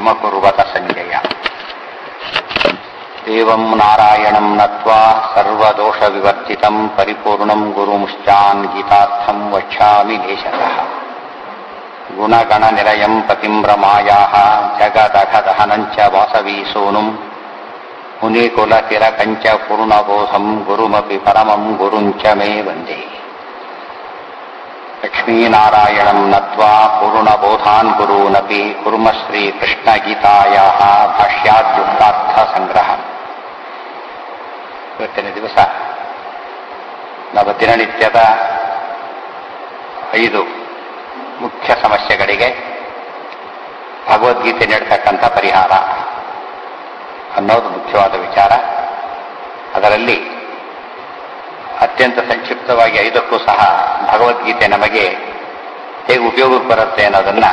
किमकुर्वत सञ्जय एवम् नारायणम् नत्वा सर्वदोषविवर्जितम् परिपूर्णम् गुरुमुश्चान् गीतार्थम् वक्ष्यामि देशतः गुणगणनिलयम् पतिम् रमायाः जगदघदहनम् च वासवीसूनुम् मुनिकुलतिलकम् च पूर्णबोधम् गुरुमपि परमम् गुरुम् च मे वन्दे लक्ष्मीनारायणम् नत्वा पूर्णबोधान् गुरूनपि कुर्म ಶ್ರೀಕೃಷ್ಣಗೀತಾಯಾः ಭಾಷ್ಯಾದ್ಯುಕ್ತಾರ್ಥ ಸಂಗ್ರಹ ಇವತ್ತಿನ ದಿವಸ ನಾವು ದಿನನಿತ್ಯದ ಐದು ಮುಖ್ಯ ಸಮಸ್ಯೆಗಳಿಗೆ ಭಗವದ್ಗೀತೆ ನೀಡತಕ್ಕಂಥ ಪರಿಹಾರ ಅನ್ನೋದು ಮುಖ್ಯವಾದ ವಿಚಾರ ಅದರಲ್ಲಿ ಅತ್ಯಂತ ಸಂಕ್ಷಿಪ್ತವಾಗಿ ಐದಕ್ಕೂ ಸಹ ಭಗವದ್ಗೀತೆ ನಮಗೆ ಹೇಗೆ ಉಪಯೋಗಕ್ಕೆ ಬರುತ್ತೆ ಅನ್ನೋದನ್ನ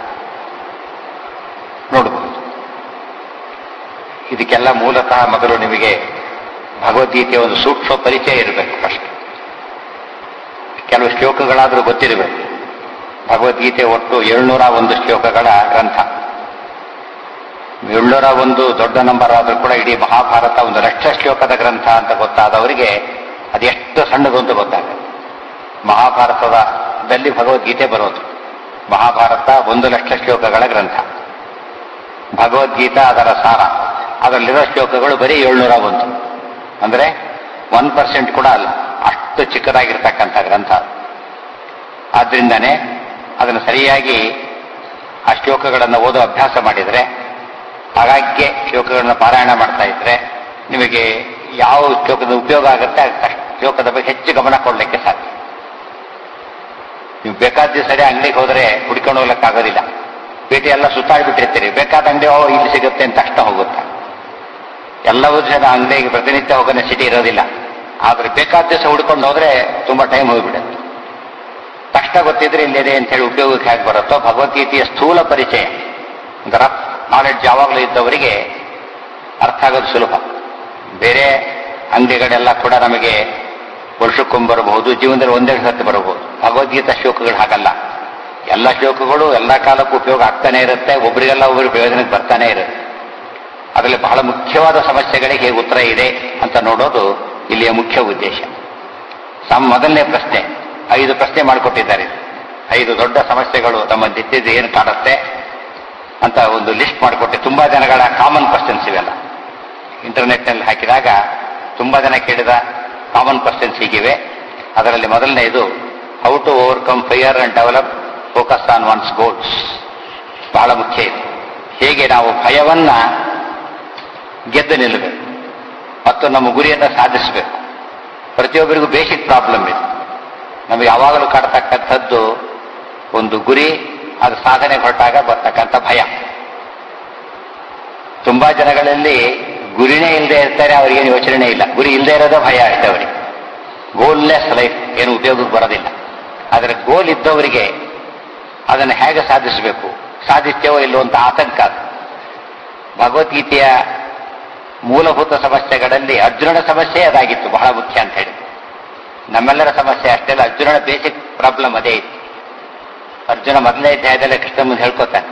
ನೋಡಬಹುದು ಇದಕ್ಕೆಲ್ಲ ಮೂಲತಃ ಮೊದಲು ನಿಮಗೆ ಭಗವದ್ಗೀತೆಯ ಒಂದು ಸೂಕ್ಷ್ಮ ಪರಿಚಯ ಇರಬೇಕು ಫಸ್ಟ್ ಕೆಲವು ಶ್ಲೋಕಗಳಾದರೂ ಗೊತ್ತಿರಬೇಕು ಭಗವದ್ಗೀತೆ ಒಟ್ಟು ಏಳ್ನೂರ ಒಂದು ಶ್ಲೋಕಗಳ ಗ್ರಂಥ ಏಳ್ನೂರ ಒಂದು ದೊಡ್ಡ ನಂಬರ್ ಆದರೂ ಕೂಡ ಇಡೀ ಮಹಾಭಾರತ ಒಂದು ಲಕ್ಷ ಶ್ಲೋಕದ ಗ್ರಂಥ ಅಂತ ಗೊತ್ತಾದವರಿಗೆ ಅದೆಷ್ಟು ಸಣ್ಣದು ಅಂತ ಗೊತ್ತಾಗುತ್ತೆ ಮಹಾಭಾರತದಲ್ಲಿ ಭಗವದ್ಗೀತೆ ಬರೋದು ಮಹಾಭಾರತ ಒಂದು ಲಕ್ಷ ಶ್ಲೋಕಗಳ ಗ್ರಂಥ ಭಗವದ್ಗೀತಾ ಅದರ ಸಾರ ಅದರಲ್ಲಿರೋ ಶ್ಲೋಕಗಳು ಬರೀ ಏಳ್ನೂರ ಒಂದು ಅಂದ್ರೆ ಒನ್ ಪರ್ಸೆಂಟ್ ಕೂಡ ಅಲ್ಲ ಅಷ್ಟು ಚಿಕ್ಕದಾಗಿರ್ತಕ್ಕಂಥ ಗ್ರಂಥ ಆದ್ರಿಂದಾನೆ ಅದನ್ನು ಸರಿಯಾಗಿ ಆ ಶ್ಲೋಕಗಳನ್ನು ಓದೋ ಅಭ್ಯಾಸ ಮಾಡಿದರೆ ಹಾಗಾಗಿ ಶ್ಲೋಕಗಳನ್ನು ಪಾರಾಯಣ ಮಾಡ್ತಾ ಇದ್ರೆ ನಿಮಗೆ ಯಾವ ಶ್ಲೋಕದ ಉಪಯೋಗ ಆಗುತ್ತೆ ಶ್ಲೋಕದ ಬಗ್ಗೆ ಹೆಚ್ಚು ಗಮನ ಕೊಡಲಿಕ್ಕೆ ಸಾಧ್ಯ ನೀವು ಬೇಕಾದ ಸರಿ ಅಂಗಡಿಗೆ ಹೋದರೆ ಹುಡ್ಕೊಂಡು ಹೋಗ್ಲಿಕ್ಕಾಗೋದಿಲ್ಲ ಪೇಟೆ ಎಲ್ಲ ಸುತ್ತಾಡ್ಬಿಟ್ಟಿರ್ತೀರಿ ಬೇಕಾದ ಅಂಗಡಿ ಓ ಇಲ್ಲಿ ಸಿಗುತ್ತೆ ಅಂತ ತಕ್ಷಣ ಹೋಗುತ್ತೆ ಎಲ್ಲವೂ ಜನ ಅಂಗಡಿಗೆ ಪ್ರತಿನಿತ್ಯ ಹೋಗೋ ನೆಸಿಟಿ ಇರೋದಿಲ್ಲ ಆದ್ರೆ ಬೇಕಾದ ದಿವಸ ಹುಡ್ಕೊಂಡು ಹೋದ್ರೆ ತುಂಬಾ ಟೈಮ್ ಹೋಗ್ಬಿಡುತ್ತೆ ತಕ್ಷಣ ಗೊತ್ತಿದ್ರೆ ಇಲ್ಲಿದೆ ಅಂತ ಹೇಳಿ ಉಪಯೋಗಕ್ಕೆ ಹೇಗೆ ಬರುತ್ತೋ ಭಗವದ್ಗೀತೆಯ ಸ್ಥೂಲ ಪರಿಚಯ ರಫ್ ನಾಲೆಡ್ಜ್ ಯಾವಾಗಲೂ ಇದ್ದವರಿಗೆ ಅರ್ಥ ಆಗೋದು ಸುಲಭ ಬೇರೆ ಅಂಗಡಿಗಳೆಲ್ಲ ಕೂಡ ನಮಗೆ ವರ್ಷಕ್ಕೊಂಬರಬಹುದು ಜೀವನದಲ್ಲಿ ಒಂದೆರಡು ಸತ್ತು ಬರಬಹುದು ಭಗವದ್ಗೀತಾ ಶ್ಲೋಕಗಳು ಹಾಗಲ್ಲ ಎಲ್ಲ ಶ್ಲೋಕಗಳು ಎಲ್ಲ ಕಾಲಕ್ಕೂ ಉಪಯೋಗ ಆಗ್ತಾನೆ ಇರುತ್ತೆ ಒಬ್ಬರಿಗೆಲ್ಲ ಒಬ್ಬರು ಪ್ರಯೋಜನಕ್ಕೆ ಬರ್ತಾನೆ ಇರುತ್ತೆ ಅದರಲ್ಲಿ ಬಹಳ ಮುಖ್ಯವಾದ ಸಮಸ್ಯೆಗಳಿಗೆ ಹೇಗೆ ಉತ್ತರ ಇದೆ ಅಂತ ನೋಡೋದು ಇಲ್ಲಿಯ ಮುಖ್ಯ ಉದ್ದೇಶ ಸಮ್ ಮೊದಲನೇ ಪ್ರಶ್ನೆ ಐದು ಪ್ರಶ್ನೆ ಮಾಡಿಕೊಟ್ಟಿದ್ದಾರೆ ಐದು ದೊಡ್ಡ ಸಮಸ್ಯೆಗಳು ನಮ್ಮ ನಿತ್ಯದ ಏನು ಕಾಡುತ್ತೆ ಅಂತ ಒಂದು ಲಿಸ್ಟ್ ಮಾಡಿಕೊಟ್ಟೆ ತುಂಬಾ ಜನಗಳ ಕಾಮನ್ ಕ್ವಶನ್ಸ್ ಇವೆಲ್ಲ ಇಂಟರ್ನೆಟ್ನಲ್ಲಿ ಹಾಕಿದಾಗ ತುಂಬಾ ಜನ ಕೇಳಿದ ಕಾಮನ್ ಕ್ವಶನ್ಸ್ ಹೀಗಿವೆ ಅದರಲ್ಲಿ ಮೊದಲನೆಯದು how to overcome fear and develop focus on one's goals ಬಹಳ ಮುಖ್ಯ ಇದೆ ಹೇಗೆ ನಾವು ಭಯವನ್ನ ಗೆದ್ದು ನಿಲ್ಲಬೇಕು ಮತ್ತು ನಮ್ಮ ಗುರಿಯನ್ನು ಸಾಧಿಸಬೇಕು ಪ್ರತಿಯೊಬ್ಬರಿಗೂ ಬೇಸಿಕ್ ಪ್ರಾಬ್ಲಮ್ ಇದೆ ನಮಗೆ ಯಾವಾಗಲೂ ಕಾಡ್ತಕ್ಕಂಥದ್ದು ಒಂದು ಗುರಿ ಅದು ಸಾಧನೆ ಹೊರಟಾಗ ಬರ್ತಕ್ಕಂಥ ಭಯ ತುಂಬಾ ಜನಗಳಲ್ಲಿ ಗುರಿನೇ ಇಲ್ಲದೆ ಇರ್ತಾರೆ ಅವ್ರಿಗೇನು ಯೋಚನೆ ಇಲ್ಲ ಗುರಿ ಇಲ್ಲದೆ ಇರೋದೇ ಭಯ ಅಷ್ಟೇ ಅವರಿಗೆ ಗೋಲ್ಲೆಸ್ ಲೈಫ್ ಏನು ಉಪಯೋಗಕ್ಕೆ ಬರೋದಿಲ್ಲ ಆದರೆ ಗೋಲ್ ಇದ್ದವರಿಗೆ ಅದನ್ನು ಹೇಗೆ ಸಾಧಿಸಬೇಕು ಸಾಧಿಸ್ತೇವೋ ಇಲ್ಲೋ ಅಂತ ಆತಂಕ ಅದು ಭಗವದ್ಗೀತೆಯ ಮೂಲಭೂತ ಸಮಸ್ಯೆಗಳಲ್ಲಿ ಅರ್ಜುನನ ಸಮಸ್ಯೆ ಅದಾಗಿತ್ತು ಬಹಳ ಮುಖ್ಯ ಅಂತ ಹೇಳಿ ನಮ್ಮೆಲ್ಲರ ಸಮಸ್ಯೆ ಅಷ್ಟೇ ಅಲ್ಲ ಅರ್ಜುನನ ಬೇಸಿಕ್ ಪ್ರಾಬ್ಲಮ್ ಅದೇ ಇತ್ತು ಅರ್ಜುನ ಮೊದಲನೇ ಅಧ್ಯಾಯದಲ್ಲೇ ಕೃಷ್ಣ ಮುಂದೆ ಹೇಳ್ಕೊತಾನೆ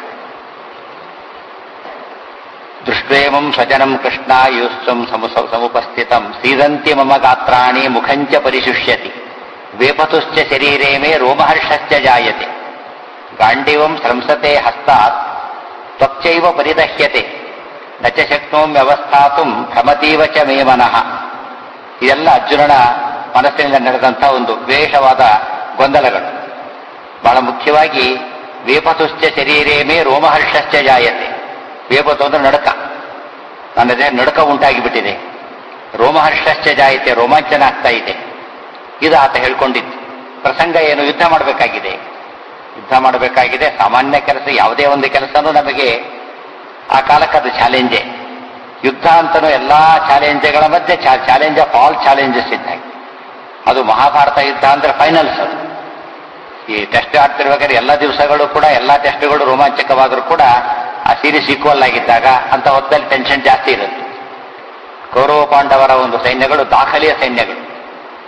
ದೃಷ್ಟೇಮಂ ಸ್ವಜನಂ ಕೃಷ್ಣ ಯೂಸ್ವಂ ಸಮುಪಸ್ಥಿತಂ ಸೀದಂತಿ ಮಮ ಗಾತ್ರಾಣಿ ಮುಖಂಚ ಪರಿಶುಷ್ಯತಿ ವೇಪತುಶ್ಚ ಶರೀರೇ ಮೇ ರೋಮಹರ್ಷಶ್ಚ ಜಾಯತೆ ಗಾಂಡಿವಂ ಸ್ರಂಸತೆ ಹಸ್ತಾತ್ ತ್ವಚ್ಚೈವ ಪರಿದಹ್ಯತೆ ನ ಚ ಶಕ್ನೋಮ್ಯವಸ್ಥಾತು ಭ್ರಮತೀವ ಚ ಮೇ ಮನಃ ಇದೆಲ್ಲ ಅರ್ಜುನನ ಮನಸ್ಸಿನಿಂದ ನಡೆದಂಥ ಒಂದು ವೇಷವಾದ ಗೊಂದಲಗಳು ಬಹಳ ಮುಖ್ಯವಾಗಿ ವೇಪತುಶ್ಚ ಶರೀರೇ ಮೇ ರೋಮಹರ್ಷಶ್ಚ ಜಾಯತೆ ವೇಪತು ಅಂದ್ರೆ ನಡಕ ನನ್ನ ದೇಹ ನಡಕ ಉಂಟಾಗಿಬಿಟ್ಟಿದೆ ರೋಮಹರ್ಷಶ್ಚ ಜಾಯತೆ ರೋಮಾಂಚನ ಆಗ್ತಾ ಇದೆ ಇದು ಆತ ಹೇಳ್ಕೊಂಡಿದ್ದು ಪ್ರಸಂಗ ಏನು ಯುದ್ಧ ಮಾಡಬೇಕಾಗಿದೆ ಯುದ್ಧ ಮಾಡಬೇಕಾಗಿದೆ ಸಾಮಾನ್ಯ ಕೆಲಸ ಯಾವುದೇ ಒಂದು ಕೆಲಸನೂ ನಮಗೆ ಆ ಕಾಲಕ್ಕೆ ಅದು ಚಾಲೆಂಜೇ ಯುದ್ಧ ಅಂತನೂ ಎಲ್ಲಾ ಚಾಲೆಂಜ್ಗಳ ಮಧ್ಯೆ ಚಾಲೆಂಜ್ ಆಫ್ ಆಲ್ ಚಾಲೆಂಜಸ್ ಇದ್ದಾಗ ಅದು ಮಹಾಭಾರತ ಯುದ್ಧ ಅಂದ್ರೆ ಫೈನಲ್ಸ್ ಅದು ಈ ಟೆಸ್ಟ್ ಆಡ್ತಿರ್ಬೇಕಾದ್ರೆ ಎಲ್ಲ ದಿವಸಗಳು ಕೂಡ ಎಲ್ಲ ಟೆಸ್ಟ್ಗಳು ರೋಮಾಂಚಕವಾದರೂ ಕೂಡ ಆ ಸೀರೀಸ್ ಈಕ್ವಲ್ ಆಗಿದ್ದಾಗ ಅಂತ ಹೊತ್ತಲ್ಲಿ ಟೆನ್ಷನ್ ಜಾಸ್ತಿ ಇರುತ್ತೆ ಕೌರವ ಪಾಂಡವರ ಒಂದು ಸೈನ್ಯಗಳು ದಾಖಲೆಯ ಸೈನ್ಯಗಳು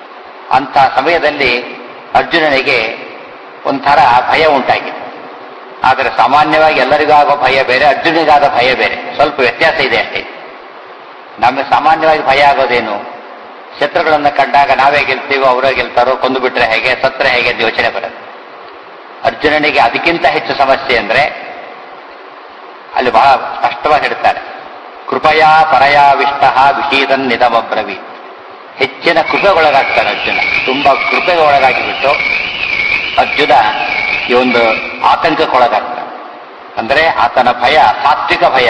ಅಂತ ಸಮಯದಲ್ಲಿ ಅರ್ಜುನನಿಗೆ ಒಂಥರ ಭಯ ಉಂಟಾಗಿದೆ ಆದರೆ ಸಾಮಾನ್ಯವಾಗಿ ಎಲ್ಲರಿಗೂ ಆಗೋ ಭಯ ಬೇರೆ ಅರ್ಜುನಿಗಾದ ಭಯ ಬೇರೆ ಸ್ವಲ್ಪ ವ್ಯತ್ಯಾಸ ಇದೆ ಅಷ್ಟೇ ನಮಗೆ ಸಾಮಾನ್ಯವಾಗಿ ಭಯ ಆಗೋದೇನು ಶತ್ರುಗಳನ್ನು ಕಂಡಾಗ ನಾವೇ ಗೆಲ್ತೀವೋ ಅವರೇ ಗೆಲ್ತಾರೋ ಕೊಂದು ಬಿಟ್ರೆ ಹೇಗೆ ಸತ್ರೆ ಹೇಗೆ ಅಂತ ಯೋಚನೆ ಬರುತ್ತೆ ಅರ್ಜುನನಿಗೆ ಅದಕ್ಕಿಂತ ಹೆಚ್ಚು ಸಮಸ್ಯೆ ಅಂದ್ರೆ ಅಲ್ಲಿ ಬಹಳ ಸ್ಪಷ್ಟವಾಗಿ ಹೇಳ್ತಾರೆ ಕೃಪಯಾ ಪರಯಾವಿಷ್ಟ ವಿಷೀದನ್ ನಿಧಮಬ್ರವಿ ಹೆಚ್ಚಿನ ಕೃಪೆಗೊಳಗಾಗ್ತಾನೆ ಅರ್ಜುನ ತುಂಬಾ ಕೃಪೆಗೆ ಒಳಗಾಗಿ ಬಿಟ್ಟು ಅರ್ಜುನ ಈ ಒಂದು ಆತಂಕಕ್ಕೊಳಗಾಗ್ತಾನೆ ಅಂದ್ರೆ ಆತನ ಭಯ ಸಾತ್ವಿಕ ಭಯ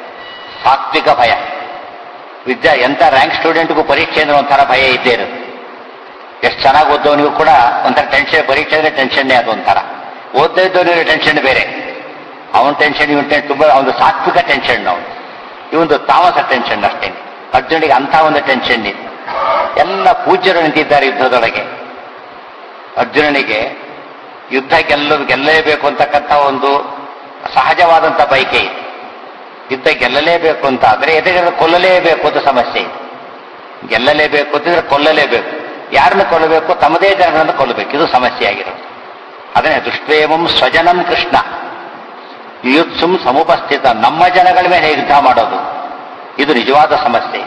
ಸಾತ್ವಿಕ ಭಯ ವಿದ್ಯಾ ಎಂಥ ರ್ಯಾಂಕ್ ಸ್ಟೂಡೆಂಟ್ಗೂ ಪರೀಕ್ಷೆ ಅಂದ್ರೆ ಒಂಥರ ಭಯ ಇದ್ದೇ ಇರುತ್ತೆ ಎಷ್ಟು ಚೆನ್ನಾಗಿ ಓದೋನಿಗೂ ಕೂಡ ಒಂಥರ ಟೆನ್ಷನ್ ಪರೀಕ್ಷೆ ಅಂದ್ರೆ ಟೆನ್ಷನ್ನೇ ಅದು ಒಂಥರ ಓದ್ತಾ ಇದ್ದವನಿಗೆ ಟೆನ್ಷನ್ ಬೇರೆ ಅವನ ಟೆನ್ಷನ್ ಇವನ್ ಟೆನ್ಷನ್ ತುಂಬಾ ಒಂದು ಸಾತ್ವಿಕ ಟೆನ್ಷನ್ ನಾವು ಇವೊಂದು ತಾಮಸ ಟೆನ್ಷನ್ ಅಷ್ಟೇ ಅರ್ಜುನಿಗೆ ಅಂಥ ಒಂದು ಟೆನ್ಷನ್ ಇದೆ ಎಲ್ಲ ಪೂಜ್ಯರು ನಿಂತಿದ್ದಾರೆ ಯುದ್ಧದೊಳಗೆ ಅರ್ಜುನನಿಗೆ ಯುದ್ಧ ಗೆಲ್ಲೋದು ಗೆಲ್ಲಲೇಬೇಕು ಅಂತಕ್ಕಂಥ ಒಂದು ಸಹಜವಾದಂಥ ಬಯಕೆ ಇದೆ ಯುದ್ಧ ಗೆಲ್ಲಲೇಬೇಕು ಅಂತ ಆದ್ರೆ ಎದುರು ಕೊಲ್ಲಲೇಬೇಕು ಅಂತ ಸಮಸ್ಯೆ ಇದೆ ಗೆಲ್ಲಲೇಬೇಕು ಅಂತಿದ್ರೆ ಕೊಲ್ಲಲೇಬೇಕು ಯಾರನ್ನು ಕೊಲ್ಲಬೇಕು ತಮ್ಮದೇ ಜನರನ್ನು ಕೊಲ್ಲಬೇಕು ಇದು ಸಮಸ್ಯೆ ಆಗಿರೋದು ಅದನ್ನೇ ದುಷ್ಟ್ವೇಮಂ ಸ್ವಜನಂ ಕೃಷ್ಣ ಯುತ್ಸುಂ ಸಮುಪಸ್ಥಿತ ನಮ್ಮ ಜನಗಳ ಮೇಲೆ ಯುದ್ಧ ಮಾಡೋದು ಇದು ನಿಜವಾದ ಸಮಸ್ಯೆ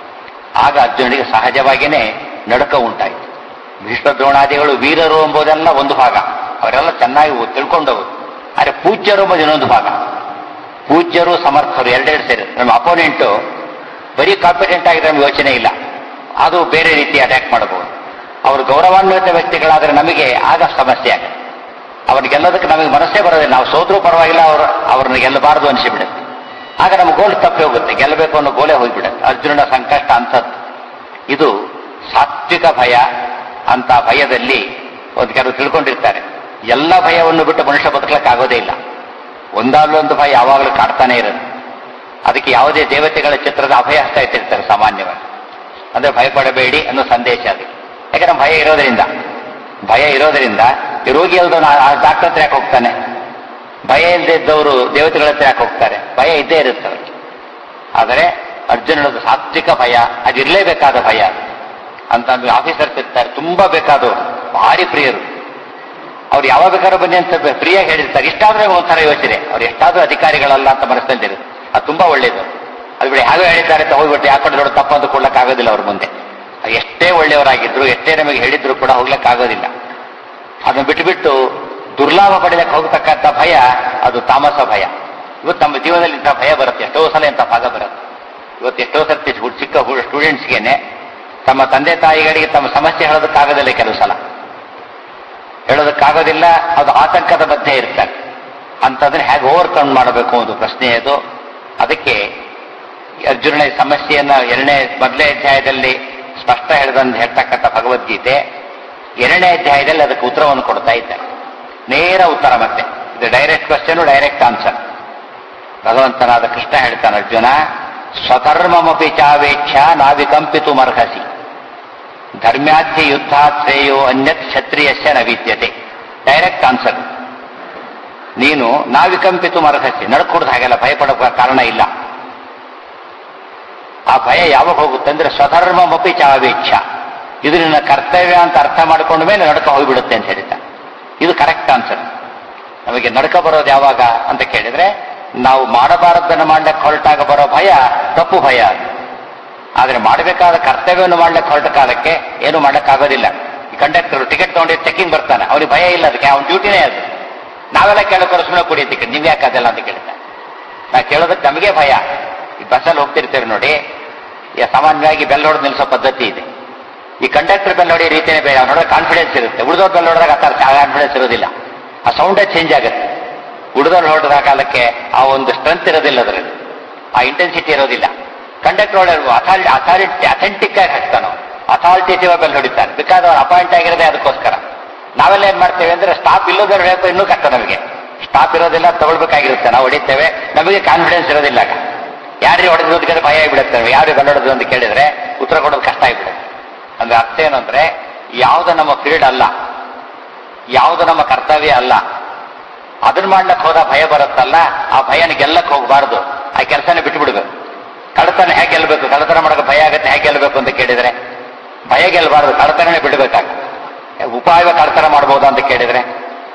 ಆಗ ಅರ್ಜುನನಿಗೆ ಸಹಜವಾಗಿಯೇ ನಡುಕ ಉಂಟಾಯಿತು ಭೀಷ್ಮ ದ್ರೋಣಾದಿಗಳು ವೀರರು ಎಂಬುದೆಲ್ಲ ಒಂದು ಭಾಗ ಅವರೆಲ್ಲ ಚೆನ್ನಾಗಿ ತಿಳ್ಕೊಂಡವರು ಆದರೆ ಪೂಜ್ಯರು ಎಂಬುದು ಇನ್ನೊಂದು ಭಾಗ ಪೂಜ್ಯರು ಸಮರ್ಥರು ಎರಡೆರಡು ಸೇರಿ ನಮ್ಮ ಅಪೋನೆಂಟು ಬರೀ ಕಾಂಪಿಟೆಂಟ್ ಆಗಿದ್ರೆ ನಮ್ಗೆ ಯೋಚನೆ ಇಲ್ಲ ಅದು ಬೇರೆ ರೀತಿ ಅಟ್ಯಾಕ್ ಮಾಡಬಹುದು ಅವರು ಗೌರವಾನ್ವಿತ ವ್ಯಕ್ತಿಗಳಾದ್ರೆ ನಮಗೆ ಆಗ ಸಮಸ್ಯೆ ಆಗುತ್ತೆ ಅವ್ರನ್ನ ಗೆಲ್ಲೋದಕ್ಕೆ ನಮಗೆ ಮನಸ್ಸೇ ಬರೋದಿಲ್ಲ ನಾವು ಸೋದ್ರೂ ಪರವಾಗಿಲ್ಲ ಅವರು ಅವ್ರನ್ನ ಗೆಲ್ಲಬಾರದು ಅನಿಸಿಬಿಡುತ್ತೆ ಆಗ ನಮ್ಮ ಗೋಲ್ ತಪ್ಪಿ ಹೋಗುತ್ತೆ ಗೆಲ್ಲಬೇಕು ಅನ್ನೋ ಗೋಲೆ ಹೋಗ್ಬಿಡುತ್ತೆ ಅರ್ಜುನನ ಸಂಕಷ್ಟ ಅಂಥದ್ದು ಇದು ಸಾತ್ವಿಕ ಭಯ ಅಂತ ಭಯದಲ್ಲಿ ಒಂದು ಕೆಲವು ತಿಳ್ಕೊಂಡಿರ್ತಾರೆ ಎಲ್ಲ ಭಯವನ್ನು ಬಿಟ್ಟು ಮನುಷ್ಯ ಬದುಕಲಿಕ್ಕೆ ಆಗೋದೇ ಇಲ್ಲ ಒಂದಾದ್ಲೊಂದು ಭಯ ಯಾವಾಗಲೂ ಕಾಡ್ತಾನೆ ಇರೋದು ಅದಕ್ಕೆ ಯಾವುದೇ ದೇವತೆಗಳ ಚಿತ್ರದ ಅಭಯ ಹಸ್ತ ಇಟ್ಟಿರ್ತಾರೆ ಸಾಮಾನ್ಯವಾಗಿ ಅಂದ್ರೆ ಭಯಪಡಬೇಡಿ ಅನ್ನೋ ಸಂದೇಶ ಅದು ಯಾಕಂದ್ರೆ ಭಯ ಇರೋದ್ರಿಂದ ಭಯ ಇರೋದ್ರಿಂದ ಈ ರೋಗಿ ಅಲ್ದವನು ಡಾಕ್ಟರ್ ಹತ್ರ ಯಾಕೆ ಹೋಗ್ತಾನೆ ಭಯ ಇಲ್ಲದೆ ಇದ್ದವರು ದೇವತೆಗಳ ಹತ್ರ ಯಾಕೆ ಹೋಗ್ತಾರೆ ಭಯ ಇದ್ದೇ ಇರುತ್ತೆ ಅವರಿಗೆ ಆದರೆ ಅರ್ಜುನನದು ಸಾತ್ವಿಕ ಭಯ ಅದಿರಲೇಬೇಕಾದ ಭಯ ಅಂತ ಆಫೀಸರ್ಸ್ ಇರ್ತಾರೆ ತುಂಬಾ ಬೇಕಾದವರು ಭಾರಿ ಪ್ರಿಯರು ಅವ್ರು ಯಾವಾಗ ಬೇಕಾದ್ರೂ ಬನ್ನಿ ಅಂತ ಫ್ರೀಯಾಗಿ ಹೇಳಿರ್ತಾರೆ ಇಷ್ಟಾದ್ರೆ ಒಂಥರ ಯೋಚನೆ ಅವ್ರು ಎಷ್ಟಾದ್ರೂ ಅಧಿಕಾರಿಗಳಲ್ಲ ಅಂತ ಮನಸ್ಸಲ್ಲಿರುತ್ತೆ ಅದು ತುಂಬಾ ಒಳ್ಳೇದು ಅದು ಬಿಡಿ ಹಾಗೆ ಹೇಳಿದ್ದಾರೆ ಅಂತ ಹೋಗ್ಬಿಟ್ಟು ಯಾಕಂದ್ರೆ ದೊಡ್ಡ ತಪ್ಪು ಅಂತ ಕೊಡ್ಲಕ್ಕಾಗೋದಿಲ್ಲ ಅವ್ರ ಮುಂದೆ ಎಷ್ಟೇ ಒಳ್ಳೆಯವರಾಗಿದ್ರು ಎಷ್ಟೇ ನಮಗೆ ಹೇಳಿದ್ರು ಕೂಡ ಹೋಗ್ಲಿಕ್ಕಾಗೋದಿಲ್ಲ ಅದನ್ನ ಬಿಟ್ಟುಬಿಟ್ಟು ದುರ್ಲಾಭ ಪಡೆಯಕ್ಕೆ ಹೋಗ್ತಕ್ಕಂಥ ಭಯ ಅದು ತಾಮಸ ಭಯ ಇವತ್ತು ನಮ್ಮ ಜೀವನದಲ್ಲಿ ಇಂಥ ಭಯ ಬರುತ್ತೆ ಎಷ್ಟೋ ಸಲ ಇಂಥ ಭಾಗ ಬರುತ್ತೆ ಇವತ್ತು ಎಷ್ಟೋ ಸರ್ತಿ ಚಿಕ್ಕ ಸ್ಟೂಡೆಂಟ್ಸ್ಗೆನೆ ತಮ್ಮ ತಂದೆ ತಾಯಿಗಳಿಗೆ ತಮ್ಮ ಸಮಸ್ಯೆ ಹೇಳೋದಕ್ಕಾಗೋದಿಲ್ಲ ಕೆಲವು ಸಲ ಹೇಳೋದಕ್ಕಾಗೋದಿಲ್ಲ ಅದು ಆತಂಕದ ಮಧ್ಯೆ ಇರ್ತಾರೆ ಅಂತದನ್ನ ಹೇಗೆ ಓವರ್ಕಮ್ ಮಾಡಬೇಕು ಒಂದು ಪ್ರಶ್ನೆ ಅದು ಅದಕ್ಕೆ ಅರ್ಜುನನ ಸಮಸ್ಯೆಯನ್ನ ಎರಡನೇ ಮೊದಲನೇ ಅಧ್ಯಾಯದಲ್ಲಿ ಸ್ಪಷ್ಟ ಹೇಳಿದಂದು ಹೇಳ್ತಕ್ಕಂಥ ಭಗವದ್ಗೀತೆ ಎರಡನೇ ಅಧ್ಯಾಯದಲ್ಲಿ ಅದಕ್ಕೆ ಉತ್ತರವನ್ನು ಕೊಡ್ತಾ ಇದ್ದಾರೆ ನೇರ ಉತ್ತರ ಮತ್ತೆ ಇದು ಡೈರೆಕ್ಟ್ ಕ್ವಶನ್ ಡೈರೆಕ್ಟ್ ಆನ್ಸರ್ ಭಗವಂತನಾದ ಕೃಷ್ಣ ಹೇಳ್ತಾನೆ ಅರ್ಜುನ ಸ್ವಕರ್ಮಮಪಿ ಚಾವೇಕ್ಷ ನಾವಿಕಂಪಿತು ಮರ್ಹಸಿ ಧರ್ಮ್ಯಾಧ್ಯ ಯುದ್ಧಾತ್ ಶ್ರೇಯೋ ಅನ್ಯತ್ ಕ್ಷತ್ರಿಯಸ್ಯ ನ ವಿದ್ಯತೆ ಡೈರೆಕ್ಟ್ ಆನ್ಸರ್ ನೀನು ನಾವಿಕಂಪಿತು ಮರ್ಹಸಿ ನಡ್ಕೊಡ್ದು ಹಾಗೆಲ್ಲ ಭಯಪಡೋ ಕಾರಣ ಇಲ್ಲ ಆ ಭಯ ಯಾವಾಗ ಹೋಗುತ್ತೆ ಅಂದ್ರೆ ಸ್ವಧರ್ಮಮಪಿ ಚಾವೇಕ್ಷ ಇದು ನಿನ್ನ ಕರ್ತವ್ಯ ಅಂತ ಅರ್ಥ ಮಾಡ್ಕೊಂಡ ಮೇಲೆ ನಡ್ಕ ಹೋಗ್ಬಿಡುತ್ತೆ ಅಂತ ಹೇಳಿದ್ದ ಇದು ಕರೆಕ್ಟ್ ಆನ್ಸರ್ ನಮಗೆ ನಡ್ಕ ಬರೋದು ಯಾವಾಗ ಅಂತ ಕೇಳಿದ್ರೆ ನಾವು ಮಾಡಬಾರದನ್ನು ಮಾಡ್ಲಿಕ್ಕೆ ಹೊರಟಾಗ ಬರೋ ಭಯ ತಪ್ಪು ಭಯ ಅದು ಆದ್ರೆ ಮಾಡಬೇಕಾದ ಕರ್ತವ್ಯವನ್ನು ಮಾಡ್ಲಿಕ್ಕೆ ಹೊರಟ ಕಾಲಕ್ಕೆ ಏನು ಮಾಡ್ಲಿಕ್ಕಾಗೋದಿಲ್ಲ ಈ ಕಂಡಕ್ಟರ್ ಟಿಕೆಟ್ ತಗೊಂಡು ಚೆಕಿಂಗ್ ಬರ್ತಾನೆ ಅವ್ರಿಗೆ ಭಯ ಇಲ್ಲ ಅದಕ್ಕೆ ಅವ್ನ ಡ್ಯೂಟಿನೇ ಅದು ನಾವೆಲ್ಲ ಕೇಳೋಕೆ ಸುಮ್ಮನೆ ಕೊಡಿ ಟಿಕೆಟ್ ನಿಮ್ಗೆ ಯಾಕೆ ಅದೆಲ್ಲ ಅಂತ ಕೇಳ್ತಾನೆ ನಾ ಕೇಳೋದಕ್ಕೆ ನಮಗೆ ಭಯ ಈ ಬಸ್ಸಲ್ಲಿ ಹೋಗ್ತಿರ್ತೀರಿ ನೋಡಿ ಈ ಸಾಮಾನ್ಯವಾಗಿ ಬೆಲ್ ಹೊಡೆದು ನಿಲ್ಲಿಸೋ ಪದ್ಧತಿ ಇದೆ ಈ ಕಂಡಕ್ಟರ್ ಬೆಲ್ ಹೊಡೆಯೋ ರೀತಿಯೇ ಬೇರೆ ಅವ್ನು ನೋಡೋಕೆ ಕಾನ್ಫಿಡೆನ್ಸ್ ಇರುತ್ತೆ ಉಳಿದವ್ರು ಬೆಲ್ ಹೊಡೆದಾಗ ಆ ಕಾನ್ಫಿಡೆನ್ಸ್ ಇರೋದಿಲ್ಲ ಆ ಸೌಂಡೇ ಚೇಂಜ್ ಆಗುತ್ತೆ ಉಳಿದವ್ರು ಹೊಡೆದ ಕಾಲಕ್ಕೆ ಆ ಒಂದು ಸ್ಟ್ರೆಂತ್ ಇರೋದಿಲ್ಲ ಅದರಲ್ಲಿ ಆ ಇಂಟೆನ್ಸಿಟಿ ಇರೋದಿಲ್ಲ ಕಂಡಕ್ಟರ್ ಹೊಡೆಯುವ ಅಥಾರಿಟಿ ಅಥಾರಿಟಿ ಅಥೆಂಟಿಕ್ ಆಗಿ ಹಾಕ್ತಾನೆ ಅಥಾರಿಟೇಟಿವ್ ಬೆಲ್ ಹೊಡಿತಾನೆ ಬಿಕಾಸ್ ಅವ್ರು ಅಪಾಯಿಂಟ್ ಆಗಿರೋದೇ ಅದಕ್ಕೋಸ್ಕರ ನಾವೆಲ್ಲ ಏನ್ ಮಾಡ್ತೇವೆ ಅಂದ್ರೆ ಸ್ಟಾಪ್ ಇಲ್ಲದ್ರೆ ಹೇಳಕ್ಕೆ ಇನ್ನೂ ಕಷ್ಟ ನಮಗೆ ಸ್ಟಾಪ್ ಇರೋದಿಲ್ಲ ತಗೊಳ್ಬೇಕಾಗಿರುತ್ತೆ ನಾವು ಹೊಡಿತೇವೆ ನಮಗೆ ಕಾನ್ಫಿಡೆನ್ಸ್ ಇರೋದಿಲ್ಲ ಆಗ ಯಾರಿಗೆ ಹೊಡೆದ್ರೋದಕ್ಕೆ ಭಯ ಆಗಿಬಿಡುತ್ತೆ ಯಾರಿಗೆ ಬೆಲ್ ಹೊಡೆದ್ರು ಅಂತ ಕೇಳಿದ್ರೆ ಉತ್ತರ ಕೊಡೋದು ಕಷ್ಟ ಆಗಿಬಿಡುತ್ತೆ ಅಂದ್ರೆ ಅರ್ಥ ಏನು ಅಂದ್ರೆ ಯಾವ್ದು ನಮ್ಮ ಫೀಲ್ಡ್ ಅಲ್ಲ ಯಾವ್ದು ನಮ್ಮ ಕರ್ತವ್ಯ ಅಲ್ಲ ಅದನ್ನ ಮಾಡ್ಲಕ್ಕೆ ಹೋದ ಭಯ ಬರುತ್ತಲ್ಲ ಆ ಭಯನ ಗೆಲ್ಲಕ್ಕೆ ಹೋಗಬಾರ್ದು ಆ ಕೆಲಸನ ಬಿಟ್ಟು ಬಿಡ್ಬೇಕು ಕಳತನ ಹೇಗೆ ಗೆಲ್ಲಬೇಕು ಕಳತನ ಮಾಡೋಕೆ ಭಯ ಆಗುತ್ತೆ ಹೇಗೆ ಗೆಲ್ಲಬೇಕು ಅಂತ ಕೇಳಿದ್ರೆ ಭಯ ಗೆಲ್ಲಬಾರ್ದು ಕಳತನನೇ ಬಿಡಬೇಕಾಗ ಉಪಾಯ ಕಳತನ ಮಾಡ್ಬೋದಾ ಅಂತ ಕೇಳಿದ್ರೆ ಚೆಕ್ಕ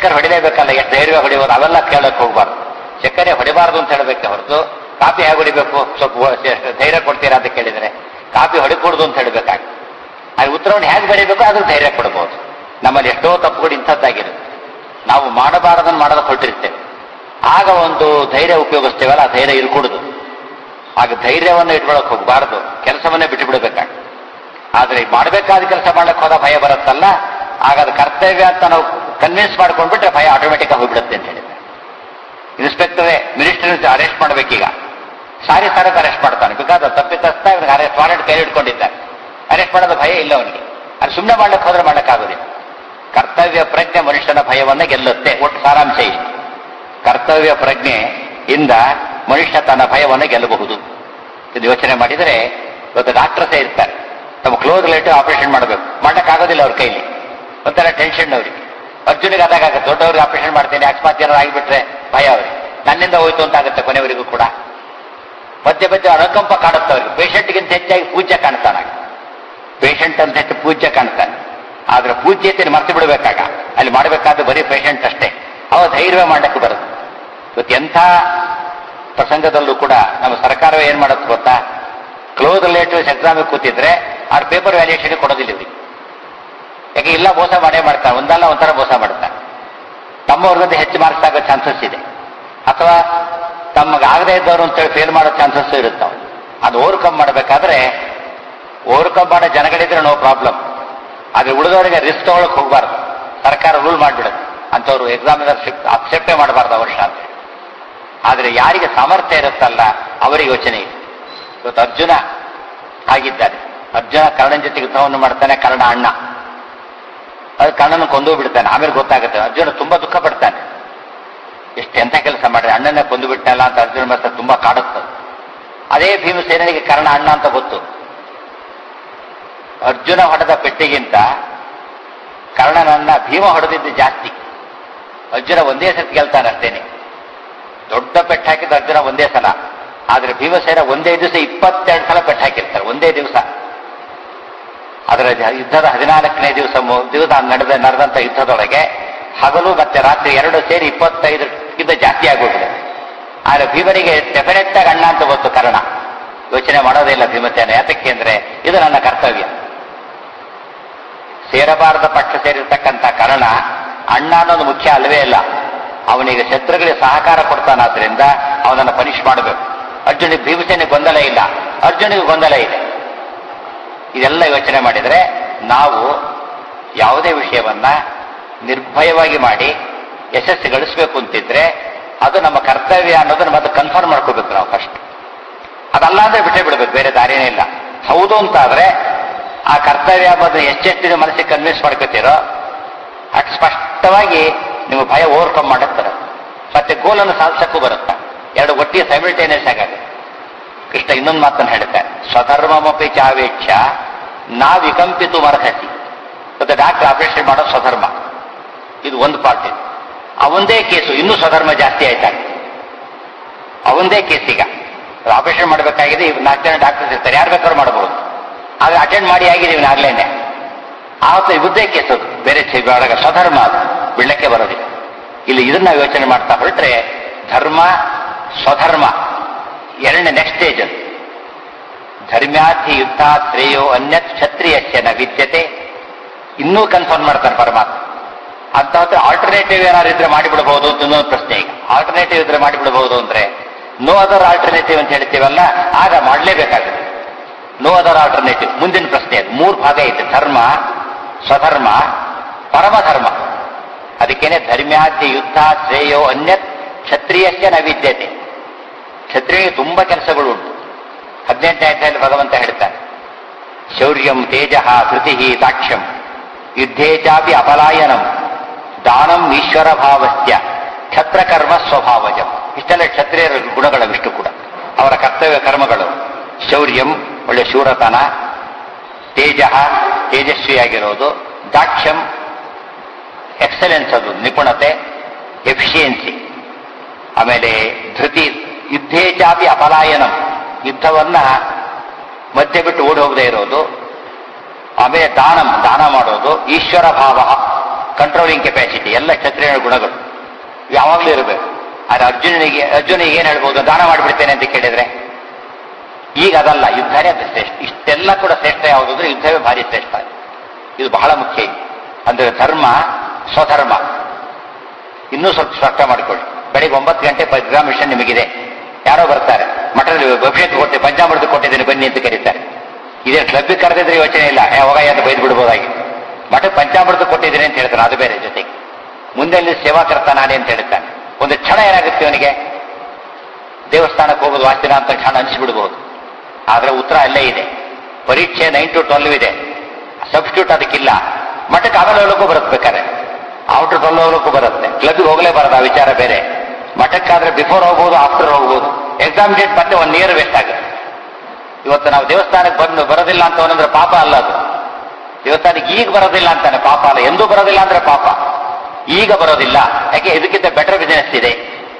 ಚಕ್ಕರ್ ಹೊಡಿಲೇಬೇಕಲ್ಲ ಎಷ್ಟು ಧೈರ್ಯ ಹೊಡಿಬೋದು ಅವೆಲ್ಲ ಕೇಳಕ್ ಹೋಗ್ಬಾರ್ದು ಚಕ್ಕರೆ ಹೊಡಿಬಾರ್ದು ಅಂತ ಹೇಳಬೇಕೆ ಹೊರತು ಕಾಪಿ ಹೇಗೆ ಹೊಡಿಬೇಕು ಸ್ವಲ್ಪ ಎಷ್ಟು ಧೈರ್ಯ ಕೊಡ್ತೀರಾ ಅಂತ ಕೇಳಿದ್ರೆ ಕಾಪಿ ಹೊಡಿಕೂಡ್ದು ಅಂತ ಹೇಳಬೇಕಾಗ್ತದೆ ಅದು ಉತ್ತರವನ್ನು ಹೇಗೆ ಬರೀಬೇಕು ಅದ್ರ ಧೈರ್ಯ ಕೊಡಬಹುದು ನಮ್ಮಲ್ಲಿ ಎಷ್ಟೋ ತಪ್ಪುಗಳು ಇಂಥದ್ದಾಗಿರುತ್ತೆ ನಾವು ಮಾಡಬಾರದನ್ನು ಮಾಡೋದಕ್ಕೆ ಹೊರಟಿರ್ತೇವೆ ಆಗ ಒಂದು ಧೈರ್ಯ ಉಪಯೋಗಿಸ್ತೇವಲ್ಲ ಆ ಧೈರ್ಯ ಇರ್ಕೂಡುದು ಆಗ ಧೈರ್ಯವನ್ನು ಇಟ್ಕೊಳಕ್ ಹೋಗಬಾರದು ಕೆಲಸವನ್ನೇ ಬಿಟ್ಟು ಬಿಡಬೇಕಾಗ್ತದೆ ಆದ್ರೆ ಮಾಡಬೇಕಾದ ಕೆಲಸ ಮಾಡಕ್ ಹೋದ ಭಯ ಬರುತ್ತಲ್ಲ ಆಗ ಅದು ಕರ್ತವ್ಯ ಅಂತ ನಾವು ಕನ್ವಿನ್ಸ್ ಮಾಡ್ಕೊಂಡ್ಬಿಟ್ರೆ ಭಯ ಆಟೋಮೆಟಿಕ್ ಆಗಿ ಹೋಗ್ಬಿಡುತ್ತೆ ಅಂತ ಹೇಳಿದ್ರೆ ಇನ್ಸ್ಪೆಕ್ಟರೇ ಮಿನಿಸ್ಟರ್ ಅರೆಸ್ಟ್ ಮಾಡ್ಬೇಕೀಗ ಸಾರಿ ಸಾರಕ್ಕೆ ಅರೆಸ್ಟ್ ಮಾಡ್ತಾನೆ ಬಿಕಾಸ್ ತಪ್ಪಿತಸ್ಥ ಇವನಿಗೆ ಅರೆಸ್ಟ್ ವಾರೆಂಟ್ ಕೈ ಹಿಡ್ಕೊಂಡಿದ್ದಾನೆ ಅರೆಸ್ಟ್ ಮಾಡೋದು ಭಯ ಇಲ್ಲ ಅವನಿಗೆ ಅದು ಸುಮ್ಮನೆ ಮಾಡ್ಲಿಕ್ಕೆ ಹೋದ್ರೆ ಮಾಡ್ಲಿಕ್ಕಾಗೋದಿಲ್ಲ ಕರ್ತವ್ಯ ಪ್ರಜ್ಞೆ ಮನುಷ್ಯನ ಭಯವನ್ನ ಗೆಲ್ಲುತ್ತೆ ಒಟ್ಟು ಸಾರಾಂಶ ಇಷ್ಟು ಕರ್ತವ್ಯ ಪ್ರಜ್ಞೆ ಇಂದ ಮನುಷ್ಯ ತನ್ನ ಭಯವನ್ನು ಗೆಲ್ಲಬಹುದು ಇದು ಯೋಚನೆ ಮಾಡಿದರೆ ಇವತ್ತು ಡಾಕ್ಟರ್ಸೇ ಇರ್ತಾರೆ ತಮ್ಮ ಕ್ಲೋಸ್ ರಿಲೇಟಿವ್ ಆಪರೇಷನ್ ಮಾಡಬೇಕು ಮಾಡಕ್ಕಾಗೋದಿಲ್ಲ ಅವ್ರ ಕೈಲಿ ಒಂಥರ ಟೆನ್ಷನ್ ಅವ್ರಿಗೆ ಅರ್ಜುನಿಗೆ ಅದಾಗುತ್ತೆ ದೊಡ್ಡವ್ರಿಗೆ ಆಪರೇಷನ್ ಮಾಡ್ತೇನೆ ಅಕಸ್ಮಾತ್ ಏನಾದ್ರು ಆಗಿಬಿಟ್ರೆ ಭಯ ಅವ್ರಿಗೆ ನನ್ನಿಂದ ಹೋಯ್ತು ಅಂತ ಆಗುತ್ತೆ ಕೊನೆಯವರಿಗೂ ಕೂಡ ಮಧ್ಯೆ ಮಧ್ಯೆ ಅನುಕಂಪ ಕಾಡುತ್ತೆ ಅವ್ರಿಗೆ ಪೇಷಂಟ್ಗಿಂತ ಹೆಚ್ಚಾಗಿ ಪೂಜ್ಯ ಕಾಣ್ತಾನೆ ಪೇಷಂಟ್ ಅಂತ ಹೆಚ್ಚು ಪೂಜ್ಯ ಕಾಣ್ತಾನೆ ಆದ್ರೆ ಪೂಜ್ಯತೆಯನ್ನು ಮರ್ತು ಬಿಡಬೇಕಾಗ ಅಲ್ಲಿ ಮಾಡಬೇಕಾದ ಬರೀ ಪೇಷಂಟ್ ಅಷ್ಟೇ ಅವ ಧೈರ್ಯ ಮಾಡಕ್ಕೆ ಬರುತ್ತೆ ಇವತ್ತು ಎಂಥ ಪ್ರಸಂಗದಲ್ಲೂ ಕೂಡ ನಮ್ಮ ಸರ್ಕಾರವೇ ಏನ್ ಮಾಡುತ್ತೆ ಗೊತ್ತಾ ಕ್ಲೋಸ್ ರಿಲೇಟಿವ್ಸ್ ಎಕ್ಸಾಮಿಗೆ ಕೂತಿದ್ರೆ ಅವ್ರ ಪೇಪರ್ ವ್ಯಾಲ್ಯೂಷನ್ ಕೊಡೋದಿಲ್ಲ ಇವ್ರಿಗೆ ಯಾಕೆ ಇಲ್ಲ ಮೋಸ ಮಾಡೇ ಮಾಡ್ತಾರೆ ಒಂದಲ್ಲ ಒಂಥರ ಮೋಸ ಮಾಡ್ತಾರೆ ತಮ್ಮವ್ರಿಗಿಂತ ಹೆಚ್ಚು ಮಾರ್ಕ್ಸ್ ಆಗೋ ಚಾನ್ಸಸ್ ಇದೆ ಅಥವಾ ತಮಗೆ ಆಗದೇ ಇದ್ದವರು ಅಂತೇಳಿ ಫೇಲ್ ಮಾಡೋ ಚಾನ್ಸಸ್ ಇರುತ್ತಾವೆ ಅದು ಓವರ್ಕಮ್ ಮಾಡಬೇಕಾದ್ರೆ ಓವರ್ಕಮ್ ಮಾಡೋ ಜನಗಳಿದ್ರೆ ನೋ ಪ್ರಾಬ್ಲಮ್ ಆದ್ರೆ ಉಳಿದವರಿಗೆ ರಿಸ್ಕ್ ತಗೊಳಕ್ ಹೋಗ್ಬಾರ್ದು ಸರ್ಕಾರ ರೂಲ್ ಮಾಡಿಬಿಡುತ್ತೆ ಅಂಥವ್ರು ಎಕ್ಸಾಮಿನರ್ಶಿಪ್ ಅಕ್ಸೆಪ್ಟೇ ಮಾಡಬಾರ್ದು ವರ್ಷ ಅಂತ ಆದ್ರೆ ಯಾರಿಗೆ ಸಾಮರ್ಥ್ಯ ಇರುತ್ತಲ್ಲ ಅವರಿಗೆ ಯೋಚನೆ ಇದೆ ಇವತ್ತು ಅರ್ಜುನ ಆಗಿದ್ದಾನೆ ಅರ್ಜುನ ಕರ್ಣನ ಜೊತೆ ಯುದ್ಧವನ್ನು ಮಾಡ್ತಾನೆ ಕರ್ಣ ಅಣ್ಣ ಅದು ಕರ್ಣನ ಕೊಂದು ಬಿಡ್ತಾನೆ ಆಮೇಲೆ ಗೊತ್ತಾಗುತ್ತೆ ಅರ್ಜುನ ತುಂಬಾ ದುಃಖ ಪಡ್ತಾನೆ ಎಷ್ಟೆಂತ ಕೆಲಸ ಮಾಡ್ರೆ ಅಣ್ಣನೇ ಕೊಂದು ಬಿಟ್ಟಲ್ಲ ಅಂತ ಅರ್ಜುನ ಮತ್ತೆ ತುಂಬಾ ಕಾಡುತ್ತೆ ಅದೇ ಭೀಮಸೇನಿಗೆ ಕರ್ಣ ಅಣ್ಣ ಅಂತ ಗೊತ್ತು ಅರ್ಜುನ ಹೊಡೆದ ಪೆಟ್ಟಿಗಿಂತ ಕರ್ಣನನ್ನ ಭೀಮ ಹೊಡೆದಿದ್ದು ಜಾಸ್ತಿ ಅರ್ಜುನ ಒಂದೇ ಸತಿ ಗೆಲ್ತಾನೆ ಅಷ್ಟೇನೆ ದೊಡ್ಡ ಪೆಟ್ಟು ಹಾಕಿದ ಅರ್ಜುನ ಒಂದೇ ಸಲ ಆದ್ರೆ ಭೀಮಸೇನ ಒಂದೇ ದಿವಸ ಇಪ್ಪತ್ತೆರಡು ಸಲ ಪೆಟ್ಟು ಹಾಕಿರ್ತಾರೆ ಒಂದೇ ದಿವಸ ಅದರ ಯುದ್ಧದ ಹದಿನಾಲ್ಕನೇ ದಿವಸ ದಿವಸ ನಡೆದ ನಡೆದಂತ ಯುದ್ಧದೊಳಗೆ ಹಗಲು ಮತ್ತೆ ರಾತ್ರಿ ಎರಡು ಸೇರಿ ಇಪ್ಪತ್ತೈದಕ್ಕಿಂತ ಜಾಸ್ತಿ ಆಗೋಗಿದೆ ಆದ್ರೆ ಭೀಮನಿಗೆ ಡೆಫಿನೆಟ್ ಆಗಿ ಅಣ್ಣ ಅಂತ ಗೊತ್ತು ಕಾರಣ ಯೋಚನೆ ಮಾಡೋದೇ ಇಲ್ಲ ಭೀಮಸೇನ ಯಾತಕ್ಕೆ ಅಂದ್ರೆ ಇದು ನನ್ನ ಕರ್ತವ್ಯ ಸೇರಬಾರದ ಪಕ್ಷ ಸೇರಿರ್ತಕ್ಕಂಥ ಕಾರಣ ಅಣ್ಣ ಅನ್ನೋದು ಮುಖ್ಯ ಅಲ್ಲವೇ ಇಲ್ಲ ಅವನಿಗೆ ಶತ್ರುಗಳಿಗೆ ಸಹಕಾರ ಕೊಡ್ತಾನಾದ್ರಿಂದ ಅವನನ್ನು ಪನಿಷ್ ಮಾಡಬೇಕು ಅರ್ಜುನಿಗೆ ಭೀಮಸೇನೆ ಗೊಂದಲ ಇಲ್ಲ ಅರ್ಜುನಿಗೆ ಗೊಂದಲ ಇದೆ ಇದೆಲ್ಲ ಯೋಚನೆ ಮಾಡಿದರೆ ನಾವು ಯಾವುದೇ ವಿಷಯವನ್ನ ನಿರ್ಭಯವಾಗಿ ಮಾಡಿ ಯಶಸ್ಸು ಗಳಿಸಬೇಕು ಅಂತಿದ್ರೆ ಅದು ನಮ್ಮ ಕರ್ತವ್ಯ ಅನ್ನೋದನ್ನ ಮತ್ತೆ ಕನ್ಫರ್ಮ್ ಮಾಡ್ಕೋಬೇಕು ನಾವು ಫಸ್ಟ್ ಅದಲ್ಲ ಅಂದ್ರೆ ಬಿಟ್ಟೇ ಬಿಡ್ಬೇಕು ಬೇರೆ ದಾರಿನೇ ಇಲ್ಲ ಹೌದು ಅಂತಾದ್ರೆ ಆ ಕರ್ತವ್ಯ ಬಗ್ಗೆ ಎಷ್ಟೆಷ್ಟು ಮನಸ್ಸಿಗೆ ಕನ್ವಿನ್ಸ್ ಮಾಡ್ಕೋತೀರೋ ಅಷ್ಟು ಸ್ಪಷ್ಟವಾಗಿ ನೀವು ಭಯ ಓವರ್ಕಮ್ ಮಾಡುತ್ತಾರೆ ಮತ್ತೆ ಗೋಲನ್ನು ಸಾಧಿಸಕ್ಕೂ ಬರುತ್ತೆ ಎರಡು ಒಟ್ಟಿಗೆ ಸೈಮಿಲ್ಟೇನಿಯಸ್ ಆಗುತ್ತೆ ಕೃಷ್ಣ ಇನ್ನೊಂದು ಮಾತನ್ನು ಹೇಳ್ತಾರೆ ಸ್ವಧರ್ಮಮಪಿ ಚಾವೇಕ್ಷ ನಾ ವಿಕಂಪಿತು ಮರ್ಹಸಿ ಮತ್ತೆ ಡಾಕ್ಟರ್ ಆಪರೇಷನ್ ಮಾಡೋ ಸ್ವಧರ್ಮ ಇದು ಒಂದು ಪಾರ್ಟ್ ಇದು ಅವಂದೇ ಕೇಸು ಇನ್ನೂ ಸ್ವಧರ್ಮ ಜಾಸ್ತಿ ಆಯ್ತಾಗ ಅವಂದೇ ಕೇಸ್ ಈಗ ಆಪರೇಷನ್ ಮಾಡಬೇಕಾಗಿದೆ ಇವ್ ನಾಲ್ಕು ಜನ ಡಾಕ್ಟರ್ಸ್ ಇರ್ತಾರೆ ಯಾರು ಬೇಕಾದ್ರೂ ಮಾಡಬಹುದು ಆದ್ರೆ ಅಟೆಂಡ್ ಮಾಡಿ ಆಗಿದೆ ಇವನು ಆಗ್ಲೇನೆ ಆವತ್ತು ಇವುದೇ ಕೇಸು ಅದು. ಬೇರೆ ಒಳಗೆ ಸ್ವಧರ್ಮ ಅದು ಬಿಡ್ಲಕ್ಕೆ ಬರೋದಿಲ್ಲ ಇಲ್ಲಿ ಇದನ್ನ ಯೋಚನೆ ಮಾಡ್ತಾ ಹೊರಟ್ರೆ ಧರ್ಮ ಸ್ವಧರ್ಮ ಎರಡನೇ ನೆಕ್ಸ್ಟ್ ಸ್ಟೇಜ್ ಅದು ಧರ್ಮ್ಯಾಧಿ ಯುದ್ಧ ಶ್ರೇಯೋ ಅನ್ಯತ್ ಕ್ಷತ್ರಿಯಸ್ಯ ನ ವಿದ್ಯತೆ ಇನ್ನೂ ಕನ್ಫರ್ಮ್ ಮಾಡ್ತಾರೆ ಪರಮಾತ್ಮ ಅಂತ ಆಲ್ಟರ್ನೇಟಿವ್ ಏನಾದ್ರು ಇದ್ರೆ ಮಾಡಿಬಿಡಬಹುದು ಅಂತ ಇನ್ನೊಂದು ಪ್ರಶ್ನೆ ಈಗ ಆಲ್ಟರ್ನೇಟಿವ್ ಇದ್ರೆ ಮಾಡಿಬಿಡಬಹುದು ಅಂದ್ರೆ ನೋ ಅದರ್ ಆಲ್ಟರ್ನೇಟಿವ್ ಅಂತ ಹೇಳ್ತೀವಲ್ಲ ಆಗ ಮಾಡಲೇಬೇಕಾಗುತ್ತೆ ನೋ ಅದರ್ ಆಲ್ಟರ್ನೇಟಿವ್ ಮುಂದಿನ ಪ್ರಶ್ನೆ ಅದು ಮೂರು ಭಾಗ ಇದೆ ಧರ್ಮ ಸ್ವಧರ್ಮ ಪರಮಧರ್ಮ ಅದಕ್ಕೇನೆ ಧರ್ಮ್ಯಾದ್ಯ ಯುದ್ಧ ಶ್ರೇಯೋ ಅನ್ಯತ್ ಕ್ಷತ್ರಿಯಸ್ಯ ನ ವಿದ್ಯತೆ ಕ್ಷತ್ರಿಯ ತುಂಬಾ ಕೆಲಸಗಳು ಉಂಟು ಹದಿನೆಂಟನೇ ಅಧ್ಯಾಯದಲ್ಲಿ ಭಗವಂತ ಹೇಳ್ತಾನೆ ಶೌರ್ಯಂ ತೇಜ ಧೃತಿ ದಾಕ್ಷ್ಯಂ ಯುದ್ಧೇ ಚಾಪಿ ಅಪಲಾಯನಂ ದಾನಂ ಈಶ್ವರ ಭಾವಸ್ಯ ಕ್ಷತ್ರಕರ್ಮ ಸ್ವಭಾವಜಂ ಇಷ್ಟೆಲ್ಲ ಕ್ಷತ್ರಿಯರ ಗುಣಗಳ ವಿಷ್ಣು ಕೂಡ ಅವರ ಕರ್ತವ್ಯ ಕರ್ಮಗಳು ಶೌರ್ಯಂ ಒಳ್ಳೆ ಶೂರತನ ತೇಜ ತೇಜಸ್ವಿಯಾಗಿರೋದು ದಾಕ್ಷ್ಯಂ ಎಕ್ಸಲೆನ್ಸ್ ಅದು ನಿಪುಣತೆ ಎಫಿಷಿಯನ್ಸಿ ಆಮೇಲೆ ಧೃತಿ ಯುದ್ಧೇ ಚಾಪಿ ಅಪಲಾಯನಂ ಯುದ್ಧವನ್ನ ಮಧ್ಯೆ ಬಿಟ್ಟು ಓಡಿ ಹೋಗದೆ ಇರೋದು ಆಮೇಲೆ ದಾನಂ ದಾನ ಮಾಡೋದು ಈಶ್ವರ ಭಾವ ಕಂಟ್ರೋಲಿಂಗ್ ಕೆಪಾಸಿಟಿ ಎಲ್ಲ ಕ್ಷತ್ರಿಯ ಗುಣಗಳು ಯಾವಾಗಲೂ ಇರಬೇಕು ಆದ್ರೆ ಅರ್ಜುನನಿಗೆ ಅರ್ಜುನಿಗೆ ಏನ್ ಹೇಳ್ಬೋದು ದಾನ ಮಾಡಿಬಿಡ್ತೇನೆ ಅಂತ ಕೇಳಿದ್ರೆ ಈಗ ಅದಲ್ಲ ಯುದ್ಧನೇ ಅದು ಶ್ರೇಷ್ಠ ಇಷ್ಟೆಲ್ಲ ಕೂಡ ಶ್ರೇಷ್ಠ ಯಾವುದು ಅಂದ್ರೆ ಯುದ್ಧವೇ ಭಾರಿ ಶ್ರೇಷ್ಠ ಇದು ಬಹಳ ಮುಖ್ಯ ಇದು. ಅಂದ್ರೆ ಧರ್ಮ ಸ್ವಧರ್ಮ ಇನ್ನೂ ಸ್ವಲ್ಪ ಸ್ಪಷ್ಟ ಮಾಡಿಕೊಳ್ಳಿ ಬೆಳಿಗ್ಗೆ ಒಂಬತ್ತು ಗಂಟೆ ಎಕ್ಸಾಮಿಷನ್ ನಿಮಗಿದೆ ಯಾರೋ ಬರ್ತಾರೆ ಮಠದಲ್ಲಿ ಅಭಿಷೇಕ ಕೊಟ್ಟು ಪಂಚಾಮೃತ ಕೊಟ್ಟಿದ್ದೇನೆ ಬನ್ನಿ ಅಂತ ಕರೀತಾರೆ ಇದೇ ಕ್ಲಬ್ಗೆ ಕರೆದಿದ್ರೆ ಯೋಚನೆ ಇಲ್ಲ ಯಾವಾಗ ಅಂತ ಬೈದು ಬಿಡ್ಬೋದಾಗಿ ಮಠ ಪಂಚಾಮೃತ ಕೊಟ್ಟಿದ್ದೀನಿ ಅಂತ ಹೇಳ್ತಾನೆ ಅದು ಬೇರೆ ಜೊತೆಗೆ ಮುಂದೆ ಅಲ್ಲಿ ಸೇವಾಕರ್ತ ನಾನೇ ಅಂತ ಹೇಳ್ತಾನೆ ಒಂದು ಕ್ಷಣ ಏನಾಗುತ್ತೆ ಅವನಿಗೆ ದೇವಸ್ಥಾನಕ್ಕೆ ಹೋಗೋದು ವಾಸ್ತಿನ ಅಂತ ಕ್ಷಣ ಅನಿಸ್ಬಿಡ್ಬೋದು ಆದ್ರೆ ಉತ್ತರ ಅಲ್ಲೇ ಇದೆ ಪರೀಕ್ಷೆ ನೈನ್ ಟು ಟ್ವೆಲ್ವ್ ಇದೆ ಸಬ್ಸ್ಟಿಟ್ಯೂಟ್ ಅದಕ್ಕಿಲ್ಲ ಮಠಕ್ಕೆ ಆಮೇಲೆ ಹೋಗ್ಲಿಕ್ಕೂ ಬರುತ್ತೆ ಬೇಕಾದ್ರೆ ಔಟರ್ ಟ್ವೆಲ್ವ್ ಹೋಗ್ಲಿಕ್ಕೂ ಬರುತ್ತೆ ಕ್ಲಬ್ಗೆ ಹೋಗಲೇ ಬರೋದು ಆ ವಿಚಾರ ಬೇರೆ ಮಠಕ್ಕಾದ್ರೆ ಬಿಫೋರ್ ಹೋಗ್ಬೋದು ಆಫ್ಟರ್ ಹೋಗ್ಬೋದು ಎಕ್ಸಾಮ್ ಡೇಟ್ ಮತ್ತೆ ಒನ್ ಇಯರ್ ವೇಸ್ಟ್ ಆಗುತ್ತೆ ಇವತ್ತು ನಾವು ದೇವಸ್ಥಾನಕ್ಕೆ ಬಂದು ಬರೋದಿಲ್ಲ ಅಂತ ಅವನಂದ್ರೆ ಪಾಪ ಅಲ್ಲ ಅದು ದೇವಸ್ಥಾನಕ್ಕೆ ಈಗ ಬರೋದಿಲ್ಲ ಅಂತಾನೆ ಪಾಪ ಅಲ್ಲ ಎಂದೂ ಬರೋದಿಲ್ಲ ಅಂದ್ರೆ ಪಾಪ ಈಗ ಬರೋದಿಲ್ಲ ಯಾಕೆ ಇದಕ್ಕಿಂತ ಬೆಟರ್ ಬಿಸಿನೆಸ್ ಇದೆ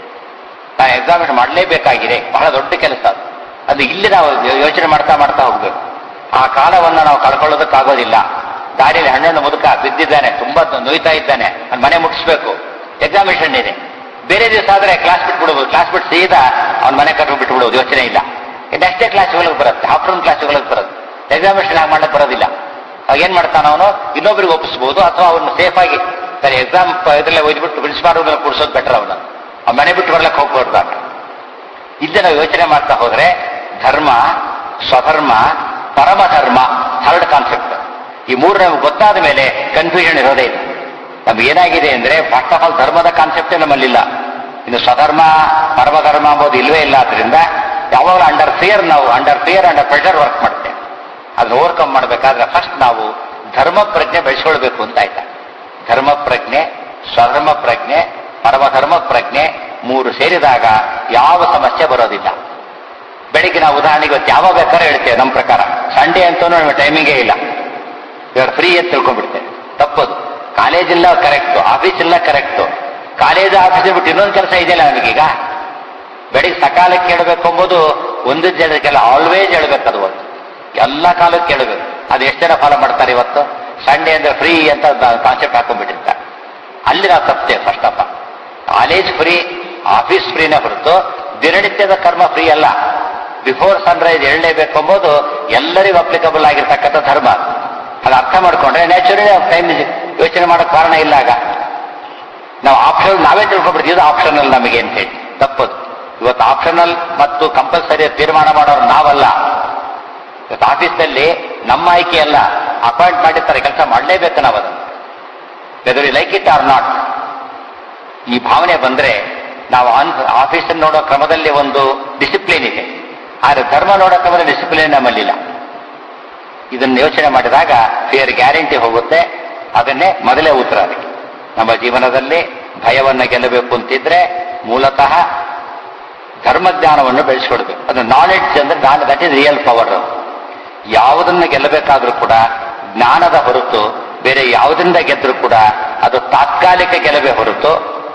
ನಾವು ಎಕ್ಸಾಮಿನೇಷನ್ ಮಾಡಲೇಬೇಕಾಗಿದೆ ಬಹಳ ದೊಡ್ಡ ಕೆಲಸ ಅದು ಅದು ಇಲ್ಲಿ ನಾವು ಯೋಚನೆ ಮಾಡ್ತಾ ಮಾಡ್ತಾ ಹೋಗ್ಬೇಕು ಆ ಕಾಲವನ್ನ ನಾವು ಕಳ್ಕೊಳ್ಳೋದಕ್ಕಾಗೋದಿಲ್ಲ ದಾರಿಯಲ್ಲಿ ಹಣ್ಣನ್ನು ಮುದುಕ ಬಿದ್ದಿದ್ದಾನೆ ತುಂಬಾ ನೋಯ್ತಾ ಇದ್ದಾನೆ ಅವ್ನ ಮನೆ ಮುಟ್ಟಿಸ್ಬೇಕು ಎಕ್ಸಾಮಿನೇಷನ್ ಇದೆ ಬೇರೆ ದಿವಸ ಆದ್ರೆ ಕ್ಲಾಸ್ ಬಿಟ್ಬಿಡ್ಬೋದು ಕ್ಲಾಸ್ ಬಿಟ್ಟು ಸೀದಾ ಅವ್ನ ಮನೆ ಕರ್ಕೊಂಡು ಬಿಟ್ಬಿಡೋದು ಯೋಚನೆ ಇಲ್ಲ ನೆಕ್ಸ್ಟ್ ಕ್ಲಾಸ್ಗಳಿಗೆ ಬರುತ್ತೆ ಆಫ್ಟರ್ನೂನ್ ಕ್ಲಾಸ್ಗಳಿಗೆ ಬರುತ್ತೆ ಎಕ್ಸಾಮಿನೇಷನ್ ಆಗಿ ಮಾಡಕ್ ಬರೋದಿಲ್ಲ ಅವಾಗ ಏನ್ ಮಾಡ್ತಾನ ಅವನು ಇನ್ನೊಬ್ರಿಗೆ ಒಪ್ಪಿಸ್ಬೋದು ಅಥವಾ ಅವನು ಸೇಫ್ ಆಗಿ ಸರಿ ಎಕ್ಸಾಮ್ ಇದ್ರಲ್ಲೇ ಓದ್ಬಿಟ್ಟು ಪ್ರಿನ್ಸಿಪಾಲ್ ಕೂರಿಸೋದು ಬೆಟರ್ ಅವನು ಆ ಮನೆ ಬಿಟ್ಟು ಬರ್ಲಕ್ಕೆ ಹೋಗ್ಬಾರ್ದಾಗ ಇಲ್ಲಿ ನಾವು ಯೋಚನೆ ಮಾಡ್ತಾ ಹೋದ್ರೆ ಧರ್ಮ ಸ್ವಧರ್ಮ ಪರಮಧರ್ಮ ಥರ್ಡ್ ಕಾನ್ಸೆಪ್ಟ್ ಈ ಮೂರು ನಮ್ಗೆ ಗೊತ್ತಾದ ಮೇಲೆ ಕನ್ಫ್ಯೂಷನ್ ಇರೋದೇ ಇಲ್ಲ ನಮ್ಗೆ ಏನಾಗಿದೆ ಅಂದ್ರೆ ಫಸ್ಟ್ ಆಫ್ ಆಲ್ ಧರ್ಮದ ಕಾನ್ಸೆಪ್ಟೇ ನಮ್ಮಲ್ಲಿಲ್ಲ ಇನ್ನು ಸ್ವಧರ್ಮ ಪರಮಧರ್ಮ ಅಂಬೋದು ಇಲ್ವೇ ಇಲ್ಲ ಆದ್ರಿಂದ ಯಾವಾಗಲೂ ಅಂಡರ್ ಫಿಯರ್ ನಾವು under fear under pressure work ಮಾಡ್ತೇವೆ ಅದನ್ನ ಓವರ್ಕಮ್ ಮಾಡಬೇಕಾದ್ರೆ ಫಸ್ಟ್ ನಾವು ಧರ್ಮ ಪ್ರಜ್ಞೆ ಬೆಳೆಸ್ಕೊಳ್ಬೇಕು ಅಂತ ಆಯ್ತಾ ಧರ್ಮ ಪ್ರಜ್ಞೆ ಸ್ವಧರ್ಮ ಪ್ರಜ್ಞೆ ಪರಮಧರ್ಮ ಪ್ರಜ್ಞೆ ಮೂರು ಸೇರಿದಾಗ ಯಾವ ಸಮಸ್ಯೆ ಬರೋದಿಲ್ಲ ಬೆಳಿಗ್ಗೆ ನಾವು ಉದಾಹರಣೆಗೆ ಇವತ್ತು ಯಾವಾಗ ಬೇಕಾದ್ರೆ ಹೇಳ್ತೇವೆ ನಮ್ಮ ಪ್ರಕಾರ ಸಂಡೇ ಅಂತೂ ನಮಗೆ ಟೈಮಿಂಗೇ ಇಲ್ಲ ಇವಾಗ ಫ್ರೀ ಅಂತ ತಿಳ್ಕೊಂಡ್ಬಿಡ್ತೇವೆ ತಪ್ಪದು ಕಾಲೇಜ್ ಇಲ್ಲ ಕರೆಕ್ಟು ಆಫೀಸ್ ಇಲ್ಲ ಕರೆಕ್ಟು ಕಾಲೇಜ್ ಆಫೀಸ್ ಬಿಟ್ಟು ಇನ್ನೊಂದು ಕೆಲಸ ಇದೆಯಲ್ಲ ನಮಗೀಗ ಬೆಳಿಗ್ಗೆ ಸಕಾಲಕ್ಕೆ ಕೇಳಬೇಕು ಎಂಬುದು ಒಂದು ಜನಕ್ಕೆಲ್ಲ ಆಲ್ವೇಸ್ ಹೇಳ್ಬೇಕು ಅದು ಒಂದು ಎಲ್ಲ ಕಾಲಕ್ಕೆ ಕೇಳಬೇಕು ಅದು ಎಷ್ಟು ಜನ ಫಾಲೋ ಮಾಡ್ತಾರೆ ಇವತ್ತು ಸಂಡೇ ಅಂದ್ರೆ ಫ್ರೀ ಅಂತ ಕಾನ್ಸೆಪ್ಟ್ ಹಾಕೊಂಡ್ಬಿಟ್ಟಿರ್ತಾರೆ ಅಲ್ಲಿ ನಾವು ತಪ್ಪೇವೆ first of all college free office ಫ್ರೀನೇ ಹೊರತು ದಿನನಿತ್ಯದ ಕರ್ಮ ಫ್ರೀ ಅಲ್ಲ ಬಿಫೋರ್ ಸನ್ರೈಸ್ ಹೇಳಲೇಬೇಕು ಎಂಬುದು ಎಲ್ಲರಿಗೂ ಅಪ್ಲಿಕಬಲ್ ಆಗಿರ್ತಕ್ಕಂಥ ಧರ್ಮ ಅದು ಅರ್ಥ ಮಾಡ್ಕೊಂಡ್ರೆ ನ್ಯಾಚುರಲಿ ಟೈಮ್ ಯೋಚನೆ ಮಾಡೋಕೆ ಕಾರಣ ಇಲ್ಲ ಆಗ ನಾವು ಆಪ್ಷನಲ್ ನಾವೇ ತಿಳ್ಕೊಂಡ್ಬಿಡ್ತೀವಿ ಇದು ಆಪ್ಷನಲ್ ನಮಗೆ ಅಂತ ಹೇಳಿ ತಪ್ಪದು ಇವತ್ತು ಆಪ್ಷನಲ್ ಮತ್ತು ಕಂಪಲ್ಸರಿ ತೀರ್ಮಾನ ಮಾಡೋರು ನಾವಲ್ಲ ಇವತ್ತು ಆಫೀಸ್ನಲ್ಲಿ ನಮ್ಮ ಆಯ್ಕೆ ಅಲ್ಲ ಅಪಾಯಿಂಟ್ ಮಾಡಿರ್ತಾರೆ ಕೆಲಸ ಮಾಡಲೇಬೇಕು ನಾವು ಅದನ್ನು whether like it or not ಈ ಭಾವನೆ ಬಂದ್ರೆ ನಾವು ಆಫೀಸ್ ನೋಡೋ ಕ್ರಮದಲ್ಲಿ ಒಂದು ಡಿಸಿಪ್ಲಿನ್ ಇದೆ ಆದ್ರೆ ಧರ್ಮ ನೋಡೋ ಕ್ರಮದ ಡಿಸಿಪ್ಲಿನ್ ನಮ್ಮಲ್ಲಿಲ್ಲ ಇದನ್ನು ಯೋಚನೆ ಮಾಡಿದಾಗ ಫಿಯರ್ ಗ್ಯಾರಂಟಿ ಹೋಗುತ್ತೆ ಅದನ್ನೇ ಮೊದಲೇ ಉತ್ತರ ಅದಕ್ಕೆ ನಮ್ಮ ಜೀವನದಲ್ಲಿ ಭಯವನ್ನ ಗೆಲ್ಲಬೇಕು ಅಂತಿದ್ರೆ ಮೂಲತಃ ಧರ್ಮಜ್ಞಾನವನ್ನು ಬೆಳೆಸ್ಕೊಡ್ಬೇಕು ಅದು ನಾಲೆಡ್ಜ್ ಅಂದ್ರೆ ನಾನ್ ದಟ್ ಇಸ್ ರಿಯಲ್ ಪವರ್ ಯಾವುದನ್ನ ಗೆಲ್ಲಬೇಕಾದ್ರೂ ಕೂಡ ಜ್ಞಾನದ ಹೊರತು ಬೇರೆ ಯಾವುದರಿಂದ ಗೆದ್ರೂ ಕೂಡ ಅದು ತಾತ್ಕಾಲಿಕ ಗೆಲುವೇ ಹೊರತು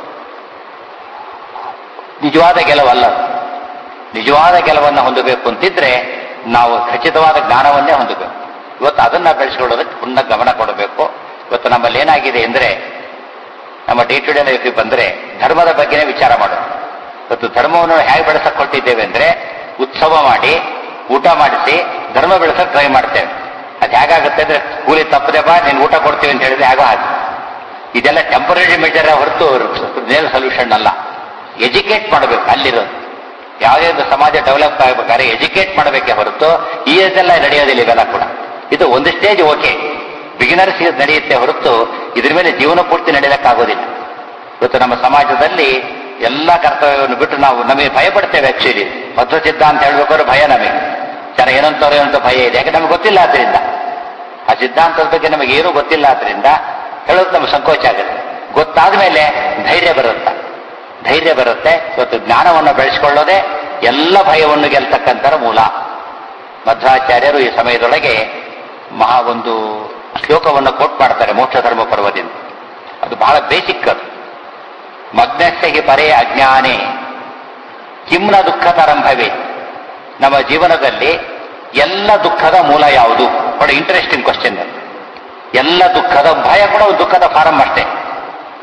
ನಿಜವಾದ ಗೆಲುವಲ್ಲ ಅದು. ನಿಜವಾದ ಗೆಲುವನ್ನು ಹೊಂದಬೇಕು ಅಂತಿದ್ರೆ ನಾವು ಖಚಿತವಾದ ಜ್ಞಾನವನ್ನೇ ಹೊಂದಬೇಕು ಇವತ್ತು ಅದನ್ನ ಬೆಳೆಸ್ಕೊಳ್ಳೋದಕ್ಕೆ ಪುನಃ ಗಮನ ಕೊಡಬೇಕು ಇವತ್ತು ನಮ್ಮಲ್ಲಿ ಏನಾಗಿದೆ ಅಂದ್ರೆ ನಮ್ಮ ಡೇ ಟು ಡೇ ಲೈಫಿಗೆ ಬಂದ್ರೆ ಧರ್ಮದ ಬಗ್ಗೆನೇ ವಿಚಾರ ಮಾಡೋದು ಇವತ್ತು ಧರ್ಮವನ್ನು ಹೇಗೆ ಬೆಳೆಸಕ್ ಹೊರಟಿದ್ದೇವೆ ಅಂದ್ರೆ ಉತ್ಸವ ಮಾಡಿ ಊಟ ಮಾಡಿಸಿ ಧರ್ಮ ಬೆಳೆಸಕ್ ಟ್ರೈ ಮಾಡ್ತೇವೆ ಅದು ಹೇಗಾಗುತ್ತೆ ಅಂದ್ರೆ ಕೂಲಿ ತಪ್ಪದೆ ಬಾ ನೀನು ಊಟ ಕೊಡ್ತೀವಿ ಅಂತ ಹೇಳಿದ್ರೆ ಆಗೋ ಹಾಗೆ ಇದೆಲ್ಲ ಟೆಂಪರರಿ ಮೆಜರ್ ಹೊರತು ರಿಯಲ್ ಸೊಲ್ಯೂಷನ್ ಅಲ್ಲ ಎಜುಕೇಟ್ ಮಾಡಬೇಕು ಅಲ್ಲಿರೋದು ಯಾವುದೇ ಒಂದು ಸಮಾಜ ಡೆವಲಪ್ ಆಗಬೇಕಾದ್ರೆ ಎಜುಕೇಟ್ ಮಾಡಬೇಕೇ ಹೊರತು ಈ ಇದೆಲ್ಲ ನಡೆಯೋದಿಲ್ಲ ಇವೆಲ್ಲ ಕೂಡ ಇದು ಒಂದು ಸ್ಟೇಜ್ ಓಕೆ ಬಿಗಿನರ್ಸ್ ನಡೆಯುತ್ತೆ ಹೊರತು ಇದ್ರ ಮೇಲೆ ಜೀವನ ಪೂರ್ತಿ ನಡೆಯೋಕ್ಕಾಗೋದಿಲ್ಲ ಇವತ್ತು ನಮ್ಮ ಸಮಾಜದಲ್ಲಿ ಎಲ್ಲ ಕರ್ತವ್ಯವನ್ನು ಬಿಟ್ಟು ನಾವು ನಮಗೆ ಭಯ ಪಡ್ತೇವೆ ಆಕ್ಚುಲಿ ಮಧ್ವ ಸಿದ್ಧಾಂತ ಹೇಳ್ಬೇಕಾದ್ರೆ ಭಯ ನಮಗೆ ಜನ ಏನಂತವ್ರು ಏನಂತ ಭಯ ಇದೆ ಯಾಕೆ ನಮ್ಗೆ ಗೊತ್ತಿಲ್ಲ ಆದ್ರಿಂದ ಆ ಸಿದ್ಧಾಂತದ ಬಗ್ಗೆ ನಮಗೆ ಏನೂ ಗೊತ್ತಿಲ್ಲ ಆದ್ರಿಂದ ಹೇಳೋದು ನಮ್ಗೆ ಸಂಕೋಚ ಆಗುತ್ತೆ ಗೊತ್ತಾದ ಮೇಲೆ ಧೈರ್ಯ ಬರುತ್ತೆ ಧೈರ್ಯ ಬರುತ್ತೆ ಇವತ್ತು ಜ್ಞಾನವನ್ನು ಬೆಳೆಸ್ಕೊಳ್ಳೋದೇ ಎಲ್ಲ ಭಯವನ್ನು ಗೆಲ್ತಕ್ಕಂಥರ ಮೂಲ ಮಧ್ವಾಚಾರ್ಯರು ಈ ಸಮಯದೊಳಗೆ ಮಹಾ ಒಂದು ಶ್ಲೋಕವನ್ನು ಕೋಟ್ ಮಾಡ್ತಾರೆ ಮೋಕ್ಷ ಧರ್ಮ ಪರ್ವದಿಂದ ಅದು ಬಹಳ ಬೇಸಿಕ್ ಅದು ಮಗ್ನಸ್ಯ ಹಿ ಪರೇ ಅಜ್ಞಾನೇ ಕಿಮ್ನ ದುಃಖತರಂಭವೇ ನಮ್ಮ ಜೀವನದಲ್ಲಿ ಎಲ್ಲ ದುಃಖದ ಮೂಲ ಯಾವುದು ಬಹಳ ಇಂಟ್ರೆಸ್ಟಿಂಗ್ ಕ್ವಶನ್ ಎಲ್ಲ ದುಃಖದ ಭಯ ಕೂಡ ಒಂದು ದುಃಖದ ಫಾರಂ ಅಷ್ಟೇ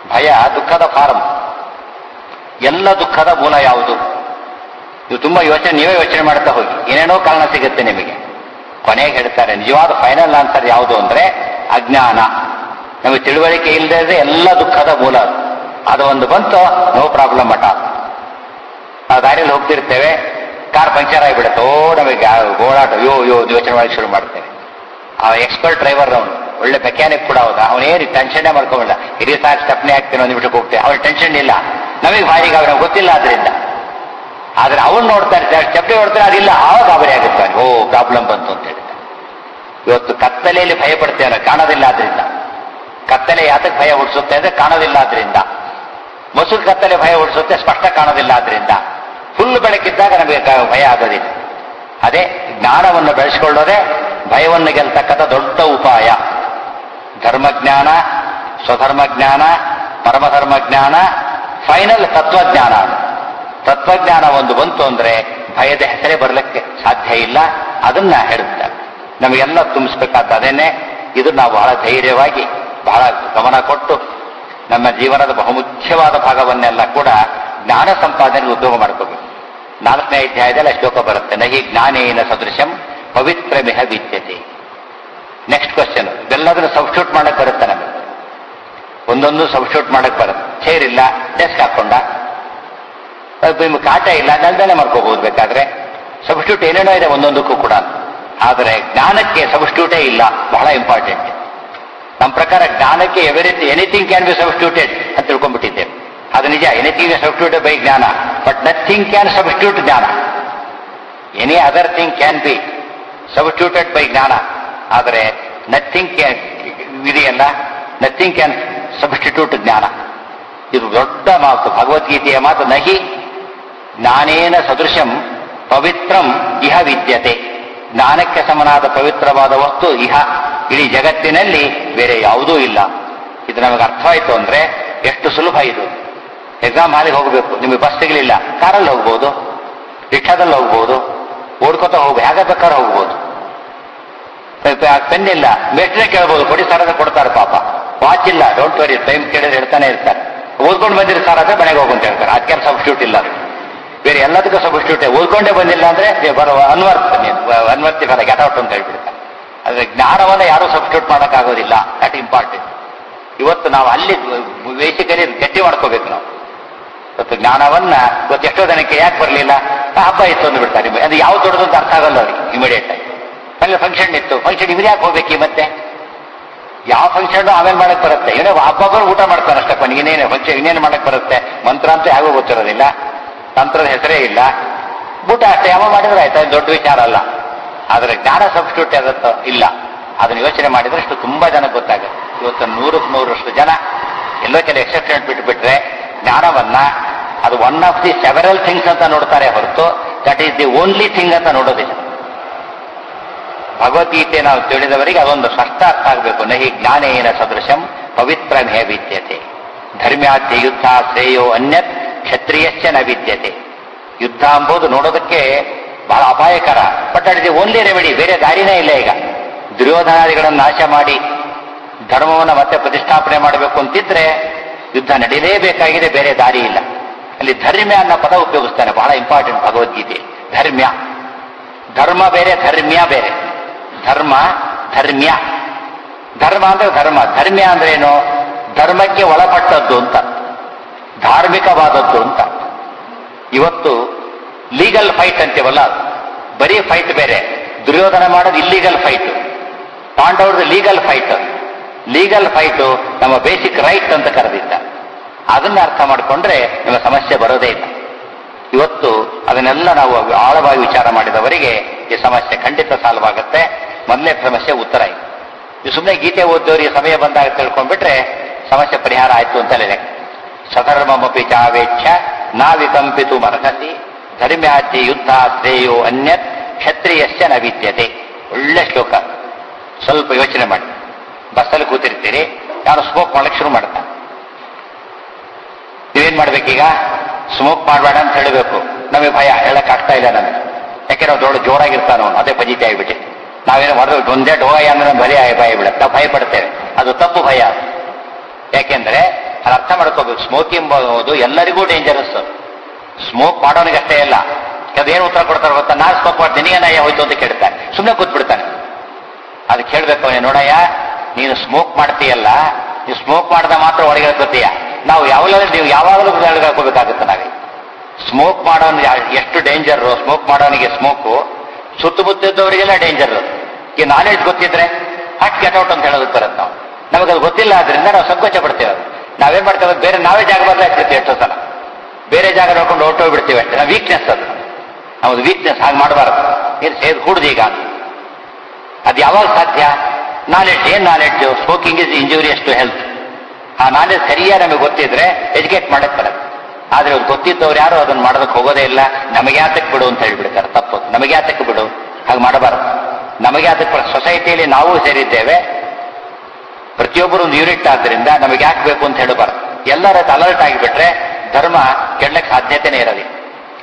ಭಯ ದುಃಖದ ಫಾರಂ ಎಲ್ಲ ದುಃಖದ ಮೂಲ ಯಾವುದು ನೀವು ತುಂಬಾ ಯೋಚನೆ ನೀವೇ ಯೋಚನೆ ಮಾಡ್ತಾ ಹೋಗಿ ಏನೇನೋ ಕಾರಣ ಸಿಗುತ್ತೆ ನಿಮಗೆ ಕೊನೆಗೆ ಹೇಳ್ತಾರೆ ನಿಜವಾದ ಫೈನಲ್ ಆನ್ಸರ್ ಯಾವುದು ಅಂದ್ರೆ ಅಜ್ಞಾನ ನಮಗೆ ತಿಳುವಳಿಕೆ ಇಲ್ಲದೆ ಎಲ್ಲ ದುಃಖದ ಮೂಲ ಅದು. ಅದು ಒಂದು ಬಂತು ನೋ ಪ್ರಾಬ್ಲಮ್ ಮಠ ನಾವು ದಾರಿಯಲ್ಲಿ ಹೋಗ್ತಿರ್ತೇವೆ ಕಾರ್ ಪಂಕ್ಚರ್ ಆಗಿಬಿಡುತ್ತೆ ಓ ನಮಗೆ ಆ ಗೋಳಾಟ ಯೋ ಯೋ ಯೋಚನೆ ಮಾಡಿ ಶುರು ಮಾಡ್ತೇವೆ ಆ ಎಕ್ಸ್ಪರ್ಟ್ ಡ್ರೈವರ್ ಅವನು ಒಳ್ಳೆ ಮೆಕ್ಯಾನಿಕ್ ಕೂಡ ಹೌದಾ ಅವನೇನು ಟೆನ್ಷನ್ನೇ ಮಾಡ್ಕೊಂಡಿಲ್ಲ ಇಡೀ ಸಾರ್ ಸ್ಟೆಪ್ನೇ ಹಾಕ್ತೇನೆ ಒಂದು ನಿಮಿಷಕ್ಕೆ ಹೋಗ್ತೇವೆ ಅವ್ರ ಟೆನ್ಷನ್ ಇಲ್ಲ ನಮಗೆ ಭಾರಿಗೆ ಅವ್ರಿಗೆ ಗೊತ್ತಿಲ್ಲ ಆದ್ರಿಂದ ಆದ್ರೆ ಅವ್ನು ನೋಡ್ತಾ ಇರ್ತಾರೆ ಸ್ಟೆಪ್ನೇ ನೋಡ್ತಾರೆ ಅದಿಲ್ಲ ಆವಾಗ ಗಾಬರಿ ಆಗುತ್ತೆ ಅವ್ನಿಗೆ. ಓ ಪ್ರಾಬ್ಲಮ್ ಬಂತು ಅಂತ ಹೇಳ್ತಾರೆ ಇವತ್ತು ಕತ್ತಲೆಯಲ್ಲಿ ಭಯ ಪಡ್ತೇವೆ ಕಾಣೋದಿಲ್ಲ ಆದ್ರಿಂದ ಕತ್ತಲೆ ಯಾತಕ್ಕೆ ಭಯ ಹುಟ್ಟಿಸುತ್ತೆ ಅಂದ್ರೆ ಕಾಣೋದಿಲ್ಲ ಆದ್ರಿಂದ ಮೊಸರು ಕತ್ತಲೆ ಭಯ ಹುಟ್ಟಿಸುತ್ತೆ ಸ್ಪಷ್ಟ ಕಾಣೋದಿಲ್ಲ ಆದ್ರಿಂದ ಫುಲ್ ಬೆಳಕಿದ್ದಾಗ ನಮಗೆ ಕ- ಭಯ ಆಗೋದಿಲ್ಲ ಅದೇ ಜ್ಞಾನವನ್ನು ಬೆಳೆಸಿಕೊಳ್ಳೋದೇ ಭಯವನ್ನು ಗೆಲ್ತಕ್ಕಂಥ ದೊಡ್ಡ ಉಪಾಯ ಧರ್ಮಜ್ಞಾನ ಸ್ವಧರ್ಮಜ್ಞಾನ ಪರಮಧರ್ಮಜ್ಞಾನ ಫೈನಲ್ ತತ್ವಜ್ಞಾನ ತತ್ವಜ್ಞಾನ ಒಂದು ಬಂತು ಅಂದ್ರೆ ಭಯದ ಹೆಸರೇ ಬರಲಿಕ್ಕೆ ಸಾಧ್ಯ ಇಲ್ಲ ಅದನ್ನ ಹೇಳುತ್ತಾರೆ ನಮಗೆಲ್ಲ ತುಂಬಿಸ್ಬೇಕಾದ ಅದೇನೆ ಇದು ನಾವು ಬಹಳ ಧೈರ್ಯವಾಗಿ ಬಹಳ ಗಮನ ಕೊಟ್ಟು ನಮ್ಮ ಜೀವನದ ಬಹುಮುಖ್ಯವಾದ ಭಾಗವನ್ನೆಲ್ಲ ಕೂಡ ಜ್ಞಾನ ಸಂಪಾದನೆಗೆ ಉದ್ಯೋಗ ಮಾಡ್ಕೋಬೇಕು ನಾಲ್ಕನೇ ಅಧ್ಯಾಯದಲ್ಲಿ ಆ ಶ್ಲೋಕ ಬರುತ್ತೆ ನಹಿ ಜ್ಞಾನೇನ ಸದೃಶಂ ಪವಿತ್ರ ಮಿಹ ವಿದ್ಯತೆ ನೆಕ್ಸ್ಟ್ ಕ್ವಶನ್ ಇದೆಲ್ಲದನ್ನು ಸಬ್ಸ್ಟ್ಯೂಟ್ ಮಾಡಕ್ ಬರುತ್ತೆ ನಮಗೆ ಒಂದೊಂದು ಸಬ್ಸ್ಟ್ಯೂಟ್ ಮಾಡಕ್ ಬರುತ್ತೆ ಚೇರ್ ಇಲ್ಲ ಡೆಸ್ಕ್ ಹಾಕೊಂಡ ಅದು ನಿಮ್ಗೆ ಕಾಟ ಇಲ್ಲ ನೆಲದಲ್ಲೇ ಮಾಡ್ಕೋಬಹುದು ಬೇಕಾದ್ರೆ ಸಬ್ಸ್ಟ್ಯೂಟ್ ಏನೇನೋ ಇದೆ ಒಂದೊಂದಕ್ಕೂ ಕೂಡ ಆದರೆ ಜ್ಞಾನಕ್ಕೆ ಸಬ್ಸ್ಟ್ಯೂಟೇ ಇಲ್ಲ ಬಹಳ ಇಂಪಾರ್ಟೆಂಟ್ ನಮ್ಮ ಪ್ರಕಾರ ಜ್ಞಾನಕ್ಕೆ everything anything can be substituted ಅಂತ ತಿಳ್ಕೊಂಡ್ಬಿಟ್ಟಿದ್ದೇವೆ ಅದು ನಿಜ ಎನಿಥಿಂಗ್ ಸಬ್ಸ್ಟ್ಯೂಟೆಡ್ ಬೈ ಜ್ಞಾನ ಬಟ್ ನಥಿಂಗ್ ಕ್ಯಾನ್ ಸಬ್ಸ್ಟ್ಯೂಟ್ ಜ್ಞಾನ any other thing can be substituted by ಜ್ಞಾನ ಆದರೆ ನಥಿಂಗ್ ಕ್ಯಾನ್ ಇದೆಯಲ್ಲ ನಥಿಂಗ್ ಕ್ಯಾನ್ ಸಬ್ಸ್ಟಿಟ್ಯೂಟ್ ಜ್ಞಾನ ಇದು ದೊಡ್ಡ ಮಾತು ಭಗವದ್ಗೀತೆಯ ಮಾತು ನಹಿ ಜ್ಞಾನೇನ ಸದೃಶಂ ಪವಿತ್ರಂ ಇಹ ವಿದ್ಯತೆ ಜ್ಞಾನಕ್ಕೆ ಸಮನಾದ ಪವಿತ್ರವಾದ ವಸ್ತು ಇಹ ಇಡೀ ಜಗತ್ತಿನಲ್ಲಿ ಬೇರೆ ಯಾವುದೂ ಇಲ್ಲ ಇದು ನಮಗೆ ಅರ್ಥವಾಯಿತು ಅಂದ್ರೆ ಎಷ್ಟು ಸುಲಭ ಇದು ಎಕ್ಸಾಮ್ ಹಾಲಿಗೆ ಹೋಗಬೇಕು ನಿಮಗೆ ಬಸ್ ಸಿಗಲಿಲ್ಲ ಕಾರಲ್ಲಿ ಹೋಗ್ಬೋದು ರಿಕ್ಷಾದಲ್ಲಿ ಹೋಗ್ಬೋದು ಓಡ್ಕೋತಾ ಹೋಗ್ಬೋದು ಹೇಗೆ ಬೇಕಾದ್ರೆ ಹೋಗ್ಬೋದು ಪೆನ್ ಇಲ್ಲ ಮೇಸ್ಟ್ರೇ ಕೇಳ್ಬೋದು ಕೊಡಿ ಸರ್ ಅಂತ ಕೊಡ್ತಾರೆ ಪಾಪ ವಾಚ್ ಇಲ್ಲ ಡೋಂಟ್ ವರಿ ಟೈಮ್ ಕೇಳಿದ್ರೆ ಹೇಳ್ತಾನೆ ಇರ್ತಾರೆ ಓದ್ಕೊಂಡು ಬಂದಿರೋ ಸರ್ ಅಂದ್ರೆ ಮನೆಗೆ ಹೋಗು ಅಂತ ಹೇಳ್ತಾರೆ ಅದಕ್ಕೆ ಸಬ್ಸ್ಟ್ಯೂಟ್ ಇಲ್ಲ ಅದು. ಬೇರೆ ಎಲ್ಲದಕ್ಕೂ ಸಬ್ಸ್ಟ್ಯೂಟ್ ಓದ್ಕೊಂಡೇ ಬಂದಿಲ್ಲ ಅಂದ್ರೆ ನೀವು ಬರುವ ಅನ್ವರ್ಥ ನೀವು ಅನ್ವರ್ತಿ ಫಲ ಗೆಟ್ ಔಟ್ ಅಂತ ಹೇಳ್ಬಿಡ್ತಾರೆ ಆದ್ರೆ ಜ್ಞಾನವನ್ನ ಯಾರು ಸಬ್ಸ್ಟ್ಯೂಟ್ ಮಾಡೋಕ್ಕಾಗೋದಿಲ್ಲ ದಟ್ ಇಂಪಾರ್ಟೆಂಟ್ ಇವತ್ತು ನಾವು ಅಲ್ಲಿ ಬೇಸಿಕಲಿ ಗಟ್ಟಿ ಮಾಡ್ಕೋಬೇಕು ನಾವು ಇವತ್ತು ಜ್ಞಾನವನ್ನ ಇವತ್ತು ಎಷ್ಟೋ ಜನಕ್ಕೆ ಯಾಕೆ ಬರಲಿಲ್ಲ ಹಬ್ಬ ಇತ್ತು ಅಂದು ಬಿಡ್ತಾರೆ ಅದು ಯಾವ ದೊಡ್ಡದು ಅಂತ ಅರ್ಥ ಆಗಲ್ಲ ಅವ್ರಿಗೆ ಇಮಿಡಿಯೇಟ್ ಆಗಿ ಅಲ್ಲಿ ಫಂಕ್ಷನ್ ಇತ್ತು ಫಂಕ್ಷನ್ ಇವ್ರು ಯಾಕೆ ಹೋಗ್ಬೇಕು ಈ ಮತ್ತೆ ಯಾವ ಫಂಕ್ಷನ್ ಆಮೇಲೆ ಮಾಡಕ್ ಬರುತ್ತೆ ಏನೋ ಹಬ್ಬ ಬಂದು ಊಟ ಮಾಡ್ತಾನೆ ಅಷ್ಟಪ್ಪ ಇನ್ನೇನು ಫಂಕ್ಷನ್ ಇನ್ನೇನು ಮಾಡಕ್ ಬರುತ್ತೆ ಮಂತ್ರ ಅಂತ ಯಾಗೂ ಗೊತ್ತಿರೋದಿಲ್ಲ ತಂತ್ರದ ಹೆಸರೇ ಇಲ್ಲ ಊಟ ಅಷ್ಟೇ ಯಾವ ಮಾಡಿದ್ರೆ ಆಯ್ತಾ ಇದು ದೊಡ್ಡ ವಿಚಾರ ಅಲ್ಲ ಆದ್ರೆ ಜ್ಞಾನ ಸಬ್ಸ್ಟ್ಯೂಟ್ ಆಗುತ್ತೋ ಇಲ್ಲ ಅದನ್ನ ಯೋಚನೆ ಮಾಡಿದ್ರೆ ಅಷ್ಟು ತುಂಬಾ ಜನ ಗೊತ್ತಾಗುತ್ತೆ ಇವತ್ತು ನೂರಕ್ಕೆ ನೂರಷ್ಟು ಜನ ಎಲ್ಲೋ ಕೆಲ ಎಕ್ಸೆಪ್ಷನ್ ಬಿಟ್ಬಿಟ್ರೆ ಜ್ಞಾನವನ್ನ ಅದು one of the several things ಅಂತ ನೋಡ್ತಾರೆ ಹೊರತು that is the only thing ಅಂತ ನೋಡೋದಿಲ್ಲ ಭಗವದ್ಗೀತೆ ನಾವು ತಿಳಿದವರಿಗೆ ಅದೊಂದು ಸ್ಪಷ್ಟ ಅರ್ಥ ಆಗಬೇಕು ನಹಿ ಜ್ಞಾನೇನ ಸದೃಶಂ ಪವಿತ್ರ ಮೇ ವಿದ್ಯತೆ ಧರ್ಮ್ಯಾದ್ಯ ಯುದ್ಧ ಶ್ರೇಯೋ ಅನ್ಯತ್ ಕ್ಷತ್ರಿಯಶ್ಚ ನ ವಿದ್ಯತೆ ಯುದ್ಧ ಎಂಬುದು ನೋಡೋದಕ್ಕೆ ಬಹಳ ಅಪಾಯಕರ but at the only remedy ಬೇರೆ ದಾರಿನೇ ಇಲ್ಲ ಈಗ ದುರ್ಯೋಧನಾದಿಗಳನ್ನು ನಾಶ ಮಾಡಿ ಧರ್ಮವನ್ನು ಮತ್ತೆ ಪ್ರತಿಷ್ಠಾಪನೆ ಮಾಡಬೇಕು ಅಂತಿದ್ರೆ ಯುದ್ಧ ನಡೀಲೇಬೇಕಾಗಿದೆ ಬೇರೆ ದಾರಿ ಇಲ್ಲ ಅಲ್ಲಿ ಧರ್ಮ್ಯ ಅನ್ನೋ ಪದ ಉಪಯೋಗಿಸ್ತಾನೆ ಬಹಳ ಇಂಪಾರ್ಟೆಂಟ್ ಭಗವದ್ಗೀತೆ ಧರ್ಮ್ಯ ಧರ್ಮ ಬೇರೆ ಧರ್ಮ್ಯ ಬೇರೆ ಧರ್ಮ ಧರ್ಮ್ಯ ಧರ್ಮ ಅಂದ್ರೆ ಧರ್ಮ ಧರ್ಮ್ಯ ಅಂದ್ರೆ ಏನು ಧರ್ಮಕ್ಕೆ ಒಳಪಟ್ಟದ್ದು ಅಂತ ಧಾರ್ಮಿಕವಾದದ್ದು ಅಂತ ಇವತ್ತು ಲೀಗಲ್ ಫೈಟ್ ಅಂತೀವಲ್ಲ ಬರೀ ಫೈಟ್ ಬೇರೆ ದುರ್ಯೋಧನ ಮಾಡೋದು ಇಲ್ಲೀಗಲ್ ಫೈಟ್ ಪಾಂಡವ್ರದ್ದು ಲೀಗಲ್ ಫೈಟ್ ಲೀಗಲ್ ಫೈಟು ನಮ್ಮ ಬೇಸಿಕ್ ರೈಟ್ ಅಂತ ಕರೆದಿದ್ದ ಅದನ್ನ ಅರ್ಥ ಮಾಡಿಕೊಂಡ್ರೆ ನಿಮ್ಮ ಸಮಸ್ಯೆ ಬರೋದೇ ಇಲ್ಲ ಇವತ್ತು ಅದನ್ನೆಲ್ಲ ನಾವು ಆಳವಾಗಿ ವಿಚಾರ ಮಾಡಿದವರಿಗೆ ಈ ಸಮಸ್ಯೆ ಖಂಡಿತ ಸಾಲ್ವ್ ಆಗುತ್ತೆ ಮೊದಲನೇ ಸಮಸ್ಯೆ ಉತ್ತರ ಇದೆ ನೀವು ಸುಮ್ಮನೆ ಗೀತೆ ಓದೋರಿಗೆ ಸಮಯ ಬಂದಾಗ ತಿಳ್ಕೊಂಡ್ಬಿಟ್ರೆ ಸಮಸ್ಯೆ ಪರಿಹಾರ ಆಯ್ತು ಅಂತ ಲೆಕ್ಕ ಸಧರ್ಮಮಪಿ ಚಾವೇಚ್ಛ ನಾ ವಿಕಂಪಿತು ಮರ್ಹಸಿ ಧರ್ಮ್ಯಾದ್ಯ ಯುದ್ಧ ಶ್ರೇಯೋ ಅನ್ಯತ್ ಕ್ಷತ್ರಿಯಶ್ಚ ನ ವಿದ್ಯತೆ ಒಳ್ಳೆ ಶ್ಲೋಕ ಸ್ವಲ್ಪ ಯೋಚನೆ ಮಾಡಿ ಬಸ್ಸಲ್ಲಿ ಕೂತಿರ್ತೀರಿ ಯಾರು ಸ್ಮೋಕ್ ಮಾಡಕ್ಕೆ ಶುರು ಮಾಡ್ತಾನೆ ನೀವೇನ್ ಮಾಡ್ಬೇಕೀಗ ಸ್ಮೋಕ್ ಮಾಡಬೇಡ ಅಂತ ಹೇಳಬೇಕು ನಮಗೆ ಭಯ ಹೇಳಕ್ ಆಗ್ತಾ ಇಲ್ಲ ನಮಗೆ ಯಾಕೆ ನಾವು ದೊಡ್ಡ ಜೋರಾಗಿರ್ತಾನ ಅವನು ಅದೇ ಪಜಿತಿ ಆಗಿಬಿಟ್ಟು ನಾವೇನು ಮಾಡಿದ್ರೆ ಒಂದೇ ಡೋಯ ಅಂದ್ರೆ ಬರೀ ಭಯ ಬೀಳುತ್ತೆ ನಾವು ಭಯ ಪಡ್ತೇವೆ ಅದು ತಪ್ಪು ಭಯ ಅದು. ಯಾಕೆಂದ್ರೆ ಅದು ಅರ್ಥ ಮಾಡ್ಕೋಬೇಕು ಸ್ಮೋಕ್ ಎಂಬುದು ಎಲ್ಲರಿಗೂ ಡೇಂಜರಸ್ ಸ್ಮೋಕ್ ಮಾಡೋನಿಗೆ ಅಷ್ಟೇ ಇಲ್ಲ ಅದೇನು ಉತ್ತರ ಕೊಡ್ತಾರೆ ಗೊತ್ತಾ ನಾನು ಸ್ಮೋಕ್ ಮಾಡ್ತೀನಿ ನಿನಗೇನಯ್ಯ ಹೋಯ್ತು ಅಂತ ಕೇಳ್ತಾನೆ ಸುಮ್ಮನೆ ಕೂತ್ಬಿಡ್ತಾನೆ ಅದಕ್ಕೆ ಹೇಳ್ಬೇಕು ಅವನೇ ನೋಡಯ್ಯ ನೀನು ಸ್ಮೋಕ್ ಮಾಡ್ತೀಯಲ್ಲ ನೀವು ಸ್ಮೋಕ್ ಮಾಡ್ದ ಮಾತ್ರ ಒಳಗೆ ಹೇಳ್ಕೊತೀಯ ನಾವು ಯಾವಾಗಲೂ ನೀವು ಯಾವಾಗಲೂ ಒಳಗೆ ಹಾಕೋಬೇಕಾಗುತ್ತೆ ನಾವೇ ಸ್ಮೋಕ್ ಮಾಡೋನು ಯಾ- ಎಷ್ಟು ಡೇಂಜರ್ ಸ್ಮೋಕ್ ಮಾಡೋನಿಗೆ ಸ್ಮೋಕು ಸುತ್ತಮುತ್ತಿದ್ದವರಿಗೆಲ್ಲ ಡೇಂಜರ್ ಈ ನಾಲೆಡ್ಜ್ ಗೊತ್ತಿದ್ರೆ ಹಟ್ ಗೆಟೌಟ್ ಅಂತ ಹೇಳೋದಕ್ಕೆ ಬರುತ್ತೆ ನಾವು ನಮಗದು ಗೊತ್ತಿಲ್ಲ ಆದ್ರಿಂದ ನಾವು ಸಂಕೋಚ ಪಡ್ತೇವೆ ಅದು. ನಾವೇನ್ ಮಾಡ್ತೇವೆ ಬೇರೆ ನಾವೇ ಜಾಗ ಬದಲಾಯಿಸ್ಬಿಡ್ತೀವಿ ಎಷ್ಟೋ ಸಲ ಬೇರೆ ಜಾಗ ನೋಡ್ಕೊಂಡು ಹೊರಟೋಗ್ಬಿಡ್ತೀವಿ ಅಷ್ಟೇ ನಾವು ವೀಕ್ನೆಸ್ ಅದು ನಮ್ಮದು ವೀಕ್ನೆಸ್ ಹಾಗೆ ಮಾಡಬಾರ್ದು ಏನು ಸೇದ್ ಕೂಡುದೀಗ ಅಂತ ಅದು ಯಾವಾಗ ಸಾಧ್ಯ ನಾಲೆಡ್ಜ್ ಏನ್ knowledge smoking is injurious to health ಆ ನಾಲೆಡ್ಜ್ ಸರಿಯಾಗಿ ನಮಗೆ ಗೊತ್ತಿದ್ರೆ ಎಜುಕೇಟ್ ಮಾಡಕ್ ಬರುತ್ತೆ ಆದ್ರೆ ಅವ್ರು ಗೊತ್ತಿದ್ದವ್ರು ಯಾರು ಅದನ್ನ ಮಾಡೋದಕ್ಕೆ ಹೋಗೋದೇ ಇಲ್ಲ ನಮಗೆ ಯಾತಕ್ಕೆ ಬಿಡು ಅಂತ ಹೇಳ್ಬಿಡ್ತಾರೆ ತಪ್ಪು ನಮಗೆ ಯಾತಕ್ಕೆ ಬಿಡು ಹಾಗೆ ಮಾಡಬಾರದು ನಮಗೆ ಅದಕ್ಕೆ ಸೊಸೈಟಿಯಲ್ಲಿ ನಾವು ಸೇರಿದ್ದೇವೆ ಪ್ರತಿಯೊಬ್ಬರು ಒಂದು ಯೂನಿಟ್ ಆದ್ರಿಂದ ನಮಗೆ ಯಾಕೆ ಬೇಕು ಅಂತ ಹೇಳಬಾರ್ದು ಎಲ್ಲರ ಅಲರ್ಟ್ ಆಗಿಬಿಟ್ರೆ ಧರ್ಮ ಕೆಡ್ಲಕ್ಕೆ ಸಾಧ್ಯತೆನೇ ಇರೋದಿಲ್ಲ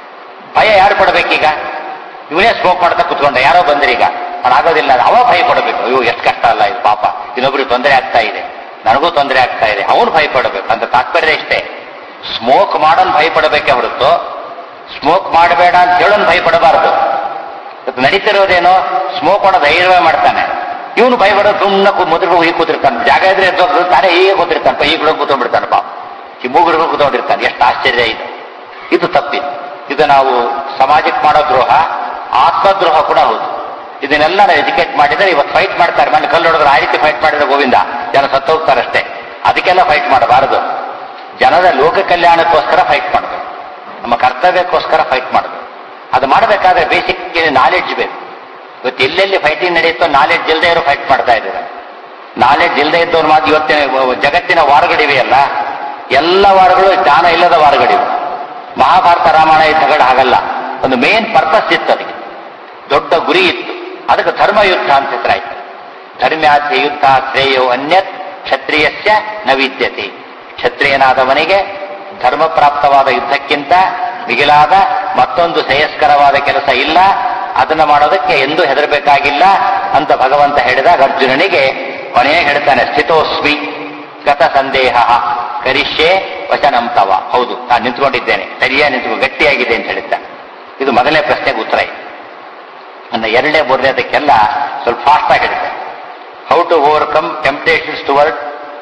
ಭಯ ಯಾರು ಪಡ್ಬೇಕೀಗ ಇವನೇ ಸ್ಮೋಕ್ ಮಾಡ್ತಾ ಕುತ್ಕೊಂಡ ಯಾರೋ ಬಂದ್ರೀಗ ಆಗೋದಿಲ್ಲ ಅವ ಭಯ ಪಡಬೇಕು ಅಯ್ಯೋ ಎಷ್ಟು ಕಷ್ಟ ಅಲ್ಲ ಇದು ಪಾಪ ಇನ್ನೊಬ್ರಿಗೆ ತೊಂದರೆ ಆಗ್ತಾ ಇದೆ ನನಗೂ ತೊಂದರೆ ಆಗ್ತಾ ಇದೆ ಅವನು ಭಯ ಪಡಬೇಕು ಅಂತ ತಾತ್ಪರ್ಯ ಇಷ್ಟೇ ಸ್ಮೋಕ್ ಮಾಡೋನ್ ಭಯ ಪಡಬೇಕೆ ಹೊರತು ಸ್ಮೋಕ್ ಮಾಡಬೇಡ ಅಂತ ಹೇಳೋನ್ ಭಯ ಪಡಬಾರದು ಇವತ್ತು ನಡೀತಿರೋದೇನೋ ಸ್ಮೋಕ್ ಮಾಡೋ ಧೈರ್ಯವೇ ಮಾಡ್ತಾನೆ ಇವನು ಭಯ ಪಡೋ ಸುಮ್ಮನೆ ಮುದುರು ಹೀಗೆ ಕೂತಿರ್ತಾನೆ ಜಾಗ ಇದ್ರೆ ಎದ್ದೋಗ್ದು ತಾನೇ ಹೀಗೆ ಕೂತಿರ್ತಾನೆ ಈ ಕೂಡ ಕೂತ್ಕೊಂಡ್ಬಿಡ್ತಾನೆ ಪಾಪ ಈ ಮೂಗುಡಿಗೂ ಕೂತ್ಕೊಂಡಿರ್ತಾನೆ ಎಷ್ಟು ಆಶ್ಚರ್ಯ ಇದು ಇದು ತಪ್ಪಿದೆ ಇದು ನಾವು ಸಮಾಜಕ್ಕೆ ಮಾಡೋ ದ್ರೋಹ ಆತ್ಮದ್ರೋಹ ಕೂಡ ಹೌದು ಇದನ್ನೆಲ್ಲ ನಾವು ಎಜುಕೇಟ್ ಮಾಡಿದ್ರೆ ಇವತ್ತು ಫೈಟ್ ಮಾಡ್ತಾರೆ ಮನೆ ಕಲ್ಲು ಹೊಡೆದ್ರೆ ಆ ರೀತಿ ಫೈಟ್ ಮಾಡಿದ್ರೆ ಗೋವಿಂದ ಜನ ಸತ್ತೋಗ್ತಾರಷ್ಟೇ ಅದಕ್ಕೆಲ್ಲ ಫೈಟ್ ಮಾಡಬಾರದು ಜನರ ಲೋಕ ಕಲ್ಯಾಣಕ್ಕೋಸ್ಕರ ಫೈಟ್ ಮಾಡಬೇಕು ನಮ್ಮ ಕರ್ತವ್ಯಕ್ಕೋಸ್ಕರ ಫೈಟ್ ಮಾಡಬೇಕು ಅದು ಮಾಡಬೇಕಾದ್ರೆ ಬೇಸಿಕ್ ನಾಲೆಡ್ಜ್ ಬೇಕು ಇವತ್ತು ಎಲ್ಲೆಲ್ಲಿ ಫೈಟಿಂಗ್ ನಡೆಯುತ್ತೋ ನಾಲೆಡ್ಜ್ ಇಲ್ಲದೆ ಇರೋ ಫೈಟ್ ಮಾಡ್ತಾ ಇದ್ದಾರೆ ನಾಲೆಡ್ಜ್ ಇಲ್ಲದೆ ಇದ್ದವ್ರು ಮಾತ್ರ ಇವತ್ತಿನ ಜಗತ್ತಿನ ವಾರಗಳಿವೆಯಲ್ಲ ಎಲ್ಲ ವಾರಗಳು ಜ್ಞಾನ ಇಲ್ಲದ ವಾರಗಳಿವೆ ಮಹಾಭಾರತ ರಾಮಾಯಣ ಯುದ್ಧಗಳು ಹಾಗಲ್ಲ ಒಂದು ಮೇನ್ ಪರ್ಪಸ್ ಇತ್ತು ಅದಕ್ಕೆ ದೊಡ್ಡ ಗುರಿ ಇತ್ತು ಅದಕ್ಕೆ ಧರ್ಮ ಯುದ್ಧ ಅಂತ ಹೆಸರಾಯ್ತು ಧರ್ಮ್ಯಾಧ್ಯ ಯುದ್ಧ ಶ್ರೇಯೋ ಅನ್ಯತ್ ಕ್ಷತ್ರಿಯಸ್ಯ ನ ವಿದ್ಯತೆ ಕ್ಷತ್ರಿಯನಾದವನಿಗೆ ಧರ್ಮ ಪ್ರಾಪ್ತವಾದ ಯುದ್ಧಕ್ಕಿಂತ ಮಿಗಿಲಾದ ಮತ್ತೊಂದು ಶ್ರೇಯಸ್ಕರವಾದ ಕೆಲಸ ಇಲ್ಲ ಅದನ್ನ ಮಾಡೋದಕ್ಕೆ ಎಂದೂ ಹೆದರಬೇಕಾಗಿಲ್ಲ ಅಂತ ಭಗವಂತ ಹೇಳಿದಾಗ ಅರ್ಜುನನಿಗೆ ಕೊನೆಯೇ ಹೇಳ್ತಾನೆ ಸ್ಥಿತೋಸ್ಮಿ ಗತ ಸಂದೇಹ ಕರಿಷ್ಯೆ ವಚನಂ ತವ ಹೌದು ನಾನು ನಿಂತ್ಕೊಂಡಿದ್ದೇನೆ ಸರಿಯಾಗಿ ನಿಂತ್ಕೊಂಡು ಗಟ್ಟಿಯಾಗಿದೆ ಅಂತ ಹೇಳಿದ್ದ ಇದು ಮೊದಲನೇ ಪ್ರಶ್ನೆಗೆ ಉತ್ತರ ಇದೆ ನನ್ನ ಎರಡನೇ ಮೂರನೇದಕ್ಕೆಲ್ಲ ಸ್ವಲ್ಪ ಫಾಸ್ಟ್ ಆಗಿ ಹೇಳಿದ್ದೆ how to overcome temptations toward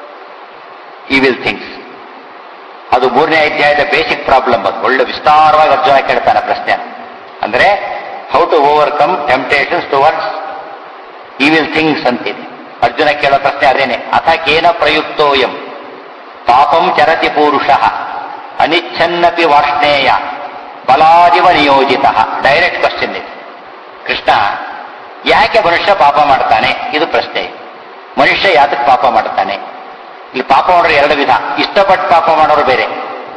evil things ಅದು ಮೂರನೇ ಅಧ್ಯಾಯದ ಬೇಸಿಕ್ ಪ್ರಾಬ್ಲಮ್ ಅದು ಒಳ್ಳೆ ವಿಸ್ತಾರವಾಗಿ ಅರ್ಜುನ ಕೇಳ್ತಾನೆ ಪ್ರಶ್ನೆ ಅಂದ್ರೆ how to overcome temptations towards evil things ಅಂತಿದೆ ಅರ್ಜುನ ಕೇಳೋ ಪ್ರಶ್ನೆ ಅದೇನೆ ಅಥ ಕೇನ ಪ್ರಯುಕ್ತೋಯಂ ಪಾಪಂ ಚರತಿ ಪೂರುಷ ಅನಿಚ್ಛನ್ನಪಿ ವಾರ್ಷ್ಣೇಯ ಬಲಾದಿವ ನಿಯೋಜಿತ ಡೈರೆಕ್ಟ್ ಕ್ವಶನ್ ಇದೆ ಕೃಷ್ಣ ಯಾಕೆ ಮನುಷ್ಯ ಪಾಪ ಮಾಡ್ತಾನೆ ಇದು ಪ್ರಶ್ನೆ ಮನುಷ್ಯ ಯಾತಕ್ಕೆ ಪಾಪ ಮಾಡ್ತಾನೆ ಇಲ್ಲಿ ಪಾಪ ಮಾಡೋರು ಎರಡು ವಿಧ ಇಷ್ಟಪಟ್ಟು ಪಾಪ ಮಾಡೋರು ಬೇರೆ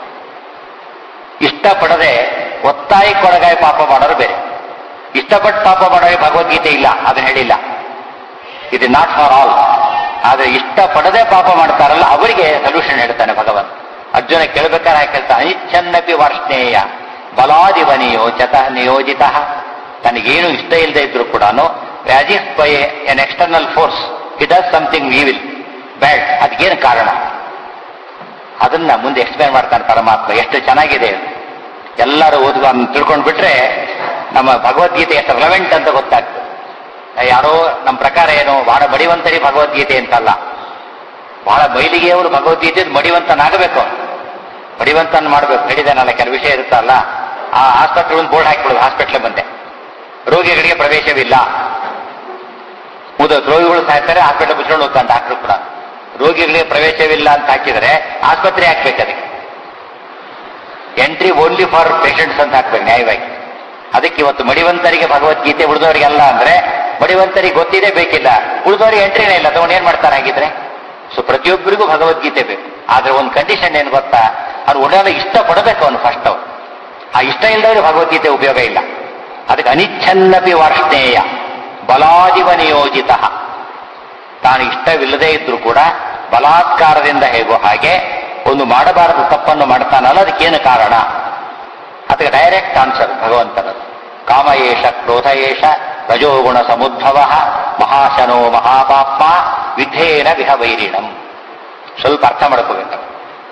ಇಷ್ಟಪಡದೆ ಒತ್ತಾಯಕ್ಕೊಳಗಾಯಿ ಪಾಪ ಮಾಡೋರು ಬೇರೆ ಇಷ್ಟಪಟ್ಟು ಪಾಪ ಮಾಡೋರಿಗೆ ಭಗವದ್ಗೀತೆ ಇಲ್ಲ ಅದನ್ನ ಹೇಳಿಲ್ಲ ಇದು ನಾಟ್ ಫಾರ್ ಆಲ್ ಆದ್ರೆ ಇಷ್ಟಪಡದೆ ಪಾಪ ಮಾಡ್ತಾರಲ್ಲ ಅವರಿಗೆ ಸೊಲ್ಯೂಷನ್ ಹೇಳ್ತಾನೆ ಭಗವಂತ ಅರ್ಜುನ ಕೇಳ್ಬೇಕಾದ್ರೆ ಹಾಗೆ ಕೇಳ್ತಾನೆ ಅನಿಚ್ಛನ್ನಪಿ ವಾರ್ಷ್ಣೇಯ ಬಲಾದಿವ ನಿಯೋಜತ ನಿಯೋಜಿತ ತನಗೇನು ಇಷ್ಟ ಇಲ್ಲದೆ ಇದ್ರು ಕೂಡ ವ್ಯಾಜಿಸ್ by an external force it does something we will bad ಅದಕ್ಕೇನು ಕಾರಣ ಅದನ್ನ ಮುಂದೆ ಎಕ್ಸ್ಪ್ಲೇನ್ ಮಾಡ್ತಾನೆ ಪರಮಾತ್ಮ ಎಷ್ಟು ಚೆನ್ನಾಗಿದೆ ಎಲ್ಲರೂ ಓದುವ ತಿಳ್ಕೊಂಡು ಬಿಟ್ರೆ ನಮ್ಮ ಭಗವದ್ಗೀತೆ ಎಷ್ಟು ರೆಲೆವೆಂಟ್ ಅಂತ ಗೊತ್ತಾಗ್ತದೆ ಯಾರೋ ನಮ್ಮ ಪ್ರಕಾರ ಏನು ಬಹಳ ಮಡಿವಂತರಿ ಭಗವದ್ಗೀತೆ ಅಂತಲ್ಲ ಬಹಳ ಬಯಲಿಗೆಯವರು ಭಗವದ್ಗೀತೆ ಮಡಿವಂತನಾಗಬೇಕು ಅವನು ಮಡಿವಂತನ ಮಾಡಬೇಕು ಹೇಳಿದಾನಲ್ಲ ಕೆಲವು ವಿಷಯ ಇರುತ್ತಲ್ಲ ಆ ಆಸ್ಪತ್ರೆ ಒಂದು ಬೋರ್ಡ್ ಹಾಕಿಬಿಡೋದು ಹಾಸ್ಪಿಟ್ಲ್ ಬಂದೆ ರೋಗಿಗಳಿಗೆ ಪ್ರವೇಶವಿಲ್ಲ ಮುದ ರೋಗಿಗಳು ಸಾಯ್ತಾರೆ ಹಾಸ್ಪಿಟಲ್ ಮುಚ್ಕೊಂಡು ಹೋಗ್ತಾನೆ ಡಾಕ್ಟರ್ ಕೂಡ ರೋಗಿಗಳಿಗೆ ಪ್ರವೇಶವಿಲ್ಲ ಅಂತ ಹಾಕಿದರೆ ಆಸ್ಪತ್ರೆ ಹಾಕ್ಬೇಕು ಅದಕ್ಕೆ ಎಂಟ್ರಿ ಓನ್ಲಿ ಫಾರ್ ಪೇಷಂಟ್ಸ್ ಅಂತ ಹಾಕ್ಬೇಕು ನ್ಯಾಯವಾಗಿ ಅದಕ್ಕೆ ಇವತ್ತು ಮಡಿವಂತರಿಗೆ ಭಗವದ್ಗೀತೆ ಉಳಿದವರಿಗೆಲ್ಲ ಅಂದ್ರೆ ಮಡಿವಂತರಿಗೆ ಗೊತ್ತಿದೆ ಬೇಕಿಲ್ಲ ಉಳಿದವರಿಗೆ ಎಂಟ್ರಿನೇ ಇಲ್ಲ ತಗೊಂಡು ಏನ್ ಮಾಡ್ತಾರೆ ಹಾಗಿದ್ರೆ ಸೊ ಪ್ರತಿಯೊಬ್ಬರಿಗೂ ಭಗವದ್ಗೀತೆ ಬೇಕು ಆದ್ರೆ ಒಂದು ಕಂಡೀಷನ್ ಏನು ಗೊತ್ತಾ ಅವ್ನು ಉಡಲು ಇಷ್ಟ ಪಡಬೇಕು ಅವನು ಫಸ್ಟ್ ಅವನು ಆ ಇಷ್ಟ ಇಲ್ಲದವ್ರಿಗೆ ಭಗವದ್ಗೀತೆ ಉಪಯೋಗ ಇಲ್ಲ ಅದಕ್ಕೆ ಅನಿಚ್ಛನ್ನಪಿ ವಾರ್ಷ್ಣೇಯ ಬಲಾದಿವ ನಿಯೋಜಿತ ತಾನು ಇಷ್ಟವಿಲ್ಲದೆ ಇದ್ರೂ ಕೂಡ ಬಲಾತ್ಕಾರದಿಂದ ಹೇಗೋ ಹಾಗೆ ಒಂದು ಮಾಡಬಾರದು ತಪ್ಪನ್ನು ಮಾಡ್ತಾನಲ್ಲ ಅದಕ್ಕೇನು ಕಾರಣ ಅದಕ್ಕೆ ಡೈರೆಕ್ಟ್ ಆನ್ಸರ್ ಭಗವಂತನದು ಕಾಮಯೇಷ ಕ್ರೋಧಯೇಷ ರಜೋಗುಣ ಸಮುದ್ಭವ ಮಹಾಶನೋ ಮಹಾಪಾಪ ವಿಧೇನ ವಿಹ ವೈರಿಣಂ ಸ್ವಲ್ಪ ಅರ್ಥ ಮಾಡ್ಕೋಬೇಕು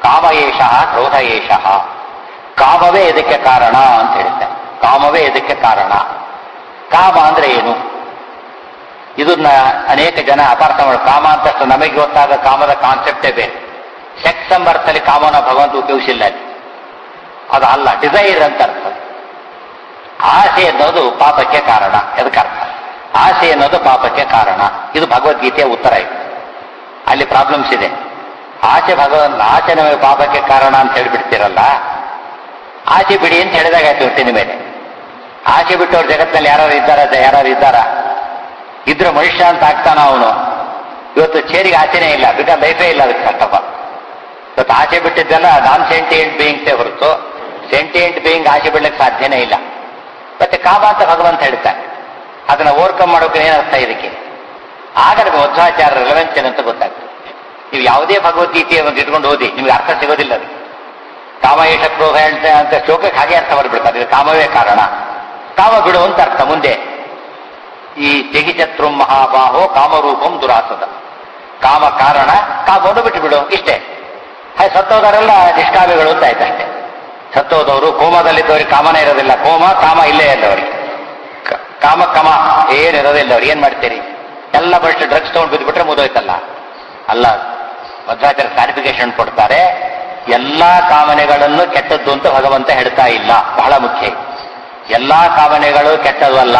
ಕಾಮಯೇಷ ಕ್ರೋಧ ಏಷ ಕಾಮವೇ ಇದಕ್ಕೆ ಕಾರಣ ಅಂತ ಹೇಳಿದ್ದೆ ಕಾಮವೇ ಇದಕ್ಕೆ ಕಾರಣ ಕಾಮ ಅಂದ್ರೆ ಏನು ಇದನ್ನ ಅನೇಕ ಜನ ಅಪಾರ್ಥ ಮಾಡಿ ಕಾಮ ಅಂತಷ್ಟು ನಮಗೆ ಗೊತ್ತಾದ ಕಾಮದ ಕಾನ್ಸೆಪ್ಟೇ ಬೇರೆ ಸೆಕ್ಸ್ ಎಂಬ ಅರ್ಥದಲ್ಲಿ ಕಾಮನ ಭಗವಂತ ಉಪಯೋಗಿಸಿಲ್ಲ ಅಲ್ಲಿ ಅದು ಅಲ್ಲ ಡಿಸೈರ್ ಅಂತ ಅರ್ಥ ಆಸೆ ಅನ್ನೋದು ಪಾಪಕ್ಕೆ ಕಾರಣ ಅದಕ್ಕರ್ಥ ಆಸೆ ಅನ್ನೋದು ಪಾಪಕ್ಕೆ ಕಾರಣ ಇದು ಭಗವದ್ಗೀತೆಯ ಉತ್ತರ ಇದೆ ಅಲ್ಲಿ ಪ್ರಾಬ್ಲಮ್ಸ್ ಇದೆ ಆಸೆ ಭಗವಂತ ಆಸೆ ನಮಗೆ ಪಾಪಕ್ಕೆ ಕಾರಣ ಅಂತ ಹೇಳಿಬಿಡ್ತೀರಲ್ಲ ಆಸೆ ಬಿಡಿ ಅಂತ ಹೇಳಿದಾಗ ಆಯ್ತು ಹುಟ್ಟಿನ ಮೇಲೆ ಆಸೆ ಬಿಟ್ಟವ್ರ ಜಗತ್ತಿನಲ್ಲಿ ಯಾರು ಇದ್ದಾರ ಯಾರು ಇದ್ದಾರ ಇದ್ರೆ ಮನುಷ್ಯ ಅಂತ ಆಗ್ತಾನ ಅವನು ಇವತ್ತು ಚೇರಿಗೆ ಆಸೆನೇ ಇಲ್ಲ ಬಿಕಾಸ್ ಲೈಫೇ ಇಲ್ಲ ಅದಕ್ಕೆ ಕಷ್ಟಪ್ಪ ಇವತ್ತು ಆಸೆ ಬಿಟ್ಟಿದ್ದೆಲ್ಲ ನಾನ್ ಸೆಂಟಿಯೆಂಟ್ ಬೀಯಿಂಗ್ಸೇ ಹೊರತು ಸೆಂಟಿಯೆಂಟ್ ಬೀಯಿಂಗ್ ಆಸೆ ಬಿಡ್ಲಿಕ್ಕೆ ಸಾಧ್ಯನೇ ಇಲ್ಲ ಮತ್ತೆ ಕಾಮ ಅಂತ ಭಗವಂತ ಹೇಳ್ತಾನೆ ಅದನ್ನ ಓವರ್ಕಮ್ ಮಾಡೋಕೆ ಏನರ್ಥ ಇದಕ್ಕೆ ಆಗ ನಮಗೆ ಮಧ್ವಾಚಾರ ರೆಲೆವೆನ್ಸ್ ಏನಂತ ಗೊತ್ತಾಗ್ತದೆ ನೀವು ಯಾವುದೇ ಭಗವದ್ಗೀತೆಯ ಒಂದು ಇಟ್ಕೊಂಡು ಓದಿ ನಿಮ್ಗೆ ಅರ್ಥ ಸಿಗೋದಿಲ್ಲ ಅದು ಕಾಮ ಏಷ ಕ್ರೋಧ ಅಂತ ಅಂತ ಶ್ಲೋಕಕ್ಕೆ ಹಾಗೆ ಅರ್ಥ ಬರ್ಬಿಡ್ತಾರೆ ಇದು ಕಾಮವೇ ಕಾರಣ ಕಾಮ ಬಿಡು ಅಂತ ಅರ್ಥ ಮುಂದೆ ಈ ತೆಗಿಚತ್ರು ಮಹಾಬಾಹೋ ಕಾಮರೂಪಂ ದುರಾಸದ ಕಾಮ ಕಾರಣ ಕಾಮವನ್ನು ಬಿಟ್ಟು ಬಿಡು ಇಷ್ಟೇ ಹಾಗೆ ಸತ್ತೋದವರೆಲ್ಲ ನಿಷ್ಕಾಮಿಗಳು ಅಂತ ಆಯ್ತಷ್ಟೇ ಸತ್ತೋದವರು ಕೋಮದಲ್ಲಿದ್ದವ್ರಿಗೆ ಕಾಮನೇ ಇರೋದಿಲ್ಲ ಕೋಮ ಕಾಮ ಇಲ್ಲೇ ಇಲ್ಲ ಅವರಿಗೆ ಕ- ಕಾಮ ಕಮ ಏನಿರೋದಿಲ್ಲ ಅವ್ರು ಏನ್ ಮಾಡ್ತೀರಿ ಎಲ್ಲ ಬಷ್ಟು ಡ್ರಗ್ಸ್ ತಗೊಂಡು ಬಿದ್ದುಬಿಟ್ರೆ ಮುದೋಯ್ತಲ್ಲ ಅಲ್ಲ ಮಧ್ವಾಚಾರ್ಯ ಕ್ಲಾರಿಫಿಕೇಶನ್ ಕೊಡ್ತಾರೆ ಎಲ್ಲಾ ಕಾಮನೆಗಳನ್ನು ಕೆಟ್ಟದ್ದು ಅಂತ ಭಗವಂತ ಹೇಳ್ತಾ ಇಲ್ಲ ಬಹಳ ಮುಖ್ಯ ಎಲ್ಲಾ ಕಾಮನೆಗಳು ಕೆಟ್ಟದಲ್ಲ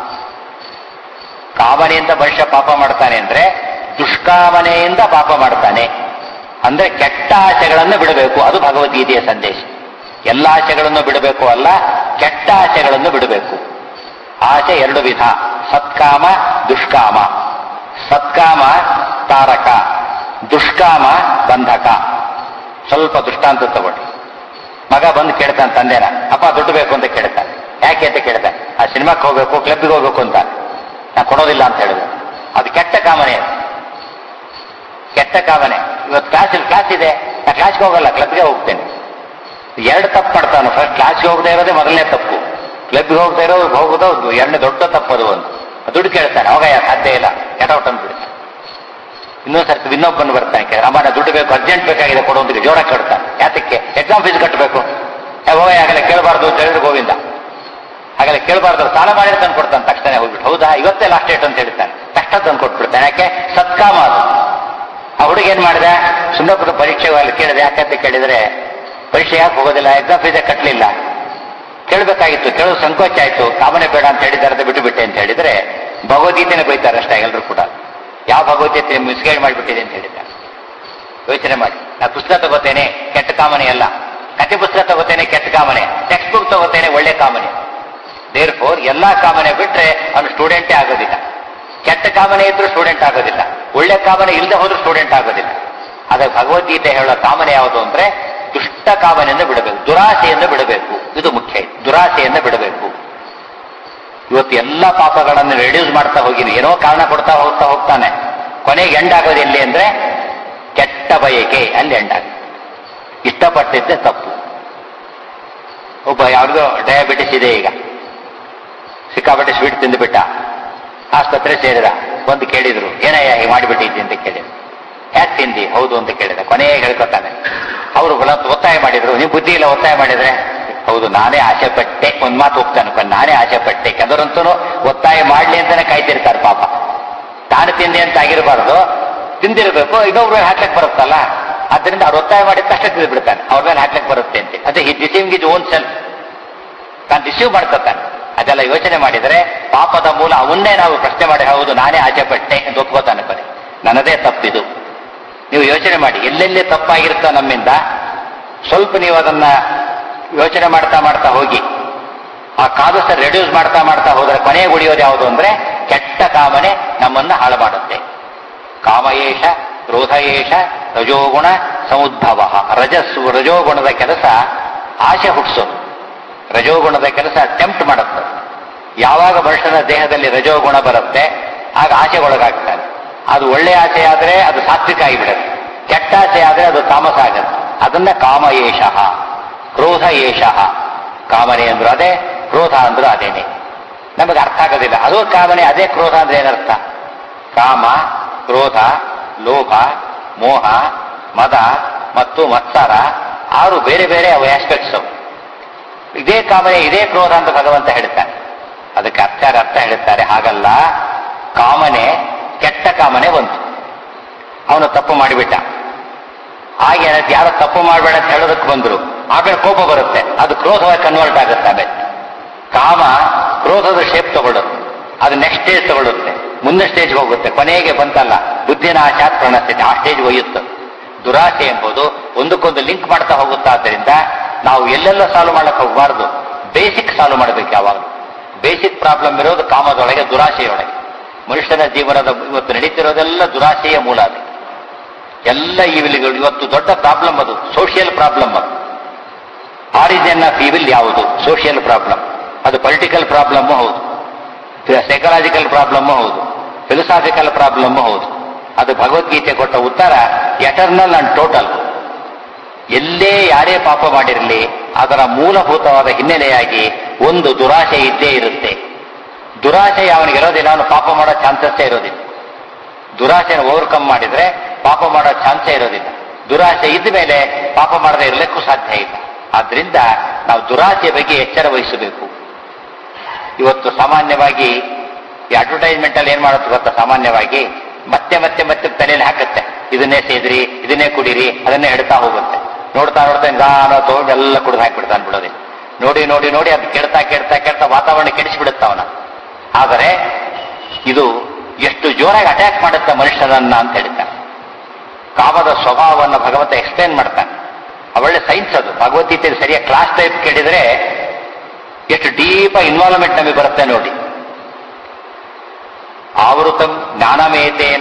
ಕಾಮನೆಯಿಂದ ಮನುಷ್ಯ ಪಾಪ ಮಾಡ್ತಾನೆ ಅಂದ್ರೆ ದುಷ್ಕಾಮನೆಯಿಂದ ಪಾಪ ಮಾಡ್ತಾನೆ ಅಂದ್ರೆ ಕೆಟ್ಟ ಆಸೆಗಳನ್ನು ಬಿಡಬೇಕು ಅದು ಭಗವದ್ಗೀತೆಯ ಸಂದೇಶ ಎಲ್ಲ ಆಸೆಗಳನ್ನು ಬಿಡಬೇಕು ಅಲ್ಲ ಕೆಟ್ಟ ಆಸೆಗಳನ್ನು ಬಿಡಬೇಕು ಆಸೆ ಎರಡು ವಿಧ ಸತ್ಕಾಮ ದುಷ್ಕಾಮ ಸತ್ಕಾಮ ತಾರಕ ದುಷ್ಕಾಮ ಬಂಧಕ ಸ್ವಲ್ಪ ದೃಷ್ಟಾಂತ ತಗೊಳ್ಳಿ ಮಗ ಬಂದು ಕೇಳ್ತಾನೆ ತಂದೆನ ಅಪ್ಪ ದುಡ್ಡು ಬೇಕು ಅಂತ ಕೇಳ್ತಾನೆ ಯಾಕೆ ಅಂತ ಕೇಳ್ತಾನೆ ಆ ಸಿನಿಮಾಕ್ಕೆ ಹೋಗ್ಬೇಕು ಕ್ಲಬ್ಗೆ ಹೋಗ್ಬೇಕು ಅಂತ ನಾ ಕೊಡೋದಿಲ್ಲ ಅಂತ ಹೇಳಿದೆ ಅದು ಕೆಟ್ಟ ಕಾಮನೆ ಅದು ಕೆಟ್ಟ ಕಾಮನೆ ಇವತ್ತು ಕ್ಲಾಸ್ ಕ್ಲಾಸ್ ಇದೆ ನಾ ಕ್ಲಾಸ್ಗೆ ಹೋಗಲ್ಲ ಕ್ಲಬ್ಗೆ ಹೋಗ್ತೇನೆ ಎರಡು ತಪ್ಪು ಮಾಡ್ತಾನೆ ಫಸ್ಟ್ ಕ್ಲಾಸ್ಗೆ ಹೋಗದೆ ಇರೋದೇ ಮೊದಲನೇ ತಪ್ಪು ಕ್ಲಬ್ಗೆ ಹೋಗದೆ ಇರೋದು ಹೋಗೋದು ಎರಡನೇ ದೊಡ್ಡ ತಪ್ಪದು ಒಂದು ದುಡ್ಡು ಕೇಳ್ತಾನೆ ಅವಾಗ ಸಾಧ್ಯ ಇಲ್ಲ ಎಟೌಟ್ ಅಂದ್ಬಿಡ್ತಾನೆ ಇನ್ನೊಂದು ಸರ್ತಿ ಇನ್ನೊಬ್ಬನು ಬರ್ತಾನೆ ಕೇಳಿ ಅಮ್ಮ ನಾ ದುಡ್ಡು ಬೇಕು ಅರ್ಜೆಂಟ್ ಬೇಕಾಗಿದೆ ಕೊಡುವಂತಿಗೆ ಜೋರ ಕೇಳ್ತಾನೆ ಯಾತಕ್ಕೆ ಎಕ್ಸಾಮ್ ಫೀಸ್ ಕಟ್ಟಬೇಕು ಹೋಗ ಆಗಲೇ ಕೇಳಬಾರ್ದು ಅಂತ ಹೇಳಿದ್ರೆ ಗೋವಿಂದ ಹಾಗಾದ್ರೆ ಕೇಳಬಾರ್ದು ಸಾಲ ಮಾಡಿ ತಂದು ಕೊಡ್ತಾನೆ ತಕ್ಷಣ ಹೋಗ್ಬಿಟ್ಟು ಹೌದಾ ಇವತ್ತೇ ಲಾಸ್ಟ್ ಡೇಟ್ ಅಂತ ಹೇಳ್ತಾನೆ ತಕ್ಷಣ ತಂದು ಕೊಟ್ಬಿಡ್ತಾನೆ ಯಾಕೆ ಸತ್ಕಾಮ ಅದು ಆ ಹುಡುಗ ಏನ್ ಮಾಡಿದೆ ಸುಮ್ಮನೆ ಕೂಡ ಪರೀಕ್ಷೆ ಅಲ್ಲಿ ಕೇಳಿದೆ ಯಾಕಂತ ಕೇಳಿದ್ರೆ ಪರೀಕ್ಷೆ ಯಾಕೆ ಹೋಗೋದಿಲ್ಲ ಎಕ್ಸಾಮ್ ಫೀಸೇ ಕಟ್ಟಲಿಲ್ಲ ಕೇಳಬೇಕಾಗಿತ್ತು ಕೇಳೋದು ಸಂಕೋಚ ಆಯ್ತು ಕಾಮನೆ ಬೇಡ ಅಂತ ಹೇಳಿದ್ದಾರೆ ಬಿಟ್ಟು ಬಿಟ್ಟೆ ಅಂತ ಹೇಳಿದ್ರೆ ಭಗವದ್ಗೀತೆನೇ ಬೈತಾರೆ ಅಷ್ಟೇ ಎಲ್ಲರೂ ಕೂಡ ಯಾವ ಭಗವದ್ಗೀತೆ ಮಿಸ್ಗೈಡ್ ಮಾಡಿಬಿಟ್ಟಿದೆ ಅಂತ ಹೇಳಿದ್ದಾರೆ ಯೋಚನೆ ಮಾಡಿ ನಾ ಪುಸ್ತಕ ತಗೋತೇನೆ ಕೆಟ್ಟ ಕಾಮನೆ ಅಲ್ಲ ಕತೆ ಪುಸ್ತಕ ತಗೋತೇನೆ ಕೆಟ್ಟ ಕಾಮನೆ ಟೆಕ್ಸ್ಟ್ ಬುಕ್ ತಗೋತೇನೆ ಒಳ್ಳೆ ಕಾಮನೆ ದೇರ್ ಫೋರ್ ಎಲ್ಲಾ ಕಾಮನೆ ಬಿಟ್ರೆ ಅವನು ಸ್ಟೂಡೆಂಟೇ ಆಗೋದಿಲ್ಲ ಕೆಟ್ಟ ಕಾಮನೆ ಇದ್ರೂ ಸ್ಟೂಡೆಂಟ್ ಆಗೋದಿಲ್ಲ ಒಳ್ಳೆ ಕಾಮನೆ ಇಲ್ಲದೆ ಹೋದ್ರೂ ಸ್ಟೂಡೆಂಟ್ ಆಗೋದಿಲ್ಲ ಅದಕ್ಕೆ ಭಗವದ್ಗೀತೆ ಹೇಳೋ ಕಾಮನೆ ಯಾವುದು ಅಂದ್ರೆ ದುಷ್ಟ ಕಾಮನೆಯಿಂದ ಬಿಡಬೇಕು ದುರಾಸೆಯಿಂದ ಬಿಡಬೇಕು ಇದು ಮುಖ್ಯ ದುರಾಸೆಯಿಂದ ಬಿಡಬೇಕು ಇವತ್ತು ಎಲ್ಲ ಪಾಪಗಳನ್ನು ರೆಡ್ಯೂಸ್ ಮಾಡ್ತಾ ಹೋಗಿನಿ ಏನೋ ಕಾರಣ ಕೊಡ್ತಾ ಹೋಗ್ತಾ ಹೋಗ್ತಾನೆ ಕೊನೆಗೆ ಎಂಡಾಗೋದು ಎಲ್ಲಿ ಅಂದ್ರೆ ಕೆಟ್ಟ ಬಯಕೆ ಅಲ್ಲಿ ಎಂಡಾಗ ಇಷ್ಟಪಟ್ಟಿದ್ದೆ ತಪ್ಪು ಒಬ್ಬ ಯಾವ್ದೋ ಡಯಾಬಿಟಿಸ್ ಇದೆ ಈಗ ಸಿಕ್ಕಾಪಟ್ಟೆ ಸ್ವೀಟ್ ತಿಂದುಬಿಟ್ಟ ಆಸ್ಪತ್ರೆ ಸೇರಿದ ಬಂದು ಕೇಳಿದ್ರು ಏನಯ್ಯ ಹೀಗೆ ಮಾಡಿಬಿಟ್ಟಿದ್ದಿ ಅಂತ ಕೇಳಿದ್ರು ಯಾಕೆ ತಿಂದಿ ಹೌದು ಅಂತ ಕೇಳಿದ ಕೊನೆಗೆ ಹೇಳ್ಕೊತಾನೆ ಅವರು ಒತ್ತಾಯ ಮಾಡಿದ್ರು ನೀವು ಬುದ್ಧಿ ಇಲ್ಲ ಒತ್ತಾಯ ಮಾಡಿದ್ರೆ ಹೌದು ನಾನೇ ಆಸೆ ಪಟ್ಟೆ ಒಂದ್ ಮಾತು ಹೋಗ್ತಾನೆ ಕೊನೆ ನಾನೇ ಆಸೆ ಪಟ್ಟೆ ಕೆಲವರಂತೂ ಒತ್ತಾಯ ಮಾಡ್ಲಿ ಅಂತಾನೆ ಕಾಯ್ತಿರ್ತಾರೆ ಪಾಪ ತಾನು ತಿಂದೆ ಅಂತ ಆಗಿರಬಾರ್ದು ತಿಂದಿರಬೇಕು ಇನ್ನೊಬ್ರು ಹಾಕ್ಲಕ್ ಬರುತ್ತಲ್ಲ ಅದರಿಂದ ಅವ್ರು ಒತ್ತಾಯ ಮಾಡಿದ ತಕ್ಷಣ ತಿಂದು ಬಿಡ್ತಾನೆ ಅವ್ರ ಮೇಲೆ ಹಾಕ್ಲಕ್ ಬರುತ್ತೆ ಅಂತ ಅದೇ ಈ ಡಿಸೀವಿಂಗ್ ಇಸ್ ಓನ್ ಸೆಲ್ಫ್ ತಾನು ರಿಸೀವ್ ಮಾಡ್ಕೊತಾನೆ ಅದೆಲ್ಲ ಯೋಚನೆ ಮಾಡಿದರೆ ಪಾಪದ ಮೂಲ ಅವನ್ನೇ ನಾವು ಪ್ರಶ್ನೆ ಮಾಡಿ ಹೌದು ನಾನೇ ಆಚೆ ಪಟ್ಟೆ ಅಂತ ಒಪ್ಕೋತಾನೆ ಬರೀ ನನ್ನದೇ ತಪ್ಪಿದು ನೀವು ಯೋಚನೆ ಮಾಡಿ ಎಲ್ಲೆಲ್ಲಿ ತಪ್ಪಾಗಿರುತ್ತೋ ನಮ್ಮಿಂದ ಸ್ವಲ್ಪ ನೀವು ಅದನ್ನ ಯೋಚನೆ ಮಾಡ್ತಾ ಮಾಡ್ತಾ ಹೋಗಿ ಆ ಕಾದಷ್ಟ ರೆಡ್ಯೂಸ್ ಮಾಡ್ತಾ ಮಾಡ್ತಾ ಹೋದರೆ ಕೊನೆಗೆ ಉಳಿಯೋದು ಯಾವುದು ಅಂದ್ರೆ ಕೆಟ್ಟ ಕಾಮನೆ ನಮ್ಮನ್ನ ಹಾಳು ಮಾಡುತ್ತೆ ಕಾಮಯೇಷ ಕ್ರೋಧಯೇಷ ರಜೋಗುಣ ಸಮುದ್ಭವ ರಜಸ್ಸು ರಜೋಗುಣದ ಕೆಲಸ ಆಸೆ ಹುಟ್ಟಿಸೋದು ರಜೋಗುಣದ ಕೆಲಸ ಟೆಂಪ್ಟ್ ಮಾಡುತ್ತೆ ಯಾವಾಗ ಮನುಷ್ಯನ ದೇಹದಲ್ಲಿ ರಜೋಗುಣ ಬರುತ್ತೆ ಆಗ ಆಸೆಗೊಳಗಾಗ್ತಾನೆ ಅದು ಒಳ್ಳೆ ಆಸೆ ಆದ್ರೆ ಅದು ಸಾತ್ವಿಕ ಆಗಿಬಿಡುತ್ತೆ ಕೆಟ್ಟ ಆಸೆ ಆದ್ರೆ ಅದು ತಾಮಸ ಆಗುತ್ತೆ ಅದನ್ನ ಕಾಮಯೇಷ ಕ್ರೋಧ ಏಷ ಕಾಮನೆ ಅಂದ್ರು ಅದೇ ಕ್ರೋಧ ಅಂದ್ರು ಅದೇನೆ ನಮಗೆ ಅರ್ಥ ಆಗೋದಿಲ್ಲ ಅದು ಕಾಮನೆ ಅದೇ ಕ್ರೋಧ ಅಂದ್ರೆ ಏನರ್ಥ ಕಾಮ ಕ್ರೋಧ ಲೋಭ ಮೋಹ ಮದ ಮತ್ತು ಮತ್ಸರ ಆರು ಬೇರೆ ಬೇರೆ ಅವು ಆಸ್ಪೆಕ್ಟ್ಸ್ ಅವು ಇದೇ ಕಾಮನೆ ಇದೇ ಕ್ರೋಧ ಅಂತ ಭಗವಂತ ಹೇಳ್ತಾನೆ ಅದಕ್ಕೆ ಅರ್ಥ ಅರ್ಥ ಹೇಳ್ತಾರೆ ಹಾಗಲ್ಲ ಕಾಮನೆ ಕೆಟ್ಟ ಕಾಮನೆ ಬಂತು ಅವನು ತಪ್ಪು ಮಾಡಿಬಿಟ್ಟ ಹಾಗೆ ಏನಾಯ್ತು ಯಾರು ತಪ್ಪು ಮಾಡಬೇಡ ಅಂತ ಹೇಳೋದಕ್ಕೆ ಬಂದ್ರು ಆಮೇಲೆ ಕೋಪ ಬರುತ್ತೆ ಅದು ಕ್ರೋಧವಾಗಿ ಕನ್ವರ್ಟ್ ಆಗುತ್ತೆ ಆಮೇಲೆ ಕಾಮ ಕ್ರೋಧದ ಶೇಪ್ ತಗೊಳ್ಳುತ್ತೆ ಅದು ನೆಕ್ಸ್ಟ್ ಸ್ಟೇಜ್ ತಗೊಳ್ಳುತ್ತೆ ಮುಂದೆ ಸ್ಟೇಜ್ ಹೋಗುತ್ತೆ ಕೊನೆಗೆ ಬಂತಲ್ಲ ಬುದ್ಧಿನಾಶಾತ್ ಪ್ರಣಸ್ಥಿತಿ ಆ ಸ್ಟೇಜ್ ಒಯ್ಯುತ್ತೆ ದುರಾಸೆ ಎಂಬುದು ಒಂದಕ್ಕೊಂದು ಲಿಂಕ್ ಮಾಡ್ತಾ ಹೋಗುತ್ತಾ ಆದ್ದರಿಂದ ನಾವು ಎಲ್ಲೆಲ್ಲ ಸಾಲ್ವ್ ಮಾಡಕ್ಕೆ ಹೋಗಬಾರ್ದು ಬೇಸಿಕ್ ಸಾಲ್ವ್ ಮಾಡಬೇಕು ಯಾವಾಗ ಬೇಸಿಕ್ ಪ್ರಾಬ್ಲಮ್ ಇರೋದು ಕಾಮದೊಳಗೆ ದುರಾಸೆಯೊಳಗೆ ಮನುಷ್ಯನ ಜೀವನದ ಇವತ್ತು ನಡೀತಿರೋದೆಲ್ಲ ದುರಾಸೆಯ ಮೂಲ ಅದು ಎಲ್ಲ ಈವಿಲ್ಗಳು ಇವತ್ತು ದೊಡ್ಡ ಪ್ರಾಬ್ಲಮ್ ಅದು ಸೋಷಿಯಲ್ ಪ್ರಾಬ್ಲಮ್ ಅದು ಆರಿಜಿನ್ ಆಫ್ ಈವಿಲ್ ಯಾವುದು ಸೋಷಿಯಲ್ ಪ್ರಾಬ್ಲಮ್ ಅದು ಪೊಲಿಟಿಕಲ್ ಪ್ರಾಬ್ಲಮ್ ಹೌದು ಸೈಕಲಾಜಿಕಲ್ ಪ್ರಾಬ್ಲಮ್ ಹೌದು ಫಿಲಸಾಫಿಕಲ್ ಪ್ರಾಬ್ಲಮ್ ಹೌದು ಅದು ಭಗವದ್ಗೀತೆ ಕೊಟ್ಟ ಉತ್ತರ ಎಟರ್ನಲ್ ಅಂಡ್ ಟೋಟಲ್ ಎಲ್ಲೇ ಯಾರೇ ಪಾಪ ಮಾಡಿರಲಿ ಅದರ ಮೂಲಭೂತವಾದ ಹಿನ್ನೆಲೆಯಾಗಿ ಒಂದು ದುರಾಶೆ ಇದ್ದೇ ಇರುತ್ತೆ ದುರಾಶೆ ಅವನಿಗೆ ಇರೋದಿಲ್ಲ ಅವನು ಪಾಪ ಮಾಡೋ ಚಾನ್ಸಸ್ಸೇ ಇರೋದಿಲ್ಲ ದುರಾಶೆನ ಓವರ್ಕಮ್ ಮಾಡಿದ್ರೆ ಪಾಪ ಮಾಡೋ ಚಾನ್ಸೇ ಇರೋದಿಲ್ಲ ದುರಾಶೆ ಇದ್ದ ಮೇಲೆ ಪಾಪ ಮಾಡದೆ ಇರಲಿಕ್ಕೂ ಸಾಧ್ಯ ಇಲ್ಲ ಆದ್ರಿಂದ ನಾವು ದುರಾಶೆ ಬಗ್ಗೆ ಎಚ್ಚರ ವಹಿಸಬೇಕು ಇವತ್ತು ಸಾಮಾನ್ಯವಾಗಿ ಈ ಅಡ್ವರ್ಟೈಸ್ಮೆಂಟ್ ಅಲ್ಲಿ ಏನ್ ಮಾಡುತ್ತೆ ಗೊತ್ತಾ ಸಾಮಾನ್ಯವಾಗಿ ಮತ್ತೆ ಮತ್ತೆ ಮತ್ತೆ ತಲೆಯಲ್ಲಿ ಹಾಕುತ್ತೆ ಇದನ್ನೇ ಸೇದ್ರಿ ಇದನ್ನೇ ಕುಡೀರಿ ಅದನ್ನೇ ಹಿಡ್ತಾ ಹೋಗುತ್ತೆ ನೋಡ್ತಾ ನೋಡ್ತಾ ನಿಧಾನ ತಗೊಂಡು ಎಲ್ಲ ಕುಡಿದು ಹಾಕ್ಬಿಡ್ತಾನೆ ಬಿಡೋದಿ ನೋಡಿ ನೋಡಿ ನೋಡಿ ಅದು ಕೆಡ್ತಾ ಕೆಡ್ತಾ ಕೆಡ್ತಾ ವಾತಾವರಣ ಕೆಡಿಸಿಬಿಡುತ್ತೆ ಅವನ ಆದರೆ ಇದು ಎಷ್ಟು ಜೋರಾಗಿ ಅಟ್ಯಾಕ್ ಮಾಡುತ್ತೆ ಮನುಷ್ಯನನ್ನ ಅಂತ ಹೇಳ್ತಾನೆ ಕಾಮದ ಸ್ವಭಾವವನ್ನು ಭಗವಂತ ಎಕ್ಸ್ಪ್ಲೇನ್ ಮಾಡ್ತಾನೆ ಒಳ್ಳೆ ಸೈನ್ಸ್ ಅದು ಭಗವದ್ಗೀತೆ ಸರಿಯಾಗಿ ಕ್ಲಾಸ್ ಟೈಪ್ ಕೇಳಿದ್ರೆ ಎಷ್ಟು ಡೀಪ್ ಇನ್ವಾಲ್ವ್ಮೆಂಟ್ ನಮಗೆ ಬರುತ್ತೆ ನೋಡಿ ಆವೃತಂ ಜ್ಞಾನಮೇತೇನ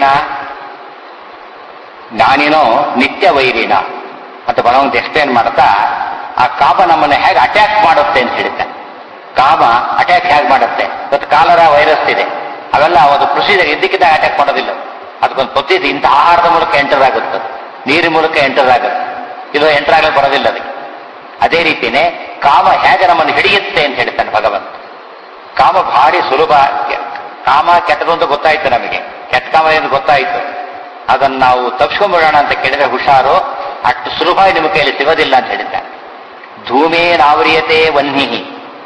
ಜ್ಞಾನಿನೋ ನಿತ್ಯ ವೈರಿನ ಅಂತ ಭಗವಂತ ಎಕ್ಸ್ಪ್ಲೇನ್ ಮಾಡ್ತಾ ಆ ಕಾಮ ನಮ್ಮನ್ನು ಹೇಗೆ ಅಟ್ಯಾಕ್ ಮಾಡುತ್ತೆ ಅಂತ ಹೇಳ್ತಾನೆ ಕಾಮ ಅಟ್ಯಾಕ್ ಹೇಗೆ ಮಾಡುತ್ತೆ ಇವತ್ತು ಕಾಲರ ವೈರಸ್ ಇದೆ ಅವೆಲ್ಲ ಒಂದು ಪ್ರೊಸೀಜರ್ ಇದ್ದಕ್ಕಿದ್ದಾಗ ಅಟ್ಯಾಕ್ ಮಾಡೋದಿಲ್ಲ ಅದಕ್ಕೊಂದು ಪದ್ಧತಿ ಇಂಥ ಆಹಾರದ ಮೂಲಕ ಎಂಟರ್ ಆಗುತ್ತೆ ನೀರಿನ ಮೂಲಕ ಎಂಟರ್ ಆಗುತ್ತೆ ಇದು ಎಂಟರ್ ಆಗಕ್ಕೆ ಬರೋದಿಲ್ಲ ಅದಕ್ಕೆ ಅದೇ ರೀತಿನೇ ಕಾಮ ಹೇಗೆ ನಮ್ಮನ್ನು ಹಿಡಿಯುತ್ತೆ ಅಂತ ಹೇಳ್ತಾನೆ ಭಗವಂತ ಕಾಮ ಭಾರಿ ಸುಲಭ ಕಾಮ ಕೆಟ್ಟದು ಅಂತ ಗೊತ್ತಾಯ್ತು ನಮಗೆ ಕೆಟ್ಟ ಕಾಮ ಎಂದು ಗೊತ್ತಾಯ್ತು ಅದನ್ನ ನಾವು ತಪ್ಸ್ಕೊಂಡ್ಬಿಡೋಣ ಅಂತ ಕೇಳಿದ್ರೆ ಹುಷಾರು ಅಷ್ಟು ಸುಲಭ ನಿಮ್ಮ ಕೈಯಲ್ಲಿ ಸಿಗೋದಿಲ್ಲ ಅಂತ ಹೇಳಿದ್ದಾನೆ ಧೂಮೇನಾವ್ರಿಯತೆ ವನ್ಹಿ